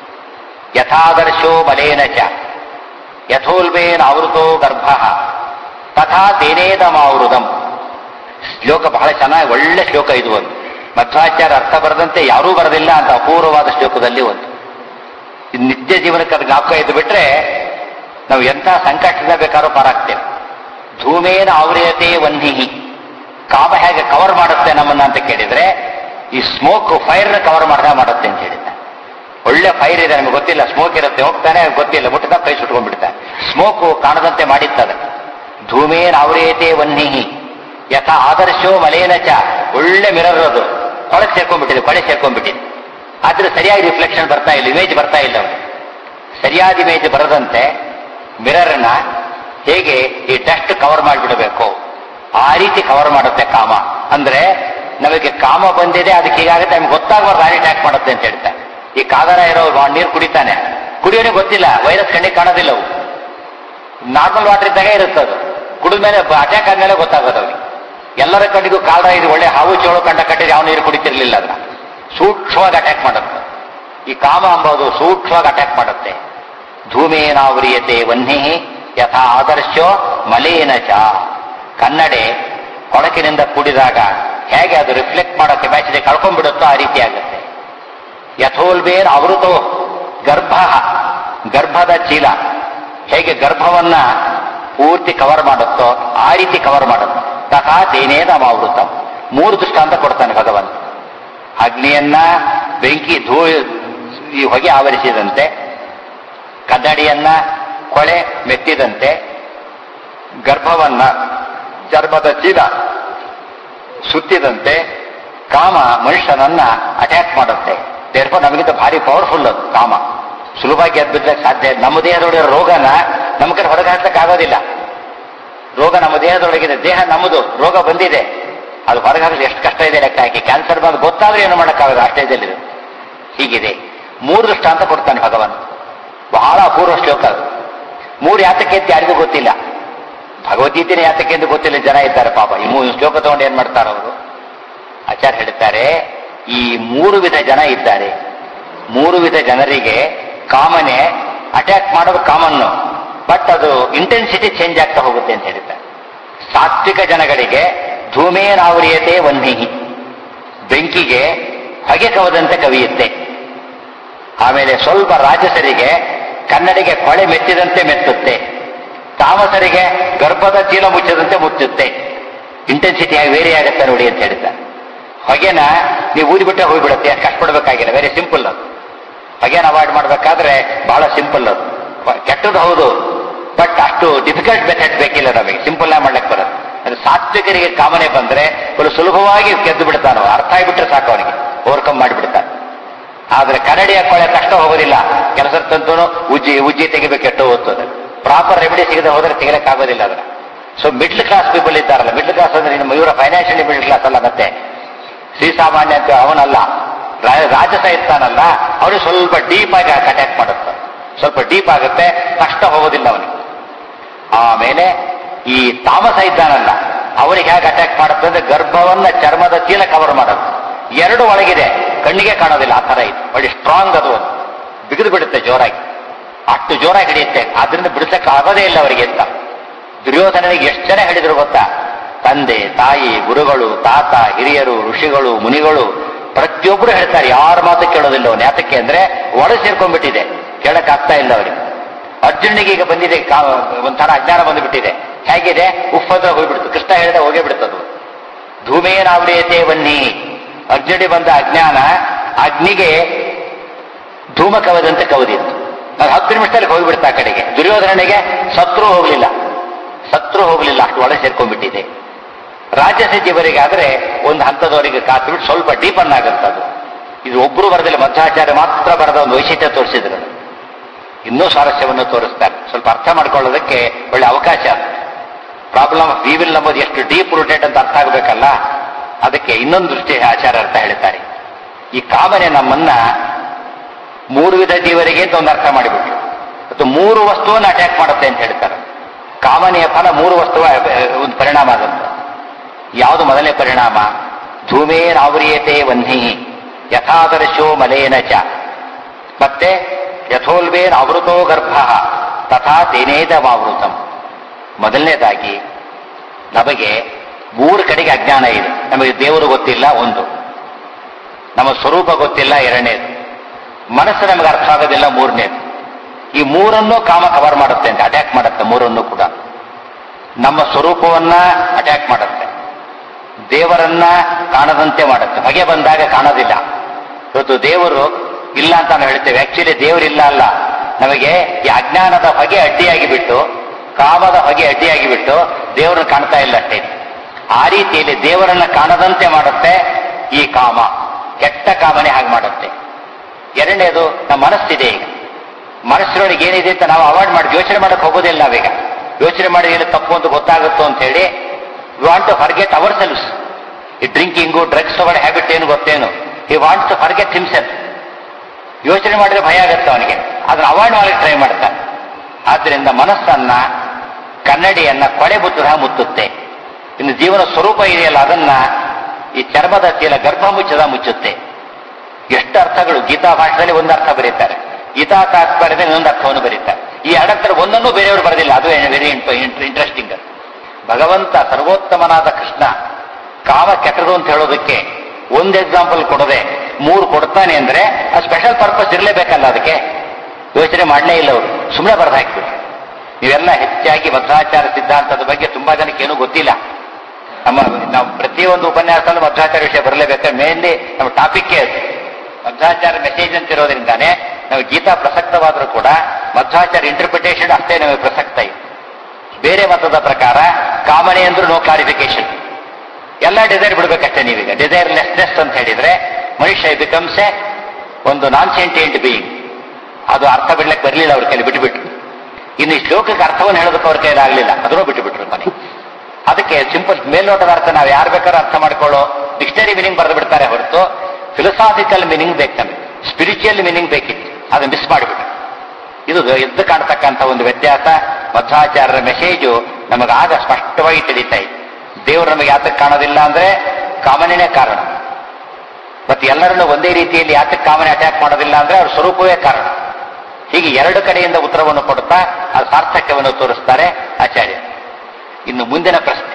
ಯಥಾದರ್ಶೋ ಬಲೇನ ಚ ಯಥೋಲ್ಬೇನಾವೃತೋ ಗರ್ಭ ತಥಾ ತೇನೇದಮಾವೃತಂ ಶ್ಲೋಕ ಬಹಳ ಚೆನ್ನಾಗಿ ಒಳ್ಳೆ ಶ್ಲೋಕ ಇದು ಒಂದು ಮಧ್ವಾಚಾರ್ಯ ಅರ್ಥ ಬರದಂತೆ ಯಾರೂ ಬರದಿಲ್ಲ ಅಂತ ಅಪೂರ್ವವಾದ ಶ್ಲೋಕದಲ್ಲಿ ಒಂದು ಇದು ನಿತ್ಯ ಜೀವನಕ್ಕೆ ಅದು ಜ್ಞಾಪಕ ಇದ್ದು ಬಿಟ್ರೆ ನಾವು ಎಂಥ ಸಂಕಷ್ಟದಿಂದ ಬೇಕಾದ್ರೂ ಪಾರಾಗ್ತೇವೆ ಧೂಮೇನ ಆವ್ರಿಯತೆ ವನ್ಹಿ ಕಾಮ ಹೇಗೆ ಕವರ್ ಮಾಡುತ್ತೆ ನಮ್ಮನ್ನ ಅಂತ ಕೇಳಿದ್ರೆ ಈ ಸ್ಮೋಕ್ ಫೈರ್ ಕವರ್ ಮಾಡ್ದ ಮಾಡುತ್ತೆ ಅಂತ ಹೇಳಿದ್ದ ಒಳ್ಳೆ ಫೈರ್ ಇದೆ ನಮಗೆ ಗೊತ್ತಿಲ್ಲ ಸ್ಮೋಕ್ ಇರುತ್ತೆ ಹೋಗ್ತಾನೆ ಗೊತ್ತಿಲ್ಲ ಮುಟ್ಟದ ಕೈ ಸುಟ್ಕೊಂಡ್ಬಿಡ್ತಾನೆ ಸ್ಮೋಕ್ ಕಾಣದಂತೆ ಮಾಡಿತ್ತದ ಧೂಮೇನ ಆವ್ರಿಯತೆ ವನ್ಹಿ ಯಥ ಆದರ್ಶೋ ಮಲೇನ ಚ ಒಳ್ಳೆ ಮಿರರ್ ಅದು ಒಳಗೆ ಸೇರ್ಕೊಂಡ್ಬಿಟ್ಟಿದೆ ಕೊಳೆ ಸೇರ್ಕೊಂಡ್ಬಿಟ್ಟಿದೆ ಆದ್ರೆ ಸರಿಯಾಗಿ ರಿಫ್ಲೆಕ್ಷನ್ ಬರ್ತಾ ಇಲ್ಲ ಇಮೇಜ್ ಬರ್ತಾ ಇಲ್ಲ ಅವ್ನಿಗೆ ಸರಿಯಾದ ಇಮೇಜ್ ಬರದಂತೆ ಮಿರರ್ನ ಹೇಗೆ ಈ ಡಸ್ಟ್ ಕವರ್ ಮಾಡಿಬಿಡಬೇಕು ಆ ರೀತಿ ಕವರ್ ಮಾಡುತ್ತೆ ಕಾಮ ಅಂದ್ರೆ ನಮಗೆ ಕಾಮ ಬಂದಿದೆ ಅದಕ್ಕೆ ಹೀಗಾಗುತ್ತೆ ನಮ್ಗೆ ಗೊತ್ತಾಗಬಾರ್ದು ಆ ಅಟ್ಯಾಕ್ ಮಾಡುತ್ತೆ ಅಂತ ಹೇಳ್ತಾರೆ ಈ ಕಾಗರ ಇರೋ ನೀರು ಕುಡಿತಾನೆ ಕುಡಿಯೋನಿಗೆ ಗೊತ್ತಿಲ್ಲ ವೈರಸ್ ಕಣ್ಣಿಗೆ ಕಾಣೋದಿಲ್ಲ ಅವು ನಾರ್ಮಲ್ ವಾಟರ್ ಇದ್ದಾಗ ಇರುತ್ತೆ ಅದು ಕುಡಿದ ಮೇಲೆ ಅಟ್ಯಾಕ್ ಆದ್ಮೇಲೆ ಗೊತ್ತಾಗೋದು ಅವ್ರಿಗೆ ಎಲ್ಲರ ಕಣ್ಣಿಗೂ ಕಾಲ ಇದು ಒಳ್ಳೆ ಹಾವು ಚೋಳು ಕಂಡ ಕಟ್ಟಿದ್ರೆ ಯಾವ ನೀರು ಕುಡಿತಿರ್ಲಿಲ್ಲ ಅದನ್ನ ಸೂಕ್ಷ್ಮವಾಗಿ ಅಟ್ಯಾಕ್ ಮಾಡುತ್ತೆ ಈ ಕಾಮ ಅಂಬೋದು ಸೂಕ್ಷ್ಮವಾಗಿ ಅಟ್ಯಾಕ್ ಮಾಡುತ್ತೆ ಧೂಮೇನಾವ್ರಿಯತೆ ವನ್ಹಿ ಯಥಾ ಆದರ್ಶೋ ಮಲೇನ ಚ ಕನ್ನಡೆ ಕೊಳಕಿನಿಂದ ಕೂಡಿದಾಗ ಹೇಗೆ ಅದು ರಿಫ್ಲೆಕ್ಟ್ ಮಾಡೋ ಕೆಪಾಸಿಟಿ ಕಳ್ಕೊಂಡ್ಬಿಡುತ್ತೋ ಆ ರೀತಿ ಆಗುತ್ತೆ ಯಥೋಲ್ಬೇನ್ ಅವೃತೋ ಗರ್ಭ ಗರ್ಭದ ಚೀಲ ಹೇಗೆ ಗರ್ಭವನ್ನ ಪೂರ್ತಿ ಕವರ್ ಮಾಡುತ್ತೋ ಆ ರೀತಿ ಕವರ್ ಮಾಡುತ್ತೆ ತಥಾ ತೇನೇದ ಮಾವೃತಂ ಮೂರು ದೃಷ್ಟಾಂತ ಕೊಡ್ತಾನೆ ಭಗವಂತ ಅಗ್ನಿಯನ್ನ ಬೆಂಕಿ ಧೂ ಈ ಹೊಗೆ ಆವರಿಸಿದಂತೆ ಕನ್ನಡಿಯನ್ನ ಕೊಳೆ ಮೆತ್ತಿದಂತೆ ಗರ್ಭವನ್ನ ಚರ್ಮದ ಚೀಲ ಸುತ್ತಿದಂತೆ ಕಾಮ ಮನುಷ್ಯನನ್ನ ಅಟ್ಯಾಕ್ ಮಾಡುತ್ತೆ ದೇರ್ಫೋ ನಮಗಿಂತ ಭಾರಿ ಪವರ್ಫುಲ್ ಅದು ಕಾಮ ಸುಲಭವಾಗಿ ಎದ್ಬಿಡ್ಲಿಕ್ಕೆ ಸಾಧ್ಯ ಇಲ್ಲ. ನಮ್ಮ ದೇಹದೊಳಗಿರೋ ರೋಗನ ನಮ್ಮ ಕಡೆ ಹೊರಗೆ ಹಾಕ್ಲಿಕ್ಕೆ ಆಗೋದಿಲ್ಲ ರೋಗ ನಮ್ಮ ದೇಹದೊಳಗಿದೆ ದೇಹ ನಮ್ಮದು ರೋಗ ಬಂದಿದೆ ಅದು ಹೊರಗೆ ಹಾಕಲು ಎಷ್ಟು ಕಷ್ಟ ಇದೆ ಲೆಕ್ಕ ಹಾಕಿ ಕ್ಯಾನ್ಸರ್ ಬಂದು ಗೊತ್ತಾದ್ರೆ ಏನು ಮಾಡೋಕ್ಕಾಗಲ್ಲ ಅಷ್ಟೇ ಇದೆ ಹೀಗಿದೆ ಮೂರು ದೃಷ್ಟಾಂತ ಕೊಡ್ತಾನೆ ಭಗವಾನ್ ಬಹಳ ಅಪೂರ್ವ ಶ್ಲೋಕ ಅದು ಮೂರು ಯಾತಕ್ಕೆ ಅಂತ ಯಾರಿಗೂ ಗೊತ್ತಿಲ್ಲ ಭಗವದ್ಗೀತೆನೇ ಯಾತಕ್ಕೆ ಅಂತ ಗೊತ್ತಿಲ್ಲ ಜನ ಇದ್ದಾರೆ ಪಾಪ ಈ ಮೂರು ಶ್ಲೋಕ ತಗೊಂಡು ಏನ್ ಮಾಡ್ತಾರೆ ಅವರು ಆಚಾರ್ಯ ಹೇಳ್ತಾರೆ ಈ ಮೂರು ವಿಧ ಜನ ಇದ್ದಾರೆ ಮೂರು ವಿಧ ಜನರಿಗೆ ಕಾಮನೆ ಅಟ್ಯಾಕ್ ಮಾಡೋದು ಕಾಮನ್ನು ಬಟ್ ಅದು ಇಂಟೆನ್ಸಿಟಿ ಚೇಂಜ್ ಆಗ್ತಾ ಹೋಗುತ್ತೆ ಅಂತ ಹೇಳ್ತಾರೆ ಸಾತ್ವಿಕ ಜನಗಳಿಗೆ ಧೂಮೇನಾವರಿಯತೆ ವನ್ನಿಹಿ ಬೆಂಕಿಗೆ ಹೊಗೆ ಕವದಂತೆ ಕವಿಯುತ್ತೆ ಆಮೇಲೆ ಸ್ವಲ್ಪ ರಾಜಸರಿಗೆ ಕನ್ನಡಿಗೆ ಕೊಳೆ ಮೆತ್ತಿದಂತೆ ಮೆತ್ತುತ್ತೆ ತಾಮಸರಿಗೆ ಗರ್ಭದ ಚೀಲ ಮುಚ್ಚದಂತೆ ಮುಚ್ಚುತ್ತೆ ಇಂಟೆನ್ಸಿಟಿ ಆಗಿ ವೇರಿ ಆಗುತ್ತೆ ನೋಡಿ ಅಂತ ಹೇಳ್ತಾರೆ ಹೊಗೆನ ನೀವು ಊದಿಬಿಟ್ಟೆ ಹೋಗ್ಬಿಡುತ್ತೆ ಅಷ್ಟು ಕಷ್ಟಪಡ್ಬೇಕಾಗಿಲ್ಲ ವೆರಿ ಸಿಂಪಲ್ ಅದು ಹೊಗೆನ ಅವಾಯ್ಡ್ ಮಾಡಬೇಕಾದ್ರೆ ಬಹಳ ಸಿಂಪಲ್ ಅದು ಕೆಟ್ಟದ್ದು ಹೌದು ಬಟ್ ಅಷ್ಟು ಡಿಫಿಕಲ್ಟ್ ಮೆಥಡ್ ಬೇಕಿಲ್ಲ ನಮಗೆ ಸಿಂಪಲ್ ಆಗಿ ಮಾಡ್ಲಿಕ್ಕೆ ಬರುತ್ತೆ ಅದು ಸಾತ್ವಿಕರಿಗೆ ಕಾಮನೆ ಬಂದ್ರೆ ಒಂದು ಸುಲಭವಾಗಿ ಗೆದ್ದು ಬಿಡ್ತಾನೋ ಅರ್ಥ ಆಗಿಬಿಟ್ರೆ ಸಾಕು ಅವನಿಗೆ ಓವರ್ಕಮ್ ಮಾಡಿಬಿಡ್ತಾನೆ ಆದ್ರೆ ಕನ್ನಡಿಯ ಕೊಳೆ ಕಷ್ಟ ಹೋಗೋದಿಲ್ಲ ಕೆಲಸ ತಂತೂ ಉಜ್ಜಿ ಉಜ್ಜಿ ತೆಗಿಬೇಕು ಕೆಟ್ಟು ಹೋಗ್ತದೆ ಪ್ರಾಪರ್ ರೆಮಿಡಿ ಸಿಗದೆ ಹೋದ್ರೆ ತೆಗಿಲಕ್ಕೆ ಆಗೋದಿಲ್ಲ ಅದನ್ನ ಸೊ ಮಿಡ್ಲ್ ಕ್ಲಾಸ್ ಪೀಪಲ್ ಇದ್ದಾರಲ್ಲ ಮಿಡ್ಲ್ ಕ್ಲಾಸ್ ಅಂದ್ರೆ ನಿಮ್ಮ ಇವರ ಫೈನಾನ್ಷಿಯಲಿ ಮಿಡ್ಲ್ ಕ್ಲಾಸ್ ಅಲ್ಲ ಮತ್ತೆ ಶ್ರೀಸಾಮಾನ್ಯ ಅಂತ ಅವನಲ್ಲ ರಾ- ರಾಜಸ ಇರ್ತಾನಲ್ಲ ಅವನಿಗೆ ಸ್ವಲ್ಪ ಡೀಪ್ ಆಗಿ ಅಟ್ಯಾಕ್ ಮಾಡುತ್ತೆ ಸ್ವಲ್ಪ ಡೀಪ್ ಆಗುತ್ತೆ ಕಷ್ಟ ಹೋಗೋದಿಲ್ಲ ಅವನಿಗೆ ಆಮೇಲೆ ಈ ತಾಮಸ ಇದ್ದಾನಲ್ಲ ಅವನಿಗೆ ಹೇಗೆ ಅಟ್ಯಾಕ್ ಮಾಡುತ್ತೆ ಅಂದ್ರೆ ಗರ್ಭವನ್ನ ಚರ್ಮದ ಚೀಲ ಕವರ್ ಮಾಡೋದು ಎರಡು ಒಳಗಿದೆ ಕಣ್ಣಿಗೆ ಕಾಣೋದಿಲ್ಲ ಆ ತರ ಇದೆ ಒಳ್ಳೆ ಸ್ಟ್ರಾಂಗ್ ಅದು ಬಿಗಿದು ಬಿಡುತ್ತೆ ಜೋರಾಗಿ ಅಷ್ಟು ಜೋರಾಗಿ ಹಿಡಿಯುತ್ತೆ ಅದರಿಂದ ಬಿಡಿಸಕ್ಕೆ ಆಗೋದೇ ಇಲ್ಲ ಅವರಿಗೆ ಅಂತ ದುರ್ಯೋಧನನಿಗೆ ಎಷ್ಟು ಜನ ಹಿಡಿದ್ರು ಗೊತ್ತಾ ತಂದೆ ತಾಯಿ ಗುರುಗಳು ತಾತ ಹಿರಿಯರು ಋಷಿಗಳು ಮುನಿಗಳು ಪ್ರತಿಯೊಬ್ಬರು ಹೇಳ್ತಾರೆ ಯಾರ ಮಾತು ಕೇಳೋದಿಲ್ಲ ಅವನು ಯಾತಕ್ಕೆ ಅಂದ್ರೆ ಒಳ ಸೇರ್ಕೊಂಡ್ಬಿಟ್ಟಿದೆ ಕೇಳಕ್ ಆಗ್ತಾ ಇಲ್ಲ ಅವರಿಗೆ ಅರ್ಜುನಿಗೆ ಈಗ ಬಂದಿದೆ ಕಾ- ಒಂಥರ ಅಜ್ಞಾನ ಬಂದುಬಿಟ್ಟಿದೆ ಹೇಗಿದೆ ಉಫ್ಫದ್ರ ಹೋಗ್ಬಿಡ್ತು ಕೃಷ್ಣ ಹೇಳಿದ ಹೋಗೇ ಬಿಡ್ತದು ಧೂಮೇನಾವ್ರಿಯತೆ ಬನ್ನಿ ಅರ್ಜುನಿಗೆ ಬಂದ ಅಜ್ಞಾನ ಅಗ್ನಿಗೆ ಧೂಮ ಕವದಂತೆ ಕವದಿತ್ತು ಅದು ಹತ್ತು ನಿಮಿಷದಲ್ಲಿ ಹೋಗ್ಬಿಡ್ತಾ ಆ ಕಡೆಗೆ ದುರ್ಯೋಧನನಿಗೆ ಸತ್ರು ಹೋಗ್ಲಿಲ್ಲ ಸತ್ರು ಹೋಗ್ಲಿಲ್ಲ ಅಷ್ಟು ಒಳಗೆ ಸೇರ್ಕೊಂಡ್ಬಿಟ್ಟಿದೆ ರಾಜಸ ಜೀವರಿಗಾದ್ರೆ ಒಂದು ಹಂತದವರೆಗೆ ಕಾತು ಬಿಟ್ಟು ಸ್ವಲ್ಪ ಡೀಪನ್ ಆಗುತ್ತೆ ಅದು ಇದು ಒಬ್ಬರು ಬರದಿಲ್ಲ ಮಧ್ವಾಚಾರ್ಯ ಮಾತ್ರ ಬರೆದ ಒಂದು ವೈಶಿಷ್ಟ್ಯ ತೋರಿಸಿದ್ರು ಇನ್ನೂ ಸ್ವಾರಸ್ಯವನ್ನು ತೋರಿಸ್ತಾರೆ ಸ್ವಲ್ಪ ಅರ್ಥ ಮಾಡ್ಕೊಳ್ಳೋದಕ್ಕೆ ಒಳ್ಳೆ ಅವಕಾಶ ಪ್ರಾಬ್ಲಮ್ ಆಫ್ ವಿಲ್ ನಂಬೋದು ಎಷ್ಟು ಡೀಪ್ ರೂಟೆಡ್ ಅಂತ ಅರ್ಥ ಆಗಬೇಕಲ್ಲ ಅದಕ್ಕೆ ಇನ್ನೊಂದು ದೃಷ್ಟಿ ಆಚಾರ ಅರ್ಥ ಹೇಳ್ತಾರೆ ಈ ಕಾಮನೆ ನಮ್ಮನ್ನ ಮೂರು ವಿಧ ಜೀವರಿಗೆ ಅಂತ ಒಂದು ಅರ್ಥ ಮಾಡಿಬಿಟ್ರು ಮತ್ತು ಮೂರು ವಸ್ತುವನ್ನು ಅಟ್ಯಾಕ್ ಮಾಡುತ್ತೆ ಅಂತ ಹೇಳ್ತಾರೆ ಕಾಮನೆಯ ಫಲ ಮೂರು ವಸ್ತುವ ಒಂದು ಪರಿಣಾಮ ಆಗುತ್ತೆ ಯಾವುದು ಮೊದಲನೇ ಪರಿಣಾಮ ಧೂಮೇನಾವರಿಯತೆ ವನ್ಹಿ ಯಥಾದರ್ಶೋ ಮಲೇನ ಚ ಮತ್ತೆ ಯಥೋಲ್ವೇನ್ ಆವೃತೋ ಗರ್ಭ ತಥಾ ತೇನೇದಮಾವೃತಂ ಮೊದಲನೇದಾಗಿ ನಮಗೆ ಮೂರು ಕಡೆಗೆ ಅಜ್ಞಾನ ಇದೆ ನಮಗೆ ದೇವರು ಗೊತ್ತಿಲ್ಲ ಒಂದು ನಮ್ಮ ಸ್ವರೂಪ ಗೊತ್ತಿಲ್ಲ ಎರಡನೇದು ಮನಸ್ಸು ನಮಗೆ ಅರ್ಥ ಆಗೋದಿಲ್ಲ ಮೂರನೇದು ಈ ಮೂರನ್ನು ಕಾಮ ಕವರ್ ಮಾಡುತ್ತೆ ಅಂತ ಅಟ್ಯಾಕ್ ಮಾಡುತ್ತೆ ಮೂರನ್ನು ಕೂಡ ನಮ್ಮ ಸ್ವರೂಪವನ್ನ ಅಟ್ಯಾಕ್ ಮಾಡುತ್ತೆ ದೇವರನ್ನ ಕಾಣದಂತೆ ಮಾಡುತ್ತೆ ಹೊಗೆ ಬಂದಾಗ ಕಾಣೋದಿಲ್ಲ ಇವತ್ತು ದೇವರು ಇಲ್ಲ ಅಂತ ನಾವು ಹೇಳ್ತೇವೆ ಆಕ್ಚುಲಿ ದೇವರಿಲ್ಲ ಅಲ್ಲ ನಮಗೆ ಈ ಅಜ್ಞಾನದ ಹೊಗೆ ಅಡ್ಡಿಯಾಗಿ ಬಿಟ್ಟು ಕಾಮದ ಹೊಗೆ ಅಡ್ಡಿಯಾಗಿ ಬಿಟ್ಟು ದೇವರನ್ನು ಕಾಣ್ತಾ ಇಲ್ಲ ಅಷ್ಟೇ ಆ ರೀತಿಯಲ್ಲಿ ದೇವರನ್ನ ಕಾಣದಂತೆ ಮಾಡುತ್ತೆ ಈ ಕಾಮ ಕೆಟ್ಟ ಕಾಮನೆ ಹಾಗೆ ಮಾಡುತ್ತೆ ಎರಡನೇದು ನಮ್ಮ ಮನಸ್ಸಿದೆ ಈಗ ಮನಸ್ಸಿನೊಳಗೆ ಏನಿದೆ ಅಂತ ನಾವು ಅವಾಯ್ಡ್ ಮಾಡಿ ಯೋಚನೆ ಮಾಡಕ್ ಹೋಗೋದಿಲ್ಲ ನಾವೀಗ ಯೋಚನೆ ಮಾಡಿ ಏನು ತಪ್ಪು ಅಂತ ಗೊತ್ತಾಗುತ್ತೋ ಅಂತ ಹೇಳಿ we want to forget our selves ಈ ಡ್ರಿಂಕಿಂಗು ಡ್ರಗ್ಸ್ ತಗೊಳ್ಳೋ ಹ್ಯಾಬಿಟ್ ಏನು ಗೊತ್ತೇನು ಈ ವಾಂಟ್ ಟು ಫರ್ಗೆಟ್ ಹಿಮ್ಸೆಲ್ಫ್ ಯೋಚನೆ ಮಾಡಿದ್ರೆ ಭಯ ಆಗುತ್ತೆ ಅವನಿಗೆ ಅದನ್ನ ಅವಾಯ್ಡ್ ಮಾಡಲಿಕ್ಕೆ ಟ್ರೈ ಮಾಡ್ತಾನೆ ಆದ್ರಿಂದ ಮನಸ್ಸನ್ನ ಕನ್ನಡಿಯನ್ನ ಕೊಳೆ ಬುತ್ತದ ಮುತ್ತುತ್ತೆ ಇನ್ನು ಜೀವನ ಸ್ವರೂಪ ಇದೆಯಲ್ಲ ಅದನ್ನ ಈ ಚರ್ಮದ ಚೀಲ ಗರ್ಭ ಮುಚ್ಚದ ಮುಚ್ಚುತ್ತೆ ಎಷ್ಟು ಅರ್ಥಗಳು ಗೀತಾ ಭಾಷೆಯಲ್ಲಿ ಒಂದು ಅರ್ಥ ಬರೀತಾರೆ ಗೀತಾ ತಾತ್ಪರ್ಯದಲ್ಲಿ ಇನ್ನೊಂದು ಅರ್ಥವನ್ನು ಬರೀತಾರೆ ಈ ಎರಡರ್ಥದಲ್ಲಿ ಒಂದನ್ನು ಬೇರೆಯವರು ಬರೆದಿಲ್ಲ ಅದು ವೆರಿ ಇಂಟ್ರೆಸ್ಟಿಂಗ್ ಭಗವಂತ ಸರ್ವೋತ್ತಮನಾದ ಕೃಷ್ಣ ಕಾಮ ಕೆಟ್ಟದು ಅಂತ ಹೇಳೋದಕ್ಕೆ ಒಂದು ಎಕ್ಸಾಂಪಲ್ ಕೊಡದೆ ಮೂರು ಕೊಡ್ತಾನೆ ಅಂದ್ರೆ ಆ ಸ್ಪೆಷಲ್ ಪರ್ಪಸ್ ಇರಲೇಬೇಕಲ್ಲ ಅದಕ್ಕೆ ಯೋಚನೆ ಮಾಡಲೇ ಇಲ್ಲ ಅವರು ಸುಮ್ಮನೆ ಬರೆದು ಹಾಕ್ಬಿಟ್ಟು ನೀವೆಲ್ಲ ಹೆಚ್ಚಾಗಿ ಮಧ್ವಾಚಾರ ಸಿದ್ಧಾಂತದ ಬಗ್ಗೆ ತುಂಬಾ ಜನಕ್ಕೆ ಏನೂ ಗೊತ್ತಿಲ್ಲ ನಮ್ಮ ನಾವು ಪ್ರತಿಯೊಂದು ಉಪನ್ಯಾಸದಲ್ಲೂ ಮಧ್ವಾಚಾರ ವಿಷಯ ಬರಲೇಬೇಕಾದ್ರೆ ಮೇನ್ಲಿ ನಮ್ಮ ಟಾಪಿಕ್ಕೇ ಅದು ಮಧ್ವಾಚಾರ ಮೆಸೇಜ್ ಅಂತ ಇರೋದ್ರಿಂದಾನೆ ನಾವು ಗೀತಾ ಪ್ರಸಕ್ತವಾದರೂ ಕೂಡ ಮಧ್ವಾಚಾರ ಇಂಟರ್ಪ್ರಿಟೇಷನ್ ಅಷ್ಟೇ ನಮಗೆ ಪ್ರಸಕ್ತ ಇದೆ ಬೇರೆ ಮತದ ಪ್ರಕಾರ ಕಾಮನೆ ಅಂದ್ರೂ ನೋ ಕ್ಲಾರಿಫಿಕೇಶನ್ ಎಲ್ಲ ಡಿಸೈರ್ ಬಿಡ್ಬೇಕಷ್ಟೇ ನೀವೀಗ ಡಿಸೈರ್ ಲೆಸ್ನೆಸ್ ಅಂತ ಹೇಳಿದ್ರೆ ಮನುಷ್ಯ ಬಿಕಮ್ಸ್ ಎ ಒಂದು ನಾನ್ ಸೆಂಟಿಯಂಟ್ ಬೀಯಿಂಗ್ ಅದು ಅರ್ಥ ಬಿಡ್ಲಿಕ್ಕೆ ಬರಲಿಲ್ಲ ಅವ್ರ ಕೈಲಿ ಬಿಟ್ಟುಬಿಟ್ರು ಇನ್ನು ಈ ಶ್ಲೋಕಕ್ಕೆ ಅರ್ಥವನ್ನು ಹೇಳೋದಕ್ಕೆ ಅವ್ರ ಕೈಲಿ ಆಗಲಿಲ್ಲ ಅದನ್ನು ಬಿಟ್ಟುಬಿಟ್ರು ಮನೆ ಅದಕ್ಕೆ ಸಿಂಪಲ್ ಮೇಲ್ನೋಟದ ಅರ್ಥ ನಾವು ಯಾರು ಬೇಕಾದ್ರೂ ಅರ್ಥ ಮಾಡ್ಕೊಳ್ಳೋ ಡಿಕ್ಷನರಿ ಮೀನಿಂಗ್ ಬರೆದು ಬಿಡ್ತಾರೆ ಹೊರತು ಫಿಲಸಾಫಿಕಲ್ ಮೀನಿಂಗ್ ಬೇಕು ನಮಗೆ ಸ್ಪಿರಿಚುವಲ್ ಮೀನಿಂಗ್ ಬೇಕಿತ್ತು ಅದನ್ನ ಮಿಸ್ ಮಾಡಿಬಿಟ್ರು ಇದು ಎದ್ದು ಕಾಣ್ತಕ್ಕಂಥ ಒಂದು ವ್ಯತ್ಯಾಸ ಮಧ್ವಾಚಾರ್ಯರ ಮೆಸೇಜು ನಮಗಾಗ ಸ್ಪಷ್ಟವಾಗಿ ತಿಳಿತಾ ಇದೆ ದೇವರು ನಮಗೆ ಯಾತಕ್ಕೆ ಕಾಣೋದಿಲ್ಲ ಅಂದ್ರೆ ಕಾಮನೆನೇ ಕಾರಣ ಮತ್ತು ಎಲ್ಲರನ್ನು ಒಂದೇ ರೀತಿಯಲ್ಲಿ ಯಾತಕ್ಕೆ ಕಾಮನೆ ಅಟ್ಯಾಕ್ ಮಾಡೋದಿಲ್ಲ ಅಂದ್ರೆ ಅವ್ರ ಸ್ವರೂಪವೇ ಕಾರಣ ಹೀಗೆ ಎರಡು ಕಡೆಯಿಂದ ಉತ್ತರವನ್ನು ಕೊಡುತ್ತಾ ಆ ಸಾರ್ಥಕ್ಯವನ್ನು ತೋರಿಸ್ತಾರೆ ಆಚಾರ್ಯ ಇನ್ನು ಮುಂದಿನ ಪ್ರಶ್ನೆ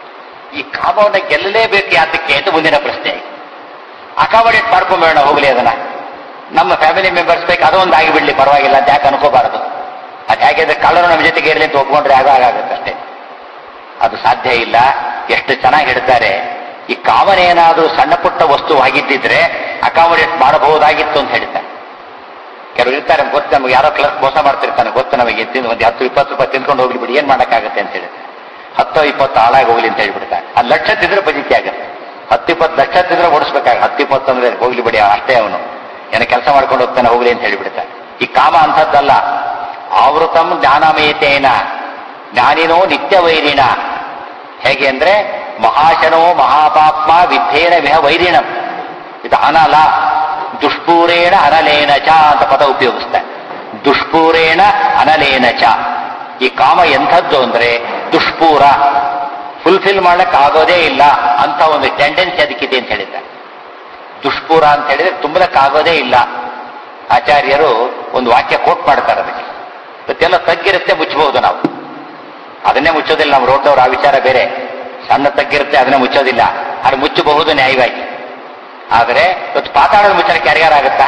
ಈ ಕಾಮವನ್ನು ಗೆಲ್ಲಲೇಬೇಕು ಯಾತಕ್ಕೆ ಅಂತ ಮುಂದಿನ ಪ್ರಶ್ನೆ ಅಕಾಮಡೇಟ್ ಮಾಡ್ಕೊಂಬೇಡ ಹೋಗ್ಲಿ ಅದನ್ನ ನಮ್ಮ ಫ್ಯಾಮಿಲಿ ಮೆಂಬರ್ಸ್ ಬೇಕು ಅದೊಂದು ಆಗಿಬಿಡ್ಲಿ ಪರವಾಗಿಲ್ಲ ಅಂತ ಯಾಕೆ ಅನ್ಕೋಬಾರದು ಅದು ಹೇಗೆ ಕಳ್ಳರು ನಮ್ಮ ಜೊತೆಗೆ ಇರಲಿ ಅಂತ ಒಪ್ಕೊಂಡ್ರೆ ಆಗ ಆಗುತ್ತೆ ಅಷ್ಟೇ ಅದು ಸಾಧ್ಯ ಇಲ್ಲ ಎಷ್ಟು ಚೆನ್ನಾಗಿ ಹೇಳ್ತಾರೆ ಈ ಕಾಮನೆ ಏನಾದರೂ ಸಣ್ಣ ಪುಟ್ಟ ವಸ್ತು ಆಗಿದ್ದಿದ್ರೆ ಅಕಾಮಡೇಟ್ ಮಾಡಬಹುದಾಗಿತ್ತು ಅಂತ ಹೇಳ್ತಾರೆ ಕೆಲವರು ಇರ್ತಾರೆ ಗೊತ್ತು ನಮ್ಗೆ ಯಾರೋ ಕ್ಲರ್ಕ್ ಮೋಸ ಮಾಡ್ತಿರ್ತಾನೆ ಗೊತ್ತು ನಮಗೆ ತಿಂದು ಒಂದು ಹತ್ತು ಇಪ್ಪತ್ತು ರೂಪಾಯಿ ತಿನ್ಕೊಂಡು ಹೋಗ್ಲಿ ಬಿಡಿ ಏನ್ ಮಾಡಕ್ಕಾಗತ್ತೆ ಅಂತ ಹೇಳಿದ್ರೆ ಹತ್ತೋ ಇಪ್ಪತ್ತು ಹಾಳಾಗಿ ಹೋಗ್ಲಿ ಅಂತ ಹೇಳ್ಬಿಡ್ತಾರೆ ಅದು ಲಕ್ಷ ತಿಂದ್ರೆ ಬಜಿತಿ ಆಗುತ್ತೆ ಹತ್ತು ಇಪ್ಪತ್ತು ಲಕ್ಷ ತಿಂದ್ರೆ ಓಡಿಸ್ಬೇಕಾಗ ಹತ್ತು ಇಪ್ಪತ್ತು ಅಂದ್ರೆ ಹೋಗ್ಲಿ ಬಿಡಿ ಅಷ್ಟೇ ಅವನು ಏನೋ ಕೆಲಸ ಮಾಡ್ಕೊಂಡು ಹೋಗ್ತಾನೆ ಹೋಗ್ಲಿ ಅಂತ ಹೇಳ್ಬಿಡ್ತಾನೆ ಈ ಕಾಮ ಅಂಥದ್ದಲ್ಲ ಆವೃತಂ ಜ್ಞಾನಮೇತೇನ ಜ್ಞಾನಿನೋ ನಿತ್ಯ ವೈರಿಣ ಹೇಗೆ ಅಂದ್ರೆ ಮಹಾಶನೋ ಮಹಾಪಾಪ್ಮ ವಿದ್ಯೇನ ವಿಹ ವೈರಿಣಂ ಇದು ಅನಲ ದುಷ್ಪೂರೇಣ ಅನಲೇನ ಚ ಅಂತ ಪದ ಉಪಯೋಗಿಸ್ತಾರೆ ದುಷ್ಪೂರೇಣ ಅನಲೇನ ಚ ಈ ಕಾಮ ಎಂಥದ್ದು ಅಂದ್ರೆ ದುಷ್ಪೂರ ಫುಲ್ಫಿಲ್ ಮಾಡಕ್ ಆಗೋದೇ ಇಲ್ಲ ಅಂತ ಒಂದು ಟೆಂಡೆನ್ಸಿ ಅದಕ್ಕಿದೆ ಅಂತ ಹೇಳಿದ್ದಾರೆ ದುಷ್ಪೂರ ಅಂತ ಹೇಳಿದ್ರೆ ತುಂಬಲಕ್ಕಾಗೋದೇ ಇಲ್ಲ ಆಚಾರ್ಯರು ಒಂದು ವಾಕ್ಯ ಕೋಟ್ ಮಾಡ್ತಾರೆ ಅದಕ್ಕೆ ಇವತ್ತೆಲ್ಲ ತಗ್ಗಿರುತ್ತೆ ಮುಚ್ಚಬಹುದು ನಾವು ಅದನ್ನೇ ಮುಚ್ಚೋದಿಲ್ಲ ನಾವು ರೋಡ್ನವ್ರು ಆ ವಿಚಾರ ಬೇರೆ ಸಣ್ಣ ತಗ್ಗಿರುತ್ತೆ ಅದನ್ನೇ ಮುಚ್ಚೋದಿಲ್ಲ ಅದು ಮುಚ್ಚಬಹುದು ನ್ಯಾಯವಾಗಿ ಆದರೆ ಇವತ್ತು ಪಾತಾಳದ ಮುಚ್ಚಲಿಕ್ಕೆ ಯಾರಿಗಾರಾಗುತ್ತಾ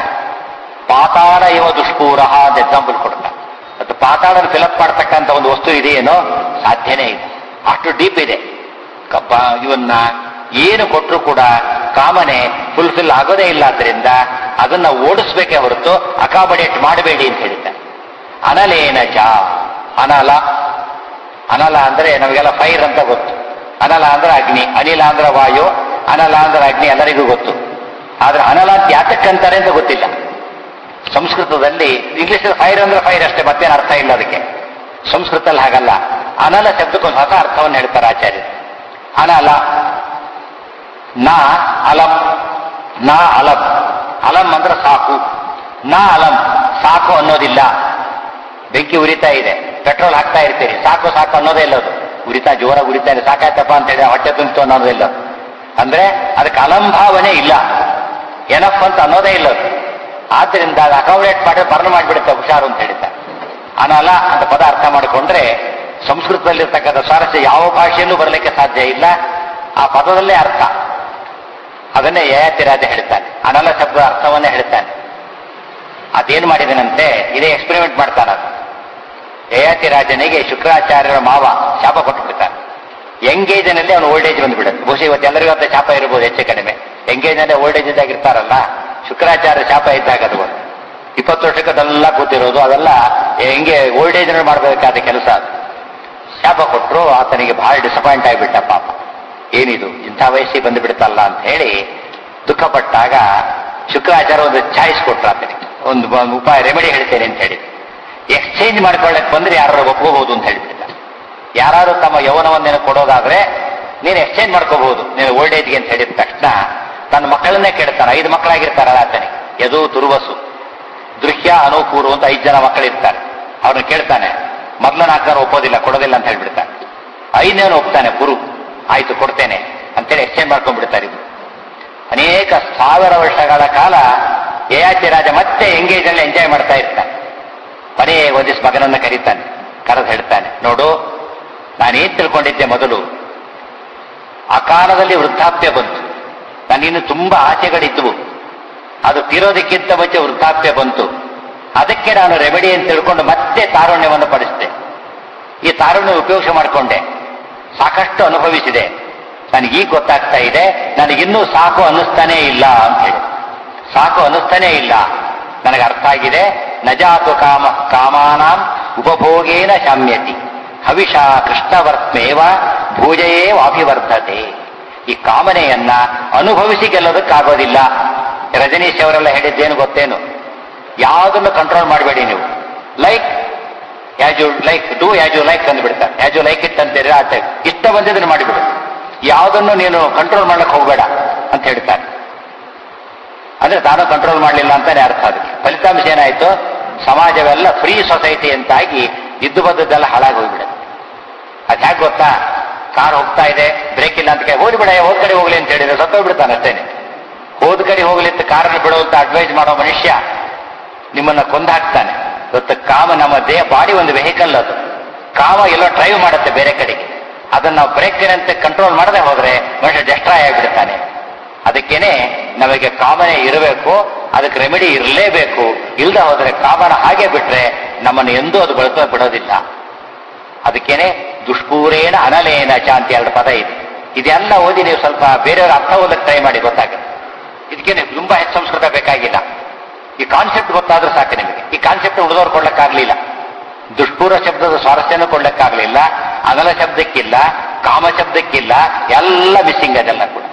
ಪಾತಾಳ ಇವ ದುಷ್ಪೂರ ಅಂತ ಎಕ್ಸಾಂಪಲ್ ಕೊಡ್ತಾ ಮತ್ತು ಪಾತಾಳನ ಫಿಲಪ್ ಮಾಡ್ತಕ್ಕಂಥ ಒಂದು ವಸ್ತು ಇದೆಯೇನೋ ಸಾಧ್ಯನೇ ಇದೆ ಅಷ್ಟು ಡೀಪ್ ಇದೆ ಕಪ್ಪ ಇವನ್ನ ಏನು ಕೊಟ್ಟರು ಕೂಡ ಕಾಮನೆ ಫುಲ್ಫಿಲ್ ಆಗೋದೇ ಇಲ್ಲ ಆದ್ರಿಂದ ಅದನ್ನ ಓಡಿಸ್ಬೇಕೇ ಹೊರತು ಅಕಾಮಡೇಟ್ ಮಾಡಬೇಡಿ ಅಂತ ಹೇಳಿದ್ದಾರೆ ಅನಲೇನ ಚ ಅನಲ ಅನಲ ಅಂದ್ರೆ ನಮಗೆಲ್ಲ ಫೈರ್ ಅಂತ ಗೊತ್ತು ಅನಲ ಅಂದ್ರೆ ಅಗ್ನಿ ಅನಿಲ ಅಂದ್ರೆ ವಾಯು ಅನಲ ಅಂದ್ರೆ ಅಗ್ನಿ ಎಲ್ಲರಿಗೂ ಗೊತ್ತು ಆದ್ರೆ ಅನಲ ಅಂತ ಯಾತಕ್ಕಂತಾರೆ ಅಂತ ಗೊತ್ತಿಲ್ಲ ಸಂಸ್ಕೃತದಲ್ಲಿ ಇಂಗ್ಲಿಷ್ ಫೈರ್ ಅಂದ್ರೆ ಫೈರ್ ಅಷ್ಟೇ ಮತ್ತೇನು ಅರ್ಥ ಇಲ್ಲ ಅದಕ್ಕೆ ಸಂಸ್ಕೃತದಲ್ಲಿ ಹಾಗಲ್ಲ ಅನಲ ಶಬ್ದಕ್ಕೊಂದು ಹೊಸ ಅರ್ಥವನ್ನು ಹೇಳ್ತಾರೆ ಆಚಾರ್ಯರು ಅನಲ ನಾ ಅಲಂ ನಾ ಅಲಂ ಅಲಂ ಅಂದ್ರೆ ಸಾಕು ನಾ ಅಲಂ ಸಾಕು ಅನ್ನೋದಿಲ್ಲ ಬೆಂಕಿ ಉರಿತಾ ಇದೆ ಪೆಟ್ರೋಲ್ ಹಾಕ್ತಾ ಇರ್ತೀರಿ ಸಾಕು ಸಾಕು ಅನ್ನೋದೇ ಇಲ್ಲ ಅದು ಉರಿತಾ ಜೋರಾಗಿ ಉರಿತಾ ಇದೆ ಸಾಕಾಯ್ತಪ್ಪ ಅಂತ ಹೇಳಿ ಹೊಟ್ಟೆ ತುಂಬಿತು ಅನ್ನೋದಿಲ್ಲ ಅದು. ಅಂದ್ರೆ ಅದಕ್ಕೆ ಅಲಂಭಾವನೆ ಇಲ್ಲ ಎನಫ್ ಅಂತ ಅನ್ನೋದೇ ಇಲ್ಲ ಅದು ಆದ್ರಿಂದ ಅದು ಅಕಾಮಡೇಟ್ ಮಾಡಿ ಬರ್ನ್ ಮಾಡಿಬಿಡುತ್ತೆ ಹುಷಾರು ಅಂತ ಹೇಳಿದ್ದಾರೆ ಅನಲ ಅಂತ ಪದ ಅರ್ಥ ಮಾಡಿಕೊಂಡ್ರೆ ಸಂಸ್ಕೃತದಲ್ಲಿರ್ತಕ್ಕಂಥ ಸ್ವಾರಸ್ಯ ಯಾವ ಭಾಷೆಯಲ್ಲೂ ಬರಲಿಕ್ಕೆ ಸಾಧ್ಯ ಇಲ್ಲ ಆ ಪದದಲ್ಲೇ ಅರ್ಥ ಅದನ್ನೇ ಯಯಾತಿರಾಜ ಹೇಳ್ತಾನೆ ಅನಲ ಶಬ್ದ ಅರ್ಥವನ್ನೇ ಹೇಳ್ತಾನೆ ಅದೇನ್ ಮಾಡಿದನಂತೆ ಇದೇ ಎಕ್ಸ್ಪೆರಿಮೆಂಟ್ ಮಾಡ್ತಾನ ಯಯಾತಿರಾಜನಿಗೆ ಶುಕ್ರಾಚಾರ್ಯರ ಮಾವ ಶಾಪ ಕೊಟ್ಬಿಡ್ತಾನೆ ಎಂಗೇಜ್ನಲ್ಲಿ ಅವನು ಓಲ್ಡ್ ಏಜ್ ಬಂದ್ಬಿಡುತ್ತೆ ಬಹುಶಃ ಇವತ್ತು ಎಲ್ಲರಿಗೂ ಅಂತ ಶಾಪ ಇರ್ಬೋದು ಹೆಚ್ಚು ಕಡಿಮೆ ಎಂಗೇಜ್ನಲ್ಲಿ ಓಲ್ಡ್ ಏಜ್ ಇದ್ದಾಗ ಇರ್ತಾರಲ್ಲ ಶುಕ್ರಾಚಾರ್ಯ ಶಾಪ ಇದ್ದಾಗ ಅದು ಒಂದು. ಇಪ್ಪತ್ತು ವರ್ಷಕ್ಕೆ ಅದೆಲ್ಲ ಕೂತಿರೋದು ಅದೆಲ್ಲ ಹೆಂಗೆ ಓಲ್ಡ್ ಏಜ್ ಮಾಡಬೇಕಾದ ಕೆಲಸ ಅದು ಶಾಪ ಕೊಟ್ಟರು ಆತನಿಗೆ ಬಹಳ ಡಿಸಪಾಯಿಂಟ್ ಆಗಿಬಿಟ್ಟ ಪಾಪ ಏನಿದು ಇಂಥ ವಯಸ್ಸಿಗೆ ಬಂದುಬಿಡುತ್ತಲ್ಲ ಅಂತ ಹೇಳಿ ದುಃಖಪಟ್ಟಾಗ ಶುಕ್ರಾಚಾರ್ಯ ಒಂದು ಚಾಯ್ಸ್ ಕೊಟ್ರು ಆತನಿಗೆ ಒಂದು ಬ- ಉಪಾಯ ರೆಮಿಡಿ ಹೇಳ್ತೇನೆ ಅಂತ ಹೇಳಿ ಎಕ್ಸ್ಚೇಂಜ್ ಮಾಡ್ಕೊಳ್ಳಕ್ ಬಂದ್ರೆ ಯಾರು ಒಪ್ಕೋಬಹುದು ಅಂತ ಹೇಳ್ಬಿಡ್ತಾರೆ ಯಾರು ತಮ್ಮ ಯೌವನವನ್ನೇನು ಕೊಡೋದಾದ್ರೆ ನೀನು ಎಕ್ಸ್ಚೇಂಜ್ ಮಾಡ್ಕೋಬಹುದು ನೀನು ಓಲ್ಡ್ ಏಜ್ಗೆ ಅಂತ ಹೇಳಿದ ತಕ್ಷಣ ತನ್ನ ಮಕ್ಕಳನ್ನೇ ಕೇಳ್ತಾನೆ ಐದು ಮಕ್ಕಳಾಗಿರ್ತಾರಲ್ಲ ಆತನಿಗೆ ಯದು ತುರುವಸು ದೃಶ್ಯ ಅನುಕೂರು ಅಂತ ಐದು ಜನ ಮಕ್ಕಳಿರ್ತಾರೆ ಅವ್ರನ್ನ ಕೇಳ್ತಾನೆ ಮೊದಲ ನಾಲ್ಕು ಜನ ಒಪ್ಪೋದಿಲ್ಲ ಕೊಡೋದಿಲ್ಲ ಅಂತ ಹೇಳ್ಬಿಡ್ತಾನೆ ಐದನೇವನು ಒಪ್ತಾನೆ ಗುರು ಆಯ್ತು ಕೊಡ್ತೇನೆ ಅಂತೇಳಿ ಎಕ್ಸ್ಚೇಂಜ್ ಮಾಡ್ಕೊಂಡ್ಬಿಡ್ತಾರೆ ಇಬ್ರು ಅನೇಕ ಸಾವಿರ ವರ್ಷಗಳ ಕಾಲ ಯಯಾತಿ ರಾಜ ಮತ್ತೆ ಎಂಗೇಜ್ ಅಲ್ಲಿ ಎಂಜಾಯ್ ಮಾಡ್ತಾ ಇರ್ತಾನೆ ಕೊನೆಗೆ ಒಂದಿಸ್ ಮಗನನ್ನ ಕರೀತಾನೆ ಕರೆದು ಹೇಳ್ತಾನೆ ನೋಡು ನಾನೇನ್ ತಿಳ್ಕೊಂಡಿದ್ದೆ ಮೊದಲು ಆ ಕಾಲದಲ್ಲಿ ವೃದ್ಧಾಪ್ಯ ಬಂತು ನಾನಿನ್ನು ತುಂಬಾ ಆಸೆಗಳಿದ್ವು ಅದು ತೀರೋದಕ್ಕಿಂತ ಮುಂಚೆ ವೃದ್ಧಾಪ್ಯ ಬಂತು ಅದಕ್ಕೆ ನಾನು ರೆಮಿಡಿ ಅಂತ ತಿಳ್ಕೊಂಡು ಮತ್ತೆ ತಾರುಣ್ಯವನ್ನು ಪಡಿಸಿದೆ ಈ ತಾರುಣ್ಯ ಉಪಯೋಗ ಮಾಡಿಕೊಂಡೆ ಸಾಕಷ್ಟು ಅನುಭವಿಸಿದೆ ನನಗೀಗ ಗೊತ್ತಾಗ್ತಾ ಇದೆ ನನಗಿನ್ನೂ ಸಾಕು ಅನ್ನಿಸ್ತಾನೇ ಇಲ್ಲ ಅಂತ ಹೇಳಿ ಸಾಕು ಅನ್ನಿಸ್ತಾನೇ ಇಲ್ಲ ನನಗೆ ಅರ್ಥ ಆಗಿದೆ ನಜಾತು ಕಾಮ ಕಾಮಾನಾಂ ಉಪಭೋಗೇನ ಶಾಮ್ಯತಿ ಹವಿಷ ಕೃಷ್ಣವರ್ತ್ಮೇವ ಭೂಜಯೇ ಅಭಿವರ್ಧತೆ ಈ ಕಾಮನೆಯನ್ನ ಅನುಭವಿಸಿ ಗೆಲ್ಲೋದಕ್ಕಾಗೋದಿಲ್ಲ ರಜನೀಶ್ ಅವರೆಲ್ಲ ಹೇಳಿದ್ದೇನು ಗೊತ್ತೇನು ಯಾವುದನ್ನು ಕಂಟ್ರೋಲ್ ಮಾಡಬೇಡಿ ನೀವು like as you like do as you like ಅಂದ್ಬಿಡ್ತಾರೆ ಯಾಜ್ ಯು ಲೈಕ್ ಇಟ್ ಅಂತೀರಿ ಆ ಟೈಪ್ ಇಷ್ಟ ಬಂದಿದ್ದನ್ನು ಮಾಡಿಬಿಡು ಯಾವುದನ್ನು ನೀನು ಕಂಟ್ರೋಲ್ ಮಾಡಕ್ ಹೋಗಬೇಡ ಅಂತ ಹೇಳ್ತಾರೆ ಅಂದ್ರೆ ತಾನು ಕಂಟ್ರೋಲ್ ಮಾಡಲಿಲ್ಲ ಅಂತಾನೆ ಅರ್ಥ ಅದಕ್ಕೆ ಫಲಿತಾಂಶ ಏನಾಯ್ತು ಸಮಾಜವೆಲ್ಲ ಫ್ರೀ ಸೊಸೈಟಿ ಅಂತಾಗಿ ಇದ್ದು ಬದ್ದದ್ದೆಲ್ಲ ಹಾಳಾಗಿ ಹೋಗ್ಬಿಡುತ್ತೆ ಅದು ಹೇಗೆ ಗೊತ್ತಾ ಕಾರ್ ಹೋಗ್ತಾ ಇದೆ ಬ್ರೇಕ್ ಇಲ್ಲ ಅಂತ ಕೈ ಹೋಗ್ಬಿಡ ಹೋದ್ ಕಡೆ ಹೋಗ್ಲಿ ಅಂತ ಹೇಳಿದ್ರೆ ಸತ್ತೋಗ್ಬಿಡ್ತಾನೆ ಅಷ್ಟೇನೆ ಹೋದ ಕಡೆ ಹೋಗ್ಲಿತ್ತ ಕಾರನ್ನು ಬಿಡುವಂತ ಅಡ್ವೈಸ್ ಮಾಡೋ ಮನುಷ್ಯ ನಿಮ್ಮನ್ನ ಕೊಂದಾಕ್ತಾನೆ ಇವತ್ತು ಕಾಮ ನಮ್ಮ ದೇಹ ಬಾಡಿ ಒಂದು ವೆಹಿಕಲ್ ಅದು ಕಾಮ ಎಲ್ಲೋ ಡ್ರೈವ್ ಮಾಡುತ್ತೆ ಬೇರೆ ಕಡೆಗೆ ಅದನ್ನ ನಾವು ಬ್ರೇಕ್ ಅಂತ ಕಂಟ್ರೋಲ್ ಮಾಡದೆ ಹೋದ್ರೆ ಮನುಷ್ಯ ಡೆಸ್ಟ್ರಾಯ್ ಆಗಿಬಿಡ್ತಾನೆ ಅದಕ್ಕೇನೆ ನಮಗೆ ಕಾಮನೆ ಇರಬೇಕು ಅದಕ್ಕೆ ರೆಮಿಡಿ ಇರಲೇಬೇಕು ಇಲ್ದ ಹೋದ್ರೆ ಕಾಮನ ಹಾಗೆ ಬಿಟ್ರೆ ನಮ್ಮನ್ನು ಎಂದೂ ಅದು ಬಳಸ ಬಿಡೋದಿಲ್ಲ ಅದಕ್ಕೇನೆ ದುಷ್ಪೂರೇಣ ಅನಲೇನ ಚ ಅಂತ ಎರಡು ಪದ ಇದೆ ಇದೆಲ್ಲ ಓದಿ ನೀವು ಸ್ವಲ್ಪ ಬೇರೆಯವ್ರ ಅರ್ಥ ಓದಕ್ಕೆ ಟ್ರೈ ಮಾಡಿ ಗೊತ್ತಾಗುತ್ತೆ ಇದಕ್ಕೇನೆ ತುಂಬಾ ಹೆಚ್ಚು ಸಂಸ್ಕೃತ ಬೇಕಾಗಿಲ್ಲ ಈ ಕಾನ್ಸೆಪ್ಟ್ ಗೊತ್ತಾದ್ರೂ ಸಾಕು ನಿಮಗೆ ಈ ಕಾನ್ಸೆಪ್ಟ್ ಉಳಿದವ್ರು ಕೊಡ್ಲಿಕ್ಕಾಗ್ಲಿಲ್ಲ ದುಷ್ಪೂರ ಶಬ್ದದ ಸ್ವಾರಸ್ಯನೂ ಕೊಡ್ಲಿಕ್ಕಾಗ್ಲಿಲ್ಲ ಅನಲ ಶಬ್ದಕ್ಕಿಲ್ಲ ಕಾಮ ಶಬ್ದಕ್ಕಿಲ್ಲ ಎಲ್ಲ ಮಿಸ್ಸಿಂಗ್ ಅದೆಲ್ಲ ಕೂಡ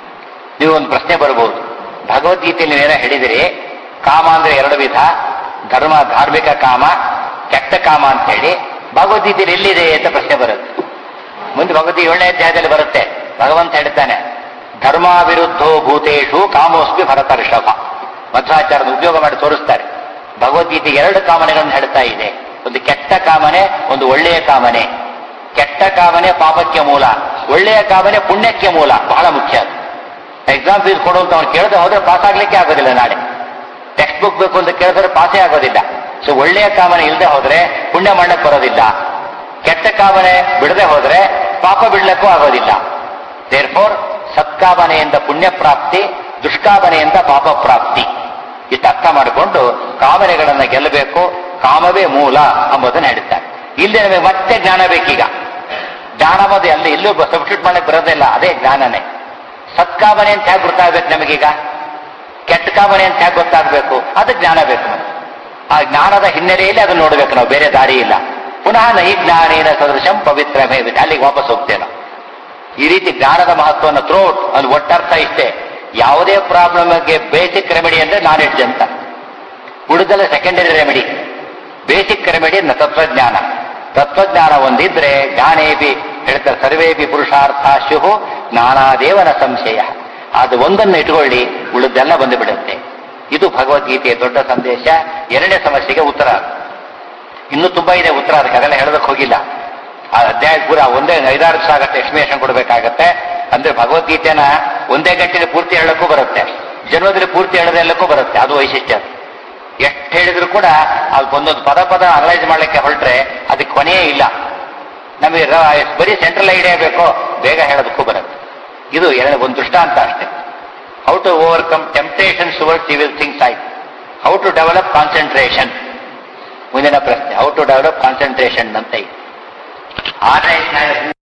ನೀವು ಒಂದು ಪ್ರಶ್ನೆ ಬರ್ಬೋದು ಭಗವದ್ಗೀತೆಯಲ್ಲಿ ನೀವೇನೋ ಹೇಳಿದಿರಿ ಕಾಮ ಅಂದ್ರೆ ಎರಡು ವಿಧ ಧರ್ಮ ಧಾರ್ಮಿಕ ಕಾಮ ಕೆಟ್ಟ ಕಾಮ ಅಂತ ಹೇಳಿ ಭಗವದ್ಗೀತೆಯಲ್ಲಿ ಎಲ್ಲಿದೆ ಅಂತ ಪ್ರಶ್ನೆ ಬರುತ್ತೆ ಮುಂದೆ ಭಗವದ್ಗೀತೆ ಏಳನೇ ಅಧ್ಯಾಯದಲ್ಲಿ ಬರುತ್ತೆ ಭಗವಂತ ಹೇಳ್ತಾನೆ ಧರ್ಮಾವಿರುದ್ಧೋ ಭೂತೇಶು ಕಾಮೋಸ್ಮಿ ಭರತ ಋಷಭ ಮಧ್ವಾಚಾರ್ಯದ ಉದ್ಯೋಗ ಮಾಡಿ ತೋರಿಸ್ತಾರೆ ಭಗವದ್ಗೀತೆ ಎರಡು ಕಾಮನೆಗಳನ್ನು ಹೇಳ್ತಾ ಇದೆ ಒಂದು ಕೆಟ್ಟ ಕಾಮನೆ ಒಂದು ಒಳ್ಳೆಯ ಕಾಮನೆ ಕೆಟ್ಟ ಕಾಮನೆ ಪಾಪಕ್ಕೆ ಮೂಲ ಒಳ್ಳೆಯ ಕಾಮನೆ ಪುಣ್ಯಕ್ಕೆ ಮೂಲ ಬಹಳ ಮುಖ್ಯ ಅದು ಎಕ್ಸಾಮ್ ಫೀಸ್ ಕೊಡುವಂತ ಅವ್ನು ಕೇಳದೆ ಹೋದ್ರೆ ಪಾಸ್ ಆಗ್ಲಿಕ್ಕೆ ಆಗೋದಿಲ್ಲ ನಾಳೆ ಟೆಕ್ಸ್ಟ್ ಬುಕ್ ಬೇಕು ಅಂತ ಕೇಳಿದ್ರೆ ಪಾಸೇ ಆಗೋದಿಲ್ಲ ಸೊ ಒಳ್ಳೆಯ ಕಾಮನೆ ಇಲ್ಲದೆ ಹೋದ್ರೆ ಪುಣ್ಯ ಮಾಡಕ್ ಬರೋದಿಲ್ಲ ಕೆಟ್ಟ ಕಾಮನೆ ಬಿಡದೆ ಹೋದ್ರೆ ಪಾಪ ಬಿಡ್ಲಕ್ಕೂ ಆಗೋದಿಲ್ಲ ದೇರ್ಫೋರ್ ಸತ್ಕಾಮನೆಯಿಂದ ಪುಣ್ಯ ಪ್ರಾಪ್ತಿ ದುಷ್ಕಾಮನೆಯಿಂದ ಪಾಪ ಪ್ರಾಪ್ತಿ ಇಷ್ಟು ಅರ್ಥ ಮಾಡಿಕೊಂಡು ಕಾಮನೆಗಳನ್ನ ಗೆಲ್ಲಬೇಕು ಕಾಮವೇ ಮೂಲ ಎಂಬುದನ್ನು ಹೇಳ್ತಾರೆ ಇಲ್ಲಿ ನಮಗೆ ಮತ್ತೆ ಜ್ಞಾನ ಬೇಕೀಗ ಜ್ಞಾನ ಅನ್ನೋದು ಎಲ್ಲ ಎಲ್ಲೂ ಸಬ್ಸ್ಟಿಟ್ಯೂಟ್ ಮಾಡಕ್ ಬರೋದಿಲ್ಲ ಅದೇ ಜ್ಞಾನನೇ ಸತ್ಕಾಮನೆ ಅಂತ ಹೇಗೆ ಗೊತ್ತಾಗ್ಬೇಕು ನಮಗೀಗ ಕೆಟ್ಟ ಕಾಮನೆ ಅಂತ ಹೇಗೆ ಗೊತ್ತಾಗ್ಬೇಕು ಅದು ಜ್ಞಾನ ಬೇಕು ನಮ್ಗೆ. ಆ ಜ್ಞಾನದ ಹಿನ್ನೆಲೆಯಲ್ಲಿ ಅದನ್ನ ನೋಡ್ಬೇಕು ನಾವು ಬೇರೆ ದಾರಿ ಇಲ್ಲ ಪುನಃ ನಹಿ ಜ್ಞಾನೇನ ಸದೃಶಂ ಪವಿತ್ರ ಅಲ್ಲಿಗೆ ವಾಪಸ್ ಹೋಗ್ತೇವೆ ನಾವು ಈ ರೀತಿ ಜ್ಞಾನದ ಮಹತ್ವವನ್ನು ಥ್ರೋಟ್ ಅದು ಒಟ್ಟರ್ಥ ಇಷ್ಟೇ ಯಾವುದೇ ಪ್ರಾಬ್ಲಮ್ಗೆ ಬೇಸಿಕ್ ರೆಮಿಡಿ ಅಂದ್ರೆ ನಾಲೆಡ್ಜ್ ಅಂತ ಉಳಿದಲ್ಲ ಸೆಕೆಂಡರಿ ರೆಮಿಡಿ ಬೇಸಿಕ್ ರೆಮಿಡಿ ನ ತತ್ವಜ್ಞಾನ ತತ್ವಜ್ಞಾನ ಒಂದಿದ್ರೆ ಜ್ಞಾನೇಬಿ ಹೇಳ್ತಾರೆ ಸರ್ವೇಬಿ ಪುರುಷಾರ್ಥ ಶುಭು ಜ್ಞಾನಾದೇವನ ಸಂಶಯ ಅದು ಒಂದನ್ನು ಇಟ್ಕೊಳ್ಳಿ ಉಳಿದೆಲ್ಲ ಬಂದು ಬಿಡುತ್ತೆ ಇದು ಭಗವದ್ಗೀತೆಯ ದೊಡ್ಡ ಸಂದೇಶ ಎರಡನೇ ಸಮಸ್ಯೆಗೆ ಉತ್ತರ ಇನ್ನೂ ತುಂಬಾ ಇದೆ ಉತ್ತರ ಅದಕ್ಕೆ ಅದೆಲ್ಲ ಹೇಳೋದಕ್ಕೆ ಹೋಗಿಲ್ಲ ಆ ಅಧ್ಯಾಯ ಪೂರ ಒಂದೇ ಐದಾರು ದಿವಸ ಆಗತ್ತೆ ಎಕ್ಸ್ಪ್ಲೇಷನ್ ಕೊಡಬೇಕಾಗತ್ತೆ ಅಂದ್ರೆ ಭಗವದ್ಗೀತೆನ ಒಂದೇ ಗಂಟೆಗೆ ಪೂರ್ತಿ ಹೇಳಕ್ಕೂ ಬರುತ್ತೆ ಜನ್ಮದಲ್ಲಿ ಪೂರ್ತಿ ಹೇಳೋದೆಲ್ಲಕ್ಕೂ ಬರುತ್ತೆ ಅದು ವೈಶಿಷ್ಟ್ಯ ಎಷ್ಟು ಹೇಳಿದ್ರು ಕೂಡ ಅದು ಒಂದೊಂದು ಪದ ಪದ ಅನಲೈಸ್ ಮಾಡ್ಲಿಕ್ಕೆ ಹೊರಟ್ರೆ ಅದಕ್ಕೆ ಕೊನೆಯೇ ಇಲ್ಲ ನಮಗೆ ರ- ಬರೀ ಸೆಂಟ್ರಲ್ ಐಡಿಯಾ ಬೇಕೋ ಬೇಗ ಹೇಳೋದಕ್ಕೂ ಬರುತ್ತೆ ಇದು ಎರಡು ಒಂದು ದೃಷ್ಟಾಂತ ಅಷ್ಟೇ how to overcome temptation towards evil things ಆಯ್ತು ಹೌ ಟು ಡೆವಲಪ್ ಕಾನ್ಸಂಟ್ರೇಷನ್ ಮುಂದಿನ ಪ್ರಶ್ನೆ ಹೌ ಟು ಡೆವಲಪ್ ಕಾನ್ಸಂಟ್ರೇಷನ್ ಅಂತ ಇದೆ ಆರನೇ ಅಧ್ಯಾಯ